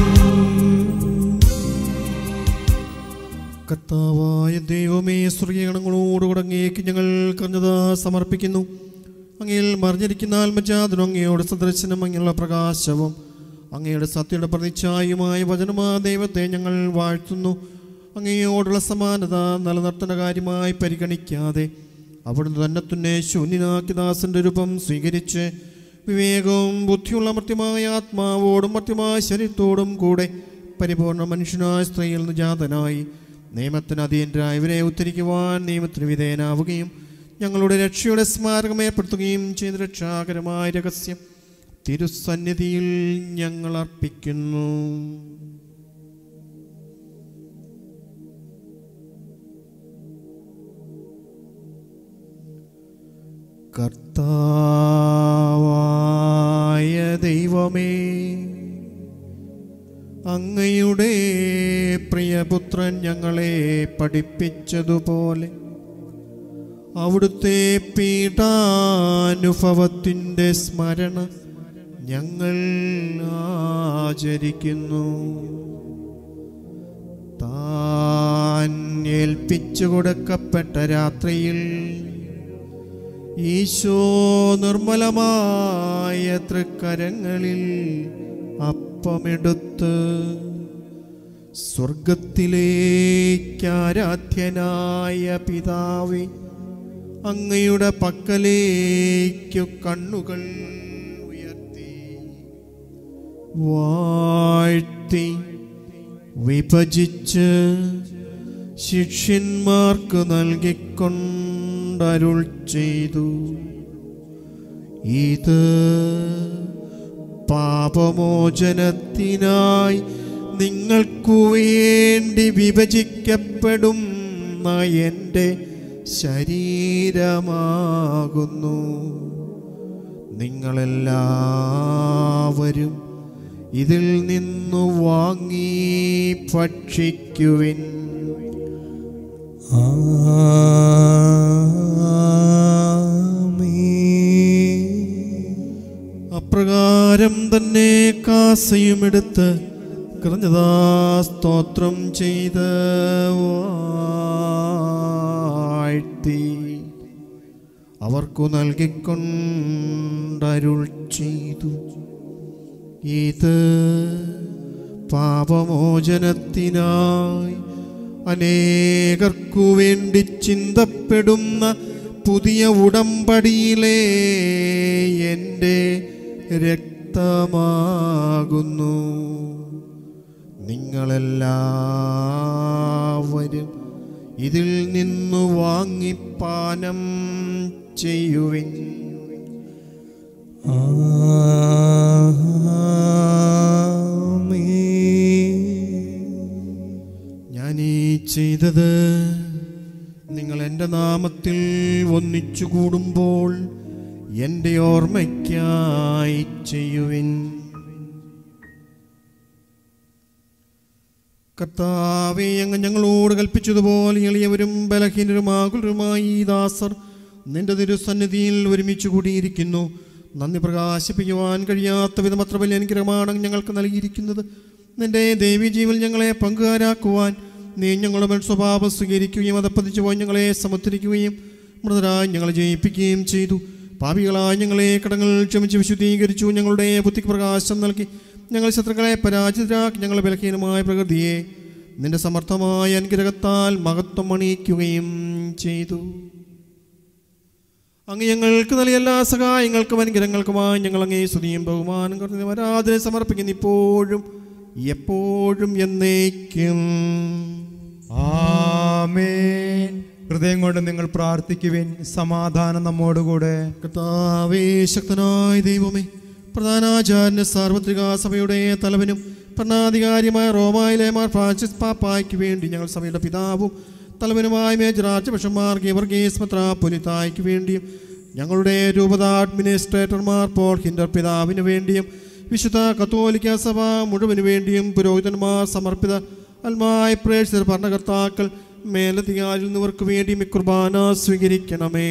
കർത്താവായ ദൈവമേ സ്വർഗീയഗണങ്ങളോട് തുടങ്ങിയേക്ക് ഞങ്ങൾ കഞ്ഞത സമർപ്പിക്കുന്നു അങ്ങയിൽ മറിഞ്ഞിരിക്കുന്ന ആത്മജാതനും അങ്ങയോട് സദർശനം അങ്ങയുള്ള പ്രകാശവും അങ്ങയുടെ സത്യയുടെ പ്രതിച്ഛായുമായ വചനമാ ദൈവത്തെ ഞങ്ങൾ വാഴ്ത്തുന്നു അങ്ങയോടുള്ള സമാനത നിലനിർത്തുന്ന കാര്യമായി പരിഗണിക്കാതെ അവിടുന്ന് തന്നെ തന്നെ ശൂന്യനാക്കി ദാസന്റെ രൂപം സ്വീകരിച്ച് വിവേകവും ബുദ്ധിയുള്ള മർത്യമായ ആത്മാവോടും മർത്യമായ ശരീരത്തോടും കൂടെ പരിപൂർണ മനുഷ്യനായ സ്ത്രീയിൽ നിന്ന് ജാതനായി നിയമത്തിന് അധീനരായ ഇവരെ ഉദ്ധരിക്കുവാൻ നിയമത്തിന് വിധേയനാവുകയും ഞങ്ങളുടെ രക്ഷയുടെ സ്മാരകം ഏർപ്പെടുത്തുകയും ചെയ്ത രക്ഷാകരമായ രഹസ്യം തിരുസന്നിധിയിൽ ഞങ്ങൾ അർപ്പിക്കുന്നു കർത്താവായ ദൈവമേ അങ്ങയുടെ പ്രിയപുത്രൻ ഞങ്ങളെ പഠിപ്പിച്ചതുപോലെ അവിടുത്തെ പീഠാനുഭവത്തിൻ്റെ സ്മരണ ഞങ്ങൾ ആചരിക്കുന്നു താൻ ഏൽപ്പിച്ചു കൊടുക്കപ്പെട്ട രാത്രിയിൽ ഈശോ നിർമ്മലമായ തൃക്കരങ്ങളിൽ അപ്പമെടുത്ത് സ്വർഗത്തിലേക്കാരാധ്യനായ പിതാവേ അങ്ങയുടെ പക്കലേക്കു കണ്ണുകൾ ഉയർത്തി വാഴ്ത്തി വിഭജിച്ച് ശിഷ്യന്മാർക്ക് നൽകിക്കൊണ്ടരുൾ ചെയ്തു ഇത് പാപമോചനത്തിനായി നിങ്ങൾക്കു വേണ്ടി വിഭജിക്കപ്പെടുന്ന എൻ്റെ ശരീരമാകുന്നു നിങ്ങളെല്ലാവരും ഇതിൽ നിന്നു വാങ്ങി ഭക്ഷിക്കുവിൻ അപ്രകാരം തന്നെ കാസയുമെടുത്ത് കൃതജ്ഞതാ സ്തോത്രം ചെയ്ത് വാഴ്ത്തി അവർക്കു നൽകിക്കൊണ്ടരുൾ ചെയ്തു ഇത് പാപമോചനത്തിനായി അനേകർക്കു വേണ്ടി ചിന്തപ്പെടുന്ന പുതിയ ഉടമ്പടിയിലെ എൻ്റെ രക്തമാകുന്നു നിങ്ങളെല്ലാവരും ഇതിൽ നിന്നു വാങ്ങിപ്പാനം ചെയ്യുവിൻ ഞാൻ ഈ ചെയ്തത് നിങ്ങൾ എൻ്റെ നാമത്തിൽ ഒന്നിച്ചു കൂടുമ്പോൾ എൻ്റെ ഓർമ്മയ്ക്കായി ചെയ്യുവിൻ കർത്താവെ അങ്ങ് ഞങ്ങളോട് കൽപ്പിച്ചതുപോലെ എളിയവരും ബലഹീനരുമാകുലരുമായി ഈ ദാസർ നിന്റെ തിരുസന്നിധിയിൽ ഒരുമിച്ച് കൂടിയിരിക്കുന്നു നന്ദി പ്രകാശിപ്പിക്കുവാൻ കഴിയാത്ത വിധം അത്ര വലിയ അനുഗ്രഹമാണ് അങ്ങ് ഞങ്ങൾക്ക് നൽകിയിരിക്കുന്നത് നിന്റെ ദേവി ജീവൽ ഞങ്ങളെ പങ്കുകാരാക്കുവാൻ നീ ഞങ്ങളുടെ മേൽ സ്വഭാവം സ്വീകരിക്കുകയും അതപ്പതിച്ചു പോയി ഞങ്ങളെ സമുദ്ധരിക്കുകയും മൃതരായി ഞങ്ങളെ ജയിപ്പിക്കുകയും ചെയ്തു പാപികളായ ഞങ്ങളെ കടങ്ങൾ ക്ഷമിച്ച് വിശുദ്ധീകരിച്ചു ഞങ്ങളുടെ ബുദ്ധിക്ക് പ്രകാശം നൽകി ഞങ്ങൾ ശത്രുക്കളെ പരാജിതരാക്കി ഞങ്ങളുടെ ബലഹീനമായ പ്രകൃതിയെ നിന്റെ സമർത്ഥമായ അനുഗ്രഹത്താൽ മഹത്വം അണിയിക്കുകയും ചെയ്തു അങ്ങ് ഞങ്ങൾക്ക് നൽകിയ എല്ലാ സഹായങ്ങൾക്കും അനുഗ്രഹങ്ങൾക്കുമായി ഞങ്ങൾ അങ്ങേ സ്തുതിയും ബഹുമാനം കുറഞ്ഞ ആരാധന സമർപ്പിക്കുന്നു ഇപ്പോഴും എപ്പോഴും എന്നേക്കും ആമേൻ ഹൃദയം കൊണ്ട് നിങ്ങൾ പ്രാർത്ഥിക്കുവിൻ സമാധാനം നമ്മോടുകൂടെ കർത്താവേ ശക്തനായ ദൈവമേ പ്രധാനാചാര്യന് സാർവത്രിക സഭയുടെ തലവനും ഭരണാധികാരിയുമായ റോമായിലെ മാർ ഫ്രാൻസിസ് പാപ്പായ്ക്ക് വേണ്ടി ഞങ്ങൾ സഭയുടെ പിതാവും തലവനുമായ മേജർ ആർച്ച് ഗീവർഗീസ് മെത്രാപ്പൊലിത്തായ്ക്ക് വേണ്ടിയും ഞങ്ങളുടെ രൂപത അഡ്മിനിസ്ട്രേറ്റർമാർ പോൾ ഹിൻഡർ പിതാവിന് വേണ്ടിയും വിശുദ്ധ കത്തോലിക്ക സഭ മുഴുവന് വേണ്ടിയും പുരോഹിതന്മാർ സമർപ്പിത അൽമായ പ്രേക്ഷിതർ ഭരണകർത്താക്കൾ മേലധികാരിൽ നിന്നവർക്ക് വേണ്ടിയും ഈ കുർബാന സ്വീകരിക്കണമേ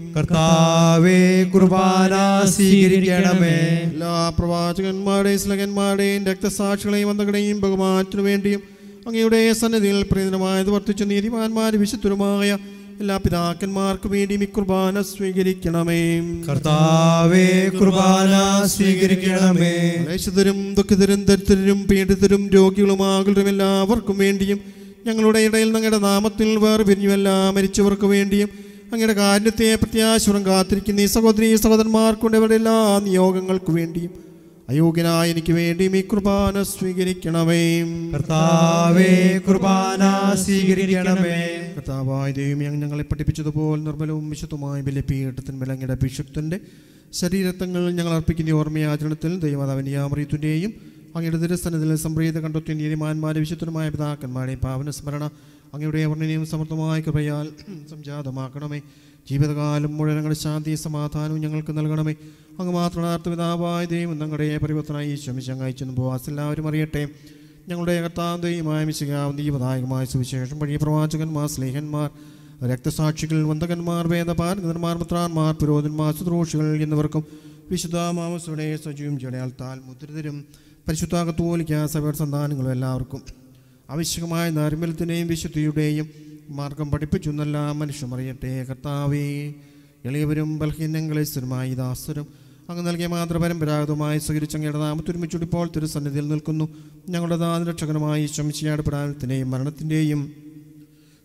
കർത്താവേ കുർബാന സ്വീകരിക്കണമേ എല്ലാ പ്രവാചകന്മാരുടെയും സ്ലകന്മാരുടെയും രക്തസാക്ഷികളെയും വന്തകളെയും ബഹുമാനത്തിനു വേണ്ടിയും അങ്ങയുടെ സന്നിധിയിൽ പ്രീതനമായത് വർദ്ധിച്ച നീതിമാന്മാർ വിശുദ്ധരുമായ എല്ലാ പിതാക്കന്മാർക്കും വേണ്ടിയും ഈ കുർബാന സ്വീകരിക്കണമേ കർത്താവേ കുർബാന സ്വീകരിക്കണമേ ക്ലേശിതരും ദുഃഖിതരും ദരിദ്രരും പീഡിതരും രോഗികളുമാകുന്നവരും എല്ലാവർക്കും വേണ്ടിയും ഞങ്ങളുടെ ഇടയിൽ ഞങ്ങളുടെ നാമത്തിൽ വേറെ പിരിഞ്ഞുമെല്ലാം മരിച്ചവർക്ക് വേണ്ടിയും അങ്ങയുടെ കാരുണ്യത്തെ പ്രത്യാശുരം കാത്തിരിക്കുന്ന ഈ സഹോദരി സഹോദരന്മാർക്കുണ്ട് ഇവരുടെ എല്ലാ നിയോഗങ്ങൾക്ക് വേണ്ടിയും അയോഗ്യനായ എനിക്ക് വേണ്ടിയും ഈ കുർബാന സ്വീകരിക്കണമേ കർത്താവേ കുർബാന സ്വീകരിക്കണമേ കർത്താവായ ദൈവമേ അങ്ങ് ഞങ്ങളെ പഠിപ്പിച്ചതുപോലെ നിർമ്മലവും വിശുദ്ധമായ ബലിപീഠത്തിന്മേൽ അങ്ങയുടെ അഭിഷക്തൻ്റെ ശരീരത്തങ്ങൾ ഞങ്ങൾ അർപ്പിക്കുന്ന ഈ ഓർമ്മയാചരണത്തിൽ ദൈവമാതാവിൻ്റെ യാമറിയത്തിൻ്റെയും അങ്ങയുടെ തിരസ്ഥനത്തിൽ സംപ്രീത കണ്ടെത്തിയ നീതിമാന്മാരെ വിശുദ്ധമായ പിതാക്കന്മാരുടെയും പാവന സ്മരണ അങ്ങയുടെ വർണ്ണനയും സമർത്ഥമായ കൃപയാൽ സംജാതമാക്കണമേ ജീവിതകാലം മുഴുവൻ ഞങ്ങളുടെ ശാന്തി സമാധാനവും ഞങ്ങൾക്ക് നൽകണമേ അങ്ങ് മാത്രമാർത്ഥ പിതാവായ ദൈവം ഞങ്ങളുടെ പരിവർത്തനായി ശമിച്ചങ്ങയച്ചെന്ന് പോവാസ് എല്ലാവരും അറിയട്ടെ ഞങ്ങളുടെ കർത്താന്തയുമായ മിശികാവും ദീപദായകമായ സുവിശേഷം വഴി പ്രവാചകന്മാർ സ്നേഹന്മാർ രക്തസാക്ഷികൾ വന്ദകന്മാർ വേദപാരകന്മാർ പുത്രാന്മാർ പുരോഹിതന്മാർ ശുശ്രൂഷികൾ എന്നിവർക്കും വിശുദ്ധ മാമസുടെ സജീവം ജടയാൽത്താൽ മുദ്രിതരും പരിശുദ്ധ കത്തോലിക്ക സഭയുടെ സന്താനങ്ങളും എല്ലാവർക്കും ആവശ്യമായ നൈർമല്യത്തിൻ്റെയും വിശുദ്ധിയുടെയും മാർഗം പഠിപ്പിച്ചു എന്നല്ല മനുഷ്യൻ അറിയട്ടെ കർത്താവേ എളിയവരും ബലഹീനങ്ങളെ സ്ഥിരമായി ദാസരും അങ്ങ് നൽകിയ മാതൃപരമ്പരാഗതമായി സ്വീകരിച്ചങ്ങയുടെ നാമത്തൊരുമിച്ചുടിപ്പോൾ തിരുസന്നിധിയിൽ നിൽക്കുന്നു ഞങ്ങളുടെ നാദരക്ഷകനുമായി ശംശിയാട് പ്രാണത്തിൻ്റെയും മരണത്തിൻ്റെയും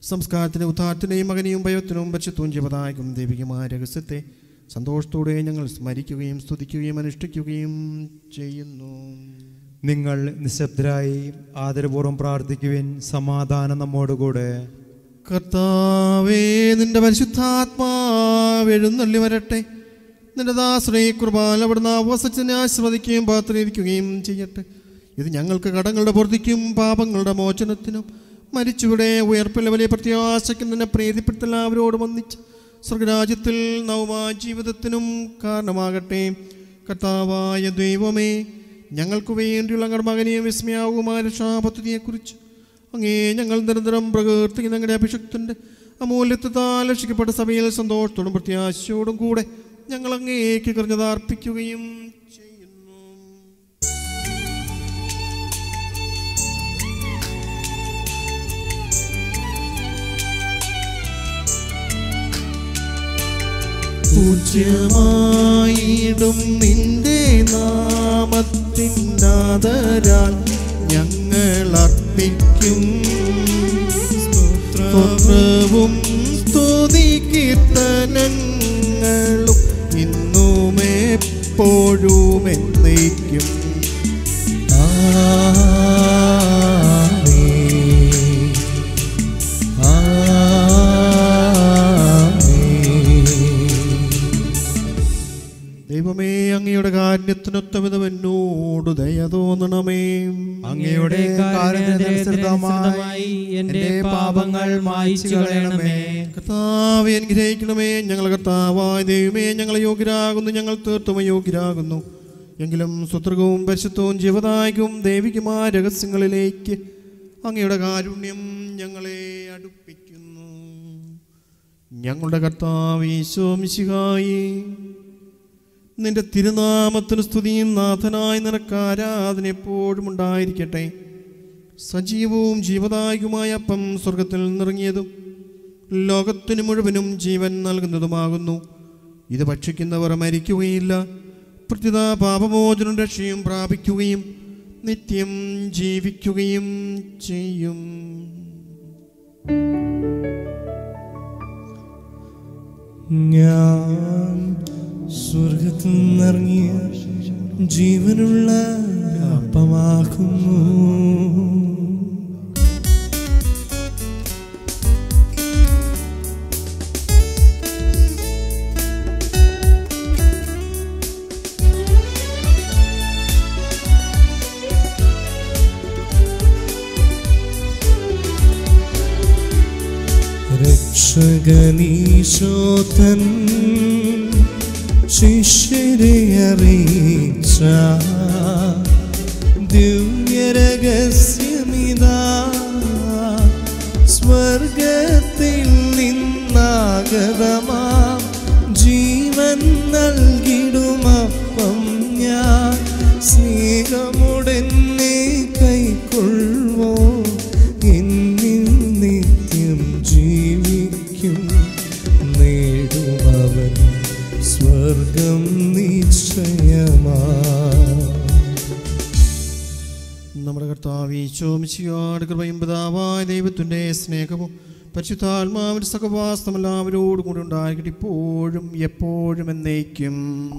സംസ്കാരത്തിന് ഉദ്ധാരത്തിനെയും മകനെയും ഭയത്തിനും പരിശുദ്ധവും ജീവദായകം ദൈവികമായ രഹസ്യത്തെ സന്തോഷത്തോടെ ഞങ്ങൾ സ്മരിക്കുകയും സ്തുതിക്കുകയും അനുഷ്ഠിക്കുകയും ചെയ്യുന്നു നിങ്ങൾ നിശബ്ദരായി ആദരപൂർവ്വം പ്രാർത്ഥിക്കുവിൻ സമാധാനം നമ്മോടുകൂടെ കർത്താവേ നിന്റെ പരിശുദ്ധാത്മാവ് എഴുന്നള്ളി വരട്ടെ നിന്റെ ദാസനെ കുർബാന അവിടുന്ന് അവസരത്തിനെ ആശ്രവദിക്കുകയും പാത്രയിരിക്കുകയും ചെയ്യട്ടെ ഇത് ഞങ്ങൾക്ക് കടങ്ങളുടെ പൂർത്തിക്കും പാപങ്ങളുടെ മോചനത്തിനും മരിച്ചുവിടെ ഉയർപ്പിലെ വലിയ പ്രത്യാശയ്ക്കും നിന്നെ പ്രീതിപ്പെടുത്ത എല്ലാവരോടും ഒന്നിച്ച് സ്വർഗരാജ്യത്തിൽ നവമായ ജീവിതത്തിനും കാരണമാകട്ടെ കർത്താവായ ദൈവമേ ഞങ്ങൾക്ക് വേണ്ടിയുള്ള ഞങ്ങളുടെ മകനെയും വിസ്മയാവുമായ രക്ഷാപദ്ധതിയെക്കുറിച്ച് അങ്ങേ ഞങ്ങൾ നിരന്തരം പ്രകീർത്തിക്കുന്ന ഞങ്ങളുടെ അഭിഷക്തൻ്റെ അമൂല്യത്താൽ രക്ഷിക്കപ്പെട്ട സഭയിൽ സന്തോഷത്തോടും പ്രത്യാശയോടും കൂടെ ഞങ്ങൾ അങ്ങേക്ക് കറിഞ്ഞത് അർപ്പിക്കുകയും ചെയ്യുന്നു പൂജ്യമായിടും നിന്റെ നാമത്തിനാദരാൽ ഞങ്ങൾ അർപ്പിക്കും സ്തോത്രവും സ്തുതി കീർത്തനങ്ങളും ഇന്നും എപ്പോഴും എന്നേക്കും ദൈവമേ അങ്ങയുടെ കാരുണ്യത്തിനൊത്തവിധം എന്നോട് ദയ തോന്നണമേ അങ്ങയുടെ കാരുണ്യത്തിനനുസൃതമായി എന്റെ പാപങ്ങൾ മായിച്ചു കളയണമേ കർത്താവെ അനുഗ്രഹിക്കണമേ ഞങ്ങൾ കർത്താവായ ദൈവമേ ഞങ്ങൾ യോഗ്യരാകുന്നു ഞങ്ങൾ തീർത്തും യോഗ്യരാകുന്നു എങ്കിലും സുത്രകവും പരിശുദ്ധവും ജീവദായകവും ദൈവികമായ രഹസ്യങ്ങളിലേക്ക് അങ്ങയുടെ കാരുണ്യം ഞങ്ങളെ അടുപ്പിക്കുന്നു ഞങ്ങളുടെ കർത്താവ് ഈശോമിശിഹായി നിന്റെ തിരുനാമത്തിന് സ്തുതിയും നാഥനായി നിനക്ക് ആരാധന എപ്പോഴും ഉണ്ടായിരിക്കട്ടെ സജീവവും ജീവദായകവുമായ അപ്പം സ്വർഗത്തിൽ നിന്നിറങ്ങിയതും ലോകത്തിന് മുഴുവനും ജീവൻ നൽകുന്നതുമാകുന്നു ഇത് ഭക്ഷിക്കുന്നവർ മരിക്കുകയില്ല പ്രത്യുത പാപമോചനം രക്ഷയും പ്രാപിക്കുകയും നിത്യം ജീവിക്കുകയും ചെയ്യും ഞാൻ സ്വർഗത്തിൽ നിന്നിറങ്ങിയ ജീവനുള്ള അപ്പമാകുന്നു രക്ഷകനീശോധൻ ശിഷ്യരെ അറിയിച്ച ദിവ്യരഹസ്യമിതാ സ്വർഗത്തിൽ നിന്നാഗതമാ ജീവൻ നൽകിടുമപ്പം ഞാൻ സ്നേഹമുടനെ കൈക്കൊള്ളുവോ എന്നിൽ നിത്യം ജീവിക്കും നേടുമവൻ സ്വർഗം നിശ്ചയമാ നമ്മുടെ കർത്താവ് ഈശോമിശിയോട് കൃപയും പിതാവായ ദൈവത്തിൻ്റെ സ്നേഹവും പരിശുദ്ധാത്മാവിൻ്റെ സഹവാസം എല്ലാവരോടും കൂടി ഉണ്ടായിരിക്കട്ടെ ഇപ്പോഴും എപ്പോഴും എന്നേക്കും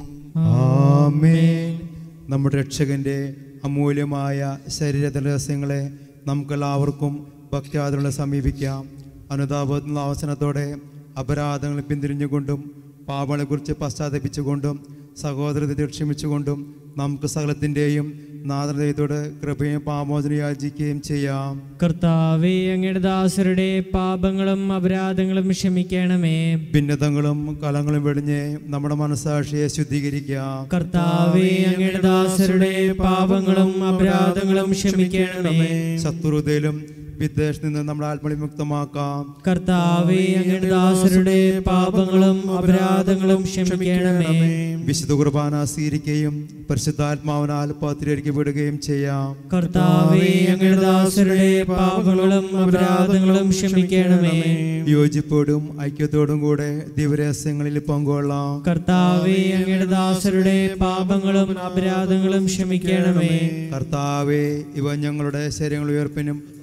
ആമേൻ നമ്മുടെ രക്ഷകന്റെ അമൂല്യമായ ശരീരത്തിലെ രഹസ്യങ്ങളെ നമുക്കെല്ലാവർക്കും ഭക്തിയാദരങ്ങളെ സമീപിക്കാം അനുതാപത്തിനുള്ള അവസരത്തോടെ അപരാധങ്ങൾ പിന്തിരിഞ്ഞുകൊണ്ടും പാപങ്ങളെക്കുറിച്ച് പശ്ചാത്തപിച്ചുകൊണ്ടും സഹോദരത്തെ ക്ഷമിച്ചുകൊണ്ടും നമുക്ക് സകലത്തിൻ്റെയും നാദനദയത്തോട് കൃപയും പാമോചനം യാചിക്കുകയും ചെയ്യാം കർത്താവേ അങ്ങയുടെ ദാസരുടെ പാപങ്ങളും അപരാധങ്ങളും ക്ഷമിക്കണമേ ഭിന്നതകളും കലങ്ങളും വെടിഞ്ഞ് നമ്മുടെ മനസാക്ഷിയെ ശുദ്ധീകരിക്കാം കർത്താവേ അങ്ങയുടെ ദാസരുടെ പാപങ്ങളും അപരാധങ്ങളും ക്ഷമിക്കണമേ ശത്രുതയിലും വിദ്വേഷത്തിൽ നിന്ന് നമ്മുടെ ആത്മളി മുക്തമാക്കാം കർത്താവേ അങ്ങയുടെ ദാസരുടെ പാപങ്ങളും അപരാധങ്ങളും ക്ഷമിക്കണമേ വിശുദ്ധ കുർബാന സ്വീകരിക്കുകയും പരിശുദ്ധാത്മാവിനാൽ പാത്രീകരിക്കപ്പെടുകയും ചെയ്യാം കർത്താവേ അങ്ങയുടെ ദാസരുടെ പാപങ്ങളും അപരാധങ്ങളും ക്ഷമിക്കണമേ യോജിപ്പോടും ഐക്യത്തോടും കൂടെ ദിവരഹസ്യങ്ങളിൽ പങ്കുകൊള്ളാം കർത്താവേ അങ്ങയുടെ ദാസരുടെ പാപങ്ങളും അപരാധങ്ങളും ക്ഷമിക്കണമേ കർത്താവെ ഇവ ഞങ്ങളുടെ ശരീരങ്ങൾ ഉയർപ്പിനും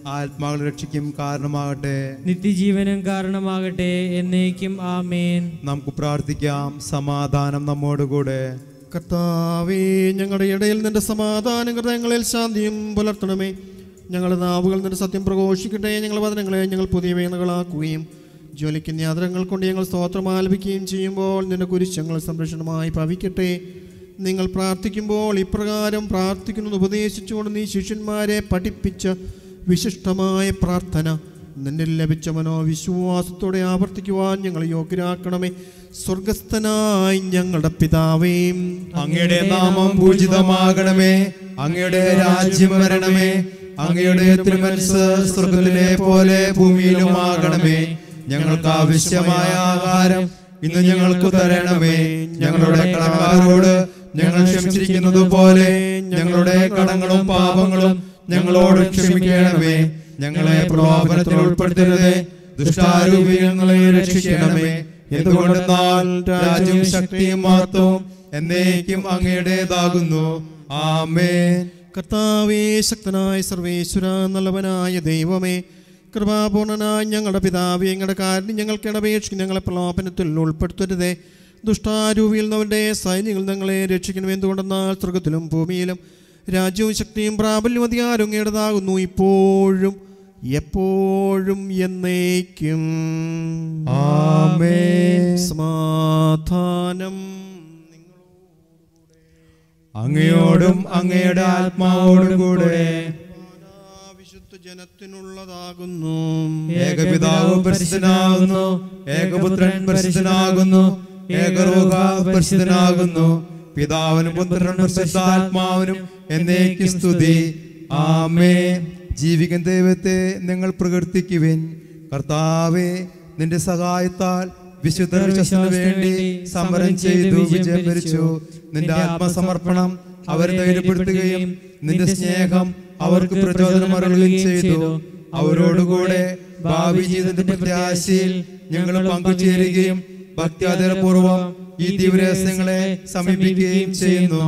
ആത്മാക്കളുടെ രക്ഷയ്ക്കും കാരണമാകട്ടെ നിത്യജീവനും കാരണമാകട്ടെ എന്നേക്കും ആമേൻ നമുക്ക് പ്രാർത്ഥിക്കാം സമാധാനം നമ്മോടുകൂടെ കർത്താവേ ഞങ്ങളുടെ ഇടയിൽ നിന്റെ സമാധാനം ഹൃദയങ്ങളിൽ ശാന്തിയും പുലർത്തണമേ ഞങ്ങളുടെ നാവുകൾ നിന്റെ സത്യം പ്രഘോഷിക്കട്ടെ ഞങ്ങളുടെ വചനങ്ങളെ ഞങ്ങൾ പുതിയ വേദനകളാക്കുകയും ജ്വലിക്കുന്ന യാത്രകൾ കൊണ്ട് ഞങ്ങൾ സ്തോത്രം ആലപിക്കുകയും ചെയ്യുമ്പോൾ നിന്റെ കുരിശങ്ങൾ സംരക്ഷണമായി ഭവിക്കട്ടെ നിങ്ങൾ പ്രാർത്ഥിക്കുമ്പോൾ ഇപ്രകാരം പ്രാർത്ഥിക്കുന്നത് ഉപദേശിച്ചുകൊണ്ട് നീ ശിഷ്യന്മാരെ പഠിപ്പിച്ച വിശിഷ്ടമായ പ്രാർത്ഥന നിന്നിൽ ലഭിച്ച മനോവിശ്വാസത്തോടെ ആവർത്തിക്കുവാൻ ഞങ്ങൾ യോഗ്യരാക്കണമേ സ്വർഗസ്ഥനായി ഞങ്ങളുടെ പിതാവേയും അങ്ങയുടെ നാമം പൂജിതമാകണമേ അങ്ങയുടെ രാജ്യം വരണമേ അങ്ങയുടെ തിരുമനസ് സ്വർഗത്തിലെ പോലെ ഭൂമിയിലുമാകണമേ ഞങ്ങൾക്ക് ആവശ്യമായ ആഹാരം ഇന്ന് ഞങ്ങൾക്ക് തരണമേ ഞങ്ങളുടെ കടക്കാരോട് ഞങ്ങൾ ക്ഷമിച്ചിരിക്കുന്നത് പോലെ ഞങ്ങളുടെ കടങ്ങളും പാപങ്ങളും ഞങ്ങളോട് ക്ഷമിക്കണമേ ഞങ്ങളെ പ്രലോഭനത്തിൽ ഉൾപ്പെടുത്തരുതേ ദുഷ്ടാരൂപി ഞങ്ങളെ രക്ഷിക്കണമേ എന്തുകൊണ്ടെന്നാൽ രാജ്യവും ശക്തിയും മാത്രവും എന്നേക്കും അങ്ങയുടേതാകുന്നു ആമേൻ കർത്താവേ ശക്തനായ സർവേശ്വര നല്ലവനായ ദൈവമേ കൃപാപൂർണനായ ഞങ്ങളുടെ പിതാവേ ഞങ്ങളുടെ കാര്യം ഞങ്ങൾക്ക് ഇടപേക്ഷിക്കും ഞങ്ങളെ പ്രലോഭനത്തിൽ ഉൾപ്പെടുത്തരുതേ ദുഷ്ടാരൂപിയിൽ നിന്നവരുടെ സൈന്യങ്ങൾ ഞങ്ങളെ രക്ഷിക്കണം എന്തുകൊണ്ടെന്നാൽ സ്വർഗത്തിലും ഭൂമിയിലും രാജ്യവും ശക്തിയും പ്രാബല്യം അധികാരവും അങ്ങയുടേതാകുന്നു ഇപ്പോഴും എപ്പോഴും എന്നേക്കും ആമേൻ സമാധാനം അങ്ങയോടും അങ്ങയുടെ ആത്മാവോടും കൂടെ വിശുദ്ധ ജനത്തിനുള്ളതാകുന്നു ഏകപിതാവ് പരിശുദ്ധനാകുന്നു ഏകപുത്രൻ പരിശുദ്ധനാകുന്നു ഏകരോഗ പരിശുദ്ധനാകുന്നു പിതാവിനും പുത്രനും പരിശുദ്ധാത്മാവിനും എന്നേക്ക് സ്തുതി ആമേ ജീവിക്കുന്ന ദൈവത്തെ നിങ്ങൾ പ്രകീർത്തിക്കുവിൻ കർത്താവേ നിന്റെ സഹായത്താൽ വിശുദ്ധ വിശ്വസനു വേണ്ടി സമരം ചെയ്തു വിജയം വരിച്ചു നിന്റെ ആത്മസമർപ്പണം അവരെ ധൈര്യപ്പെടുത്തുകയും നിന്റെ സ്നേഹം അവർക്ക് പ്രചോദനം അറിയുകയും ചെയ്തു അവരോടുകൂടെ ഭാവി ജീവിതത്തിന്റെ പ്രത്യാശയിൽ ഞങ്ങൾ പങ്കുചേരുകയും ഭക്തിയാദരപൂർവം ഈ ദിവരഹസ്യങ്ങളെ സമീപിക്കുകയും ചെയ്യുന്നു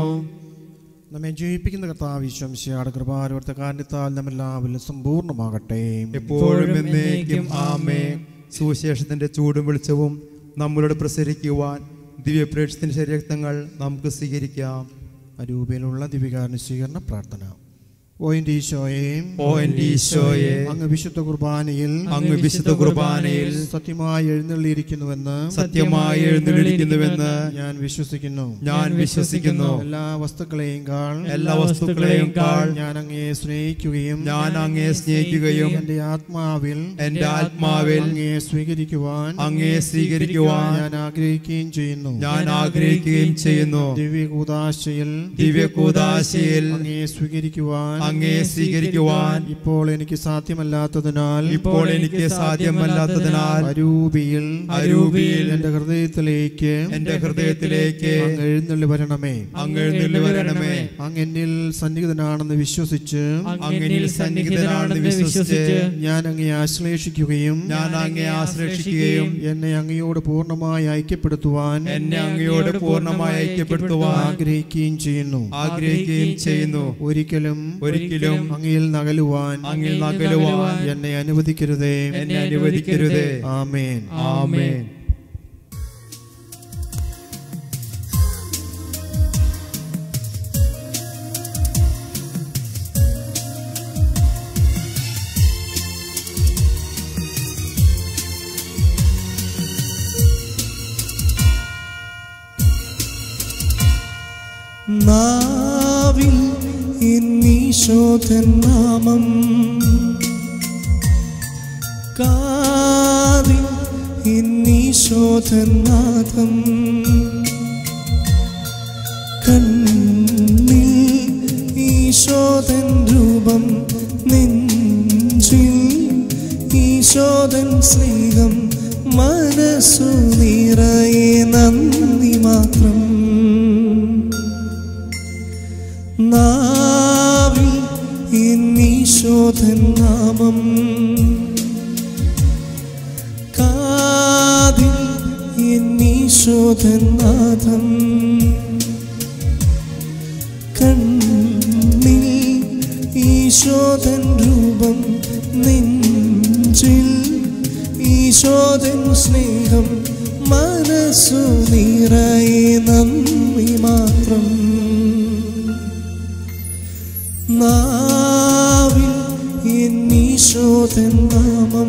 നമ്മെ ജീവിപ്പിക്കുന്ന കർത്താവ് വിശ്വംശയുടെ കൃപാരവർത്ത കാരണത്താൽ നമ്മെല്ലാവരിലും സമ്പൂർണ്ണമാകട്ടെ എപ്പോഴും എന്നേക്കും ആമേ സുവിശേഷത്തിന്റെ ചൂടും വെളിച്ചവും നമ്മളോട് പ്രസരിക്കുവാൻ ദിവ്യപ്രേക്ഷത്തിന്റെ ശരീരക്തങ്ങൾ നമുക്ക് സ്വീകരിക്കാം അരൂപയിലുള്ള ദിവികാരണ സ്വീകരണ പ്രാർത്ഥന ഓ എൻ്റെ ഈശോയെ ഓ എൻ്റെ ഈശോയെ അങ്ങ് വിശുദ്ധ കുർബാനയിൽ അങ്ങ് വിശുദ്ധ കുർബാനയിൽ സത്യമായി എഴുന്നള്ളിയിരിക്കുന്നുവെന്ന് സത്യമായി എഴുന്നള്ളിരിക്കുന്നുവെന്ന് ഞാൻ വിശ്വസിക്കുന്നു ഞാൻ വിശ്വസിക്കുന്നു എല്ലാ വസ്തുക്കളെയും കാൾ എല്ലാ വസ്തുക്കളെയും കാൾ ഞാൻ അങ്ങയെ സ്നേഹിക്കുകയും ഞാൻ അങ്ങയെ സ്നേഹിക്കുകയും എൻ്റെ ആത്മാവിൽ എന്റെ ആത്മാവിൽ അങ്ങയെ സ്വീകരിക്കുവാൻ അങ്ങയെ സ്വീകരിക്കുവാൻ ഞാൻ ആഗ്രഹിക്കുകയും ചെയ്യുന്നു ഞാൻ ആഗ്രഹിക്കുകയും ചെയ്യുന്നു ദിവ്യകൂദാശയിൽ ദിവ്യകൂദാശയിൽ അങ്ങയെ സ്വീകരിക്കുവാൻ അങ്ങയെ സ്വീകരിക്കുവാൻ ഇപ്പോൾ എനിക്ക് സാധ്യമല്ലാത്തതിനാൽ ഇപ്പോൾ എനിക്ക് സാധ്യമല്ലാത്തതിനാൽ അരൂപിയിൽ അരൂപിയിൽ എന്റെ ഹൃദയത്തിലേക്ക് എന്റെ ഹൃദയത്തിലേക്ക് അങ്ങ് എഴുന്നള്ളി വരണമേ അങ്ങ് എഴുന്നള്ളി വരണമേ അങ്ങ് എന്നിൽ സന്നിഹിതനാണെന്ന് വിശ്വസിച്ച് അങ്ങനിൽ സന്നിഹിതനാണെന്ന് വിശ്വസിച്ച് ഞാൻ അങ്ങയെ ആശ്ലേഷിക്കുകയും ഞാൻ അങ്ങയെ ആശ്രയിക്കുകയും എന്നെ അങ്ങയോട് പൂർണ്ണമായി ഐക്യപ്പെടുത്തുവാൻ എന്നെ അങ്ങയോട് പൂർണ്ണമായി ഐക്യപ്പെടുത്തുവാൻ ആഗ്രഹിക്കുകയും ചെയ്യുന്നു ആഗ്രഹിക്കുകയും ചെയ്യുന്നു ഒരിക്കലും ഒരിക്കലും അങ്ങയിൽ നകലുവാൻ അങ്ങിൽ നകലുവാൻ എന്നെ അനുവദിക്കരുതേ എന്നെ അനുവദിക്കരുതേ ആമേൻ ആമേൻ നാവിൽ എന്നീശോധൻ നാമം കാതിൽ എന്നീശോധൻ നാഥം കണ്ണിൽ ഈശോധൻ രൂപം നെഞ്ചിൽ ഈശോധൻ സ്നേഹം മനസ്സു നിറയെ നന്ദി മാത്രം നാവിൽ എന്നീശോധൻ നാമം കാതിൽ എന്നീശോധൻ നാഥം കണ്ണിൽ ഈശോധൻ രൂപം സ്നേഹം മനസ്സു നിറയെ നന്ദി മാത്രം നാവിൽ എന്നീശോതൻ നാമം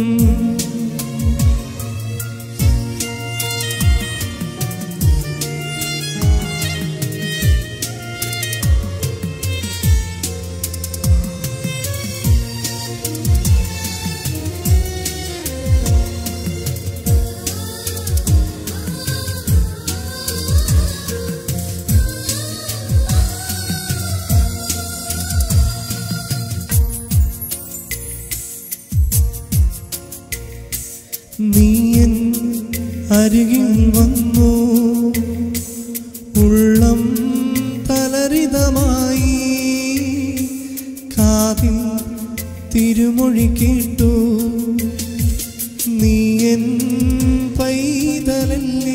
നീയൻ അരികിൽ വന്നു ഉള്ളം തലരിതമായി കാതിൽ തിരുമൊഴി കേട്ടു നീയൻ പൈതലല്ലേ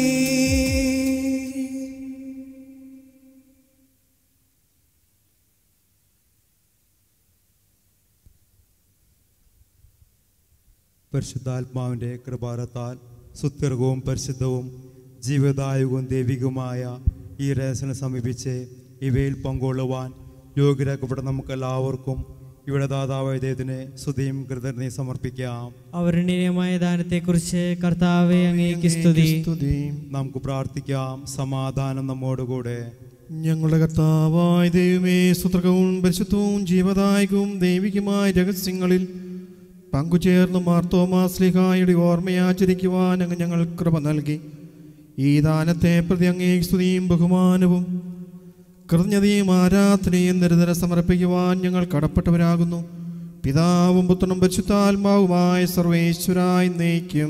പരിശുദ്ധാത്മാവിൻ്റെ കൃപാരത്താൽ സുത്യർഗവും പരിശുദ്ധവും ജീവദായകവും ദൈവികവുമായ ഈ രഹസ്യനെ സമീപിച്ച് ഇവയിൽ പങ്കുകൊള്ളുവാൻ യോഗ്യരാക്കപ്പെട്ട നമുക്കെല്ലാവർക്കും ഇവിടെ ദാതാവായ ദൈവത്തിന് സ്തുതിയും കൃതജ്ഞതയും സമർപ്പിക്കാം അവരുണ്യമായ ദാനത്തെക്കുറിച്ച് കർത്താവെ അങ്ങേക്ക് സ്തുതി സ്തുതി നമുക്ക് പ്രാർത്ഥിക്കാം സമാധാനം നമ്മോടുകൂടെ ഞങ്ങളുടെ കർത്താവായ ദൈവമേ സുത്രകവും പരിശുദ്ധവും ജീവദായകവും ദൈവികമായ രഹസ്യങ്ങളിൽ പങ്കുചേർന്ന് മാർത്തോമാസ്ലിഹായുടെ ഓർമ്മയാചരിക്കുവാൻ അങ്ങ് ഞങ്ങൾ കൃപ നൽകി ഈ ദാനത്തെ പ്രതി അങ്ങേ സ്തുതിയും ബഹുമാനവും കൃതജ്ഞതയും ആരാധനയും നിരന്തരം സമർപ്പിക്കുവാൻ ഞങ്ങൾ കടപ്പെട്ടവരാകുന്നു പിതാവും പുത്രനും പരിശുദ്ധാത്മാവുമായ സർവേശ്വരായി നയിക്കും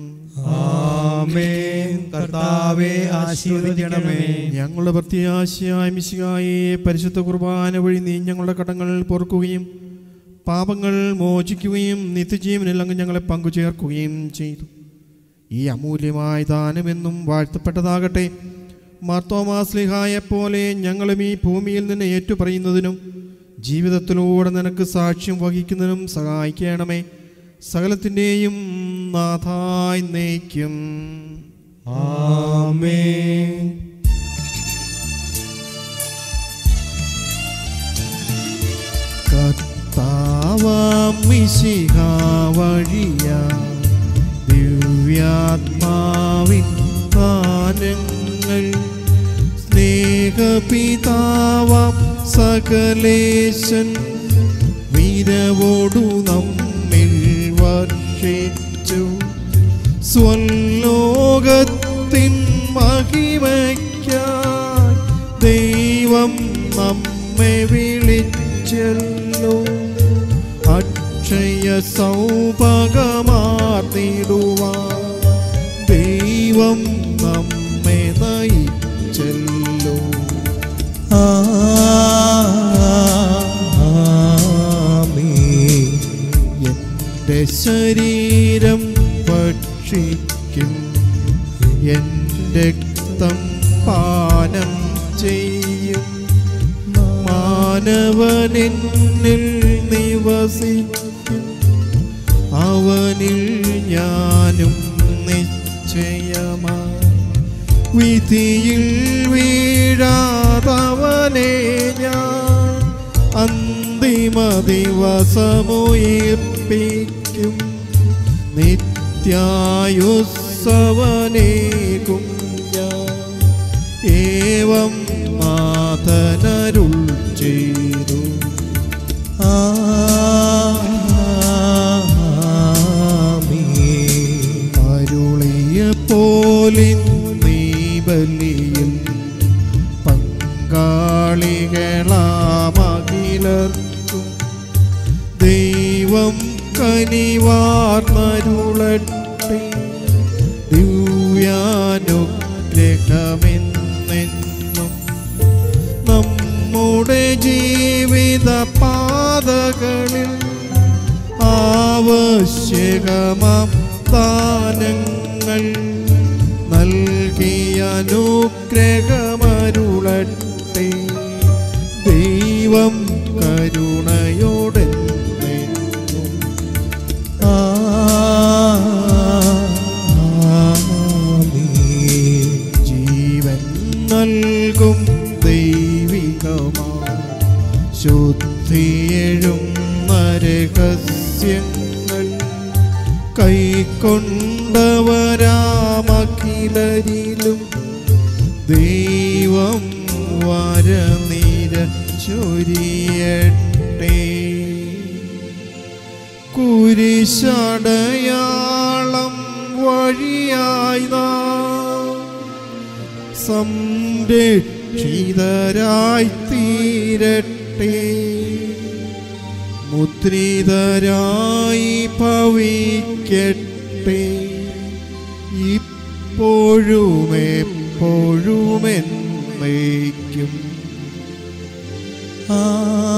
ആമേൻ കർത്താവെ ആശീർവദിക്കണമേ ഞങ്ങളുടെ പ്രത്യാശയായ മിശികായെ പരിശുദ്ധ കുർബാന വഴി നീ ഞങ്ങളുടെ കടങ്ങൾ പൊറുക്കുകയും പാപങ്ങൾ മോചിക്കുകയും നിത്യജീവനിൽ അങ്ങ് ഞങ്ങളെ പങ്കുചേർക്കുകയും ചെയ്തു ഈ അമൂല്യമായ ദാനമെന്നും വാഴ്ത്തപ്പെട്ടതാകട്ടെ മാർത്തോമാസ്ലിഹായെ പോലെ ഞങ്ങളും ഈ ഭൂമിയിൽ നിന്ന് ഏറ്റുപറയുന്നതിനും ജീവിതത്തിലൂടെ നിനക്ക് സാക്ഷ്യം വഹിക്കുന്നതിനും സഹായിക്കണമേ സകലത്തിൻ്റെയും നാഥായി നയിക്കും ആമേൻ കർത്താവാം മിശിഹ വഴിയ ദിവ്യാത്മാവിൻ ദാനങ്ങൾ സ്നേഹപിതാവാം സകലേശൻ വീരവോടു നമ്മിൽ വർഷിച്ചു സ്വലോകത്തിൻ മഹിമയ്ക്കായി ദൈവം നമ്മെ വിളിച്ചല്ലോ അക്ഷയ സൗഭഗമാർന്നിടുവാൻ ദൈവം നമ്മെ നയിച്ചല്ലോ ആമേൻ എൻ്റെ ശരീരം ഭക്ഷിക്കും എൻ്റെ രക്തം പാനം ചെയ്യും മാനവനെന്നിൽ നിവസിക്കും അവനിൽ ഞാനും നിശ്ചയമായി വിധിയിൽ വീഴാതവനെ ഞാൻ അന്തിമ ദിവസമുയിർപ്പിക്കും നിത്യായുസ്സവനേകും ഞാൻ ഏവം നാഥനരുൾ ചെയ്തു ആമേൻ അരുളിയ പോലിൻ നീ ബലിയിൽ പങ്കാളികളാമകിലർക്കും ദൈവം കനിവാർന്നരുളട്ടെ ദിവ്യാനുഗ്രഹമെന്നെന്നും നമ്മുടെ ജീവിത പാതകളിൽ ആവശ്യകമാം ദാനങ്ങൾ നൽകിയ അനുഗ്രഹമരുളട്ടെ ദൈവം കരുണയോടെ ആമേൻ ശുദ്ധിയെഴും രഹസ്യങ്ങൾ കൈക്കൊണ്ടവരാമഖിലരിലും ദൈവം വരനിര ചൊരിയട്ടെ കുരിശടയാളം വഴിയായി നാം സംരക്ഷിതരായി തീരട്ടെ മുദ്രിതരായി ഭവിക്കട്ടെ ഇപ്പോഴും എപ്പോഴും എന്നേക്കും ആ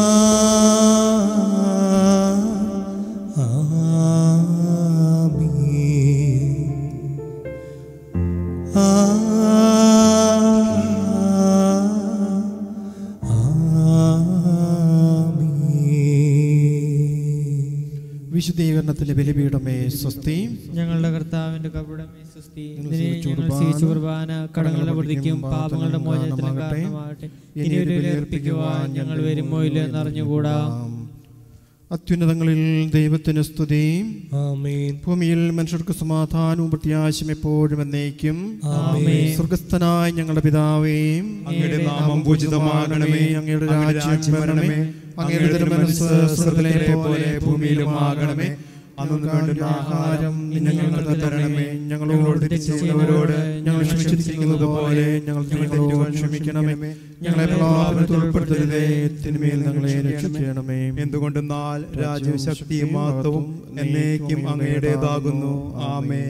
വിശുദ്ധീകരണത്തിലെ ബലിപീഠമേ സ്വസ്തി ഞങ്ങളുടെ കർത്താവിന്റെ കപടമേ സുസ്തി ഞങ്ങൾ ഇതിനെ സ്വീകരിച്ച ഞങ്ങൾ കുർബാന, സ്വീകരിച്ച കുർബാന കടങ്ങളുടെ വൃത്തിക്കും പാപങ്ങളുടെ പാപങ്ങളുടെ മോചനത്തിനും കാരണമാകട്ടെ. കാരണമാകട്ടെ ഇനി ഒരു ബലിയർപ്പിക്കുവാൻ ഞങ്ങൾ വരുമോ ഇല്ലയോ എന്നറിഞ്ഞുകൂടാ അത്യുന്നതങ്ങളിൽ ദൈവത്തിന് സ്തുതി ആമേൻ ഭൂമിയിൽ മനുഷ്യർക്ക് സമാധാനവും പ്രത്യാശയും എപ്പോഴും എന്നേക്കും ആമേൻ. സ്വർഗസ്ഥനായ ഞങ്ങളുടെ പിതാവേയും അങ്ങയുടെ നാമം പൂജിതമാകണമേ അങ്ങയുടെ അങ്ങയുടെ രാജ്യം വരണമേ അങ്ങയുടെ തിരുമനസ് സ്വർഗ്ഗത്തിലെ പോലെ ഭൂമിയിലും ആകണമേ അന്നു വേണ്ടുന്ന ആഹാരം ഇന്ന് ഞങ്ങൾക്ക് തരണമേ ഞങ്ങളോട് തെറ്റ് ചെയ്യുന്നവരോട് ഞങ്ങൾ ക്ഷമിച്ചിരിക്കുന്നത് പോലെ ഞങ്ങൾ ഞങ്ങളോട് ക്ഷമിക്കണമേ ഞങ്ങളെ പ്രലോഭനത്തിൽ ഉൾപ്പെടുത്തരുതേ തിന്മയിൽ ഞങ്ങളെ രക്ഷിക്കണമേ എന്തുകൊണ്ടെന്നാൽ രാജ്യവും ശക്തിയും മഹത്വവും എന്നേക്കും അങ്ങയുടേതാകുന്നു ആമേ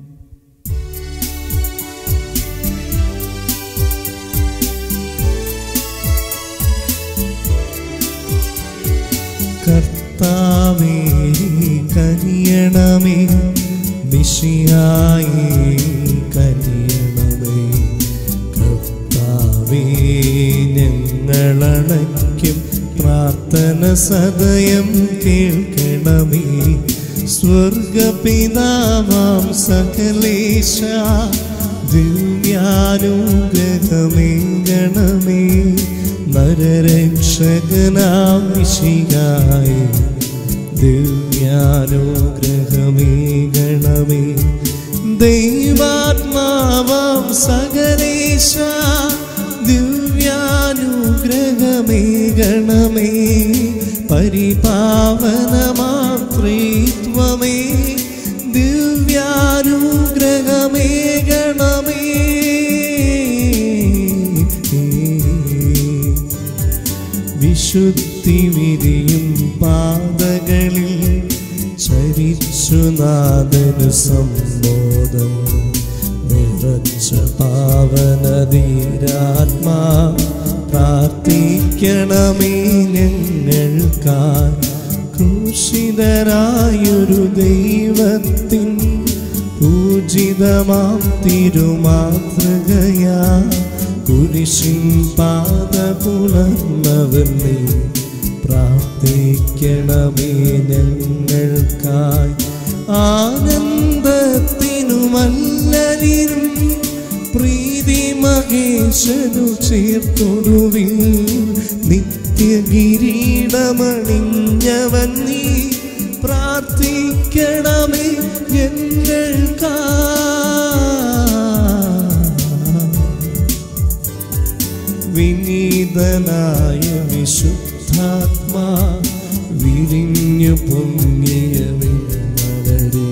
കർത്താവേ കനിയണമേ മിഷിയായി കനിയണമേ കർത്താവേ ഞങ്ങളണയ്ക്കും പ്രാർത്ഥന സദയം കേൾക്കണമേ സ്വർഗപിതാവാം സകലേശ ദിവ്യാനുഗ്രഹമേ ഗണമേ നരരക്ഷകനാം വിശികായി ദിവ്യാനുഗ്രഹമേ ഗണമേ ദൈവാത്മാവാം സകലേശ ദിവ്യാനുഗ്രഹമേ ഗണമേ പരിപാവനമാം ത്രിത്വമേ ദിവ്യാനുഗ്രഹമേ ഗണമേ വിശുദ്ധി വിരിയും പാതകളിൽ ചരിച്ചു നാദനു സമ്മോദം നിറച്ച പാവനധീരാത്മാ പ്രാർത്ഥിക്കണമേ ഞങ്ങൾക്കായി ക്രൂശിതരായൊരു ദൈവത്തിൻ പൂജിതമാം തിരുമാതൃകയാ കുരിശിൻ പാത പുലർന്നവൻ നീ പ്രാർത്ഥിക്കണമേ ഞങ്ങൾക്കായി ആനന്ദത്തിനുമല്ലതിനും പ്രീതി മഹേശനു ചേർത്തൊടുവിൽ നിത്യകിരീടമണിഞ്ഞവൻ നീ പ്രാർത്ഥിക്കണമേ ഞങ്ങൾക്കാ വിനീതനായ വിശുദ്ധാത്മാ വിരിഞ്ഞു പൊങ്ങിയ വിമലരെ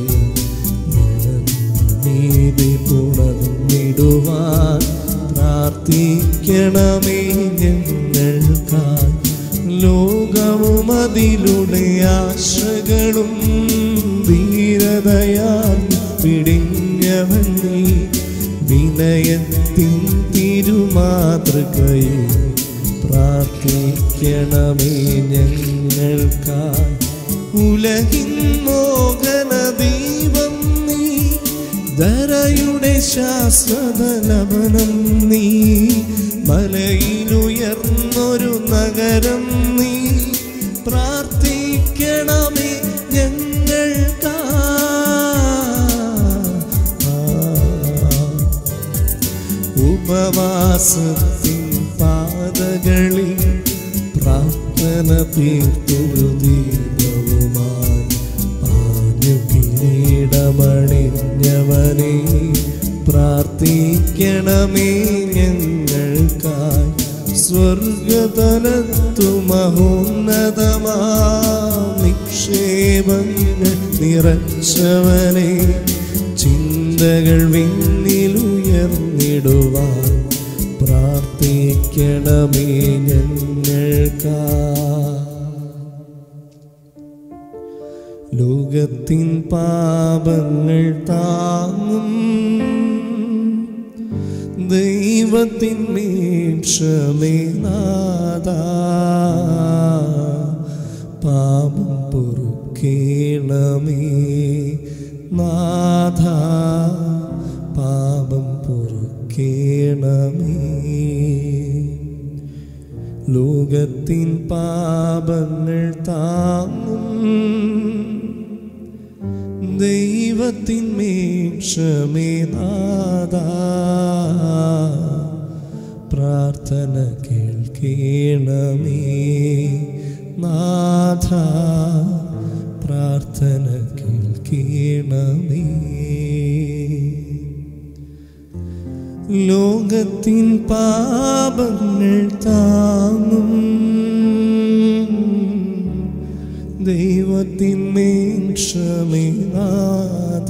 നീതി പുണർന്നിടുവാൻ പ്രാർത്ഥിക്കണമേ ഞങ്ങൾക്കായി ലോകവും അതിലൂടെ ആശകളും ധീരതയാൽ പിടിഞ്ഞവൻ നീ വിനയത്തിൻ തിരുമാതൃകയെ പ്രാർത്ഥിക്കണമേ ഞങ്ങൾക്കായി ഉലകിൻ മോഹന ദൈവം നീ ധരയുടെ ശാശ്വത ലവനം നീ മലയിലുയർന്നൊരു നഗരം നീ പ്രാർത്ഥിക്കണമേ ഞങ്ങൾക്കാ ഉപവാസത്തിൻ പാതകളിൽ തീർത്തൊരു ദീപവുമായി പാഞ്ഞു കിരീടമണിഞ്ഞവനെ പ്രാർത്ഥിക്കണമേ ഞങ്ങൾക്കായി സ്വർഗതലത്തു മഹോന്നതമാ നിക്ഷേപങ്ങൾ നിറച്ചവനെ ചിന്തകൾ വിണ്ണിലുയർന്നിടുവാൻ പ്രാർത്ഥിക്കണമേ ഞങ്ങൾക്കാ ലോകത്തിൻ പാപങ്ങൾ താങ്ങും ദൈവത്തിൻ മീക്ഷമേ നാദ പാപം പൊറുക്കേണമേ നാഥ പാപം പൊറുക്കേണമേ ലോകത്തിൻ പാപങ്ങൾ താങ്ങും ദൈവത്തിൻ മേക്ഷമേ നാദ പ്രാർത്ഥന കേൾക്കേണമേ നാഥ പ്രാർത്ഥന കേൾക്കേണമേ ലോകത്തിൻ പാപങ്ങൾ താങ്ങും ദൈവത്തിൻ മേക്ഷമേ നാഥ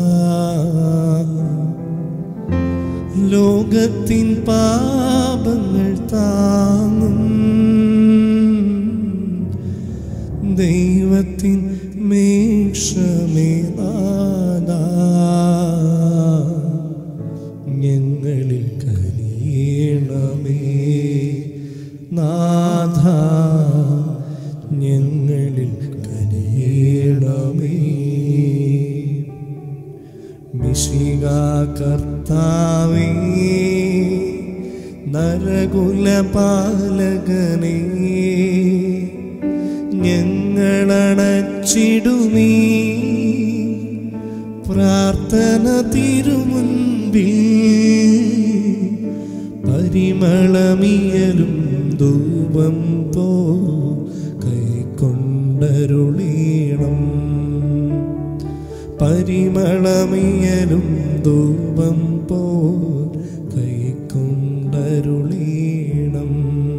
ലോകത്തിൻ പാപങ്ങൾ താങ്ങും ദൈവത്തിൻ മേക്ഷമേ നാഥ ഞങ്ങളിൽ കനിയണമേ നാഥ ഞങ്ങളിൽ കനിയണമേ മിശിക കർത്താവേ നരകുല പാലകനേ ഞങ്ങളണച്ചിടുമീ പ്രാർത്ഥന തിരുമുൻപിൽ പരിമളമിയലും ധൂപം പോ കൈക്കൊണ്ടരുളീണം പരിമളമിയലും ധൂപം പോ കൈക്കൊണ്ടരുളീണം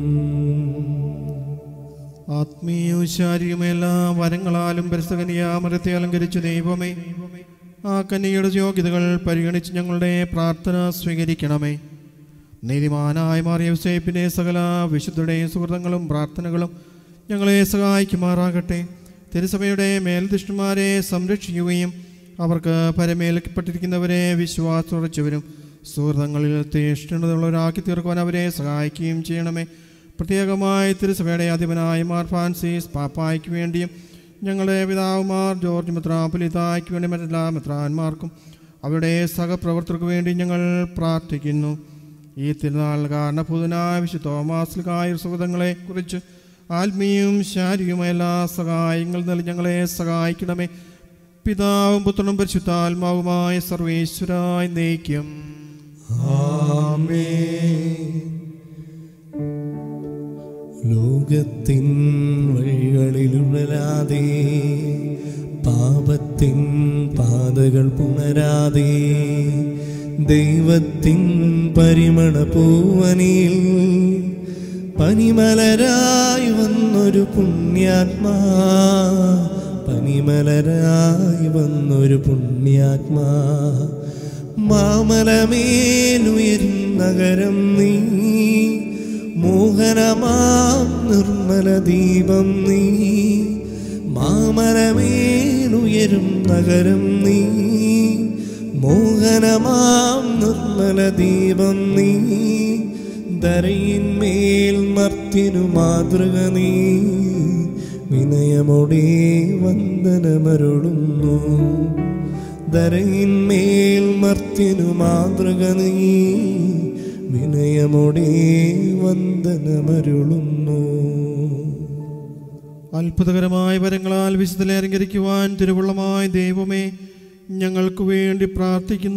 ആത്മീയവും ശാരീരികമെല്ലാ വരങ്ങളാലും പരിസ്ഥകനിയാമരത്തെ അലങ്കരിച്ച ദൈവമേ ആ കന്യയുടെ യോഗ്യതകൾ പരിഗണിച്ച് ഞങ്ങളുടെ പ്രാർത്ഥന സ്വീകരിക്കണമേ നീതിമാനായ മാറിയ വിസേപ്പിൻ്റെ സകല വിശുദ്ധരുടെയും സുഹൃതങ്ങളും പ്രാർത്ഥനകളും ഞങ്ങളെ സഹായിക്കുമാറാകട്ടെ തിരുസഭയുടെ മേൽദിഷ്ണുമാരെ സംരക്ഷിക്കുകയും അവർക്ക് പരമേൽക്കപ്പെട്ടിരിക്കുന്നവരെ വിശ്വാസമുറച്ചവരും സുഹൃതങ്ങളിൽ തീഷ്ണതയുള്ളവരാക്കി തീർക്കുവാൻ അവരെ സഹായിക്കുകയും ചെയ്യണമേ പ്രത്യേകമായി തിരുസഭയുടെ അധിപനായ മാർ ഫ്രാൻസിസ് പാപ്പായ്ക്ക് വേണ്ടിയും ഞങ്ങളുടെ പിതാവുമാർ ജോർജ് മെത്രാപുലിതായ്ക്ക് വേണ്ടി മറ്റെല്ലാ മെത്രാന്മാർക്കും അവരുടെ സഹപ്രവർത്തകർക്ക് വേണ്ടി ഞങ്ങൾ പ്രാർത്ഥിക്കുന്നു ഈ തിരുനാൾ കാരണഭൂതനായ വിശുദ്ധ തോമാസ്ലികായ സുഹൃതങ്ങളെ കുറിച്ച് ആത്മീയവും ശാരീരികവുമായ എല്ലാ സഹായങ്ങൾ നൽകി ഞങ്ങളെ സഹായിക്കണമേ പിതാവും പുത്രനും പരിശുദ്ധാത്മാവുമായ സർവേശ്വരായി നയിക്കും ലോകത്തിൻ വഴികളിലുഴലാതെ പാപത്തിൻ പാതകൾ പുണരാതെ ദൈവത്തിൻ പരിമള പൂവനിൽ പനിമലരായി വന്നൊരു പുണ്യാത്മാ പനിമലരായി വന്നൊരു പുണ്യാത്മാ മാമലമേലുയരും നഗരം നീ മോഹനമാം നിർമ്മല ദീപം നീ മാമലമേലുയരും നഗരം നീ മോഹനമാം നിർമ്മല ദീപം നീ ധരയിന്മേൽ മർത്തിനു മാതൃക നീ വിനയമോടെ വന്ദനമരുളുന്നു ധരയിന്മേൽ മർത്തിനു മാതൃക നീ വിനയമോടെ വന്ദനമരുളുന്നു അത്ഭുതകരമായ വരങ്ങളാൽ വിശുദ്ധലെ അലങ്കരിക്കുവാൻ തിരുവുള്ളമായ ദൈവമേ ഞങ്ങൾക്ക് വേണ്ടി പ്രാർത്ഥിക്കുന്ന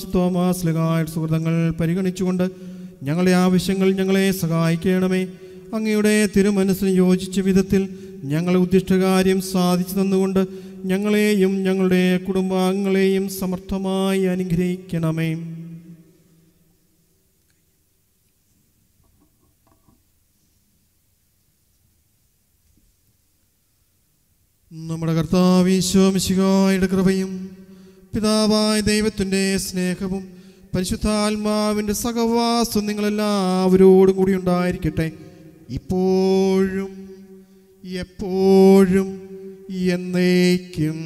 വിശുദ്ധോമാസ്ലകായ സുഹൃതങ്ങൾ പരിഗണിച്ചുകൊണ്ട് ഞങ്ങളുടെ ആവശ്യങ്ങൾ ഞങ്ങളെ സഹായിക്കണമേ അങ്ങയുടെ തിരുമനസ്സിന് യോജിച്ച വിധത്തിൽ ഞങ്ങളെ ഉദ്ദിഷ്ടകാര്യം സാധിച്ചു തന്നുകൊണ്ട് ഞങ്ങളെയും ഞങ്ങളുടെ കുടുംബാംഗങ്ങളെയും സമർത്ഥമായി അനുഗ്രഹിക്കണമേ നമ്മുടെ കർത്താവീശോമിശിഹായുടെ കൃപയും പിതാവായ ദൈവത്തിൻ്റെ സ്നേഹവും പരിശുദ്ധാത്മാവിൻ്റെ സഹവാസം നിങ്ങളെല്ലാവരോടും കൂടി ഉണ്ടായിരിക്കട്ടെ ഇപ്പോഴും എപ്പോഴും എന്നേക്കും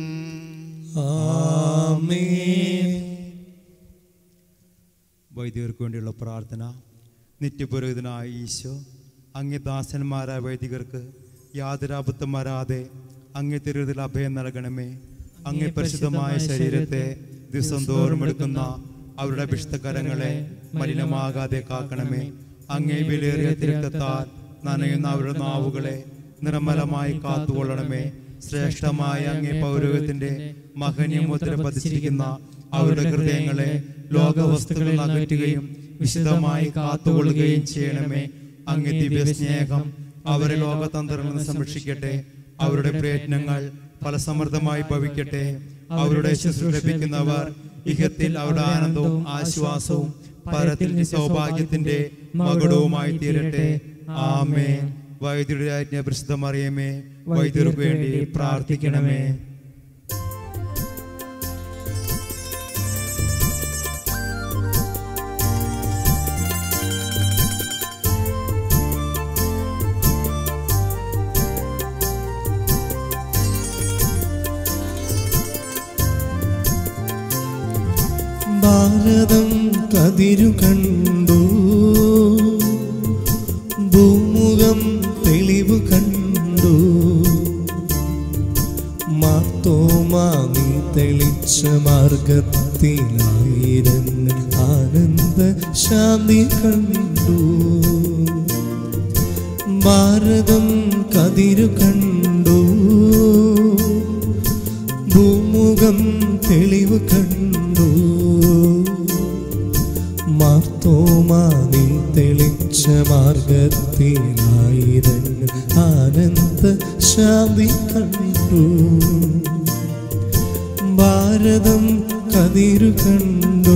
വൈദികർക്ക് വേണ്ടിയുള്ള പ്രാർത്ഥന നിത്യപുരോഹിതനായ ഈശോ അങ്ങേ ദാസന്മാരായ വൈദികർക്ക് യാതൊരു അബദ്ധം വരാതെ അങ്ങേ തിരുതിൽ അഭയം നൽകണമേ അങ്ങേ പരിശുദ്ധമായ ശരീരത്തെ ദിവസം തോറും എടുക്കുന്ന അവരുടെ വിശുദ്ധകരങ്ങളെ മലിനമാകാതെ കാക്കണമേ അങ്ങേ വിലയേറിയ തിരുക്കത്താൽ നനയുന്ന അവരുടെ നാവുകളെ നിർമ്മലമായി കാത്തുകൊള്ളണമേ ശ്രേഷ്ഠമായ അങ്ങേ പൗരോഗത്തിന്റെ മഹന്യമുദ്ര പതിച്ചിരിക്കുന്ന അവരുടെ ഹൃദയങ്ങളെ ലോകവസ്തുക്കളിൽ അകറ്റുകയും വിശുദ്ധമായി കാത്തുകൊള്ളുകയും ചെയ്യണമേ അങ്ങേ ദിവ്യ സ്നേഹം അവരെ ലോകതന്ത്രങ്ങളിൽ നിന്ന് സംരക്ഷിക്കട്ടെ അവരുടെ പ്രയത്നങ്ങൾ ഫലസമൃദ്ധമായി ഭവിക്കട്ടെ അവരുടെ ശുശ്രൂഷ ലഭിക്കുന്നവർ ഇഹത്തിൽ അവരുടെ ആനന്ദവും ആശ്വാസവും പരത്തിൽ സൗഭാഗ്യത്തിന്റെ മകുടവുമായി തീരട്ടെ ആമേൻ വൈദ്യുതി രാജ്ഞ പ്രസിദ്ധമറിയമേ വൈദ്യുർക്ക് വേണ്ടി പ്രാർത്ഥിക്കണമേ ഭാരതം കതിരു കണ്ടു ഭൂമുഖം തെളിവ് കണ്ടു മാത്തോമാ നീ തെളിച്ച മാർഗത്തിലായിരങ്ങൾ ആനന്ദ ശാന്തി കണ്ടു ഭാരതം കതിരു കണ്ടു ഭൂമുഖം തെളിവ് കണ്ടു മാർത്തോമാ നീ തെളിച്ച മാർഗത്തിലായിരങ്ങൾ ആനന്ദ ശാന്തി കണ്ടു ഭാരതം കതിരു കണ്ടു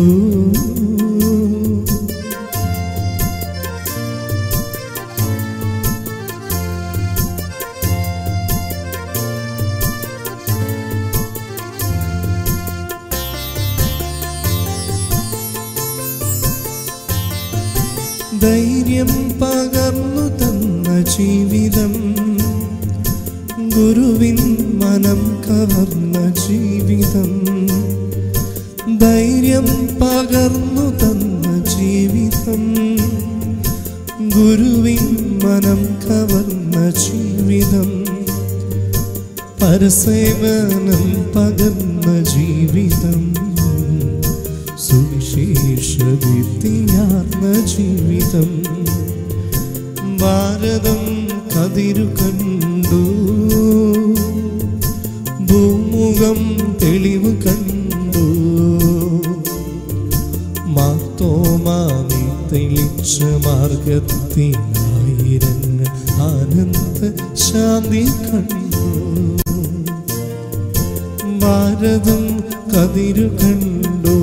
ധൈര്യം പകർന്നു തന്ന ജീവിതം ഗുരുവിൻ മനം കവർന്ന ജീവിതം ധൈര്യം പകർന്നു തന്ന ജീവിതം ഗുരുവിൻ മനം കവർന്ന ജീവിതം പരസേവനം പകർന്ന ജീവിതം സുവിശേഷദീപ്തിയാർന്ന ജീവിതം ഭാരതം കതിരു കണ്ടു ഭൂമുഖം തെളിവ് കണ്ടു മാത്തോമാ നീ തെളിച്ച മാർഗത്തിനായിരങ്ങൾ ആനന്ദ ശാന്തി കണ്ടു ഭാരതം കതിരു കണ്ടു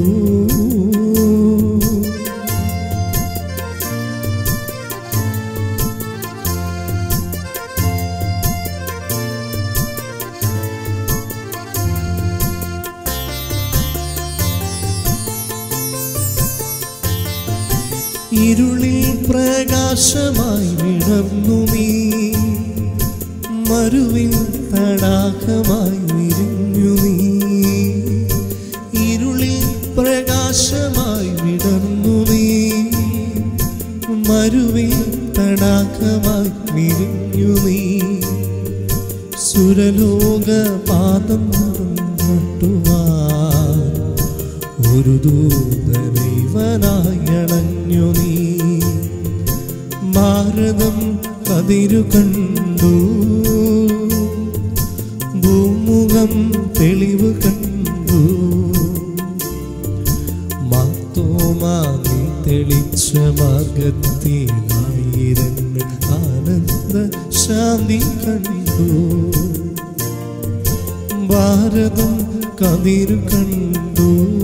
ഇരുളിൽ പ്രകാശമായി വിടർന്നു നീ മരുവിൽ തടാകമായി വിരിഞ്ഞു നീ ഇരുളിൽ പ്രകാശമായി വിടർന്നു നീ മരുവിൽ തടാകമായി വിരിഞ്ഞു നീ സുരലോക പാദം നട്ടുവാൻ ഒരു ദൂതനൈവനായി അണഞ്ഞു നീ ഭാരതം കതിരു കണ്ടു ഭൂമുഖം തെളിവ് കണ്ടു മാത്തോമാ നീ തെളിച്ച മാർഗത്തിലായിരങ്ങൾ ആനന്ദ ശാന്തി കണ്ടു ഭാരതം കതിരു കണ്ടു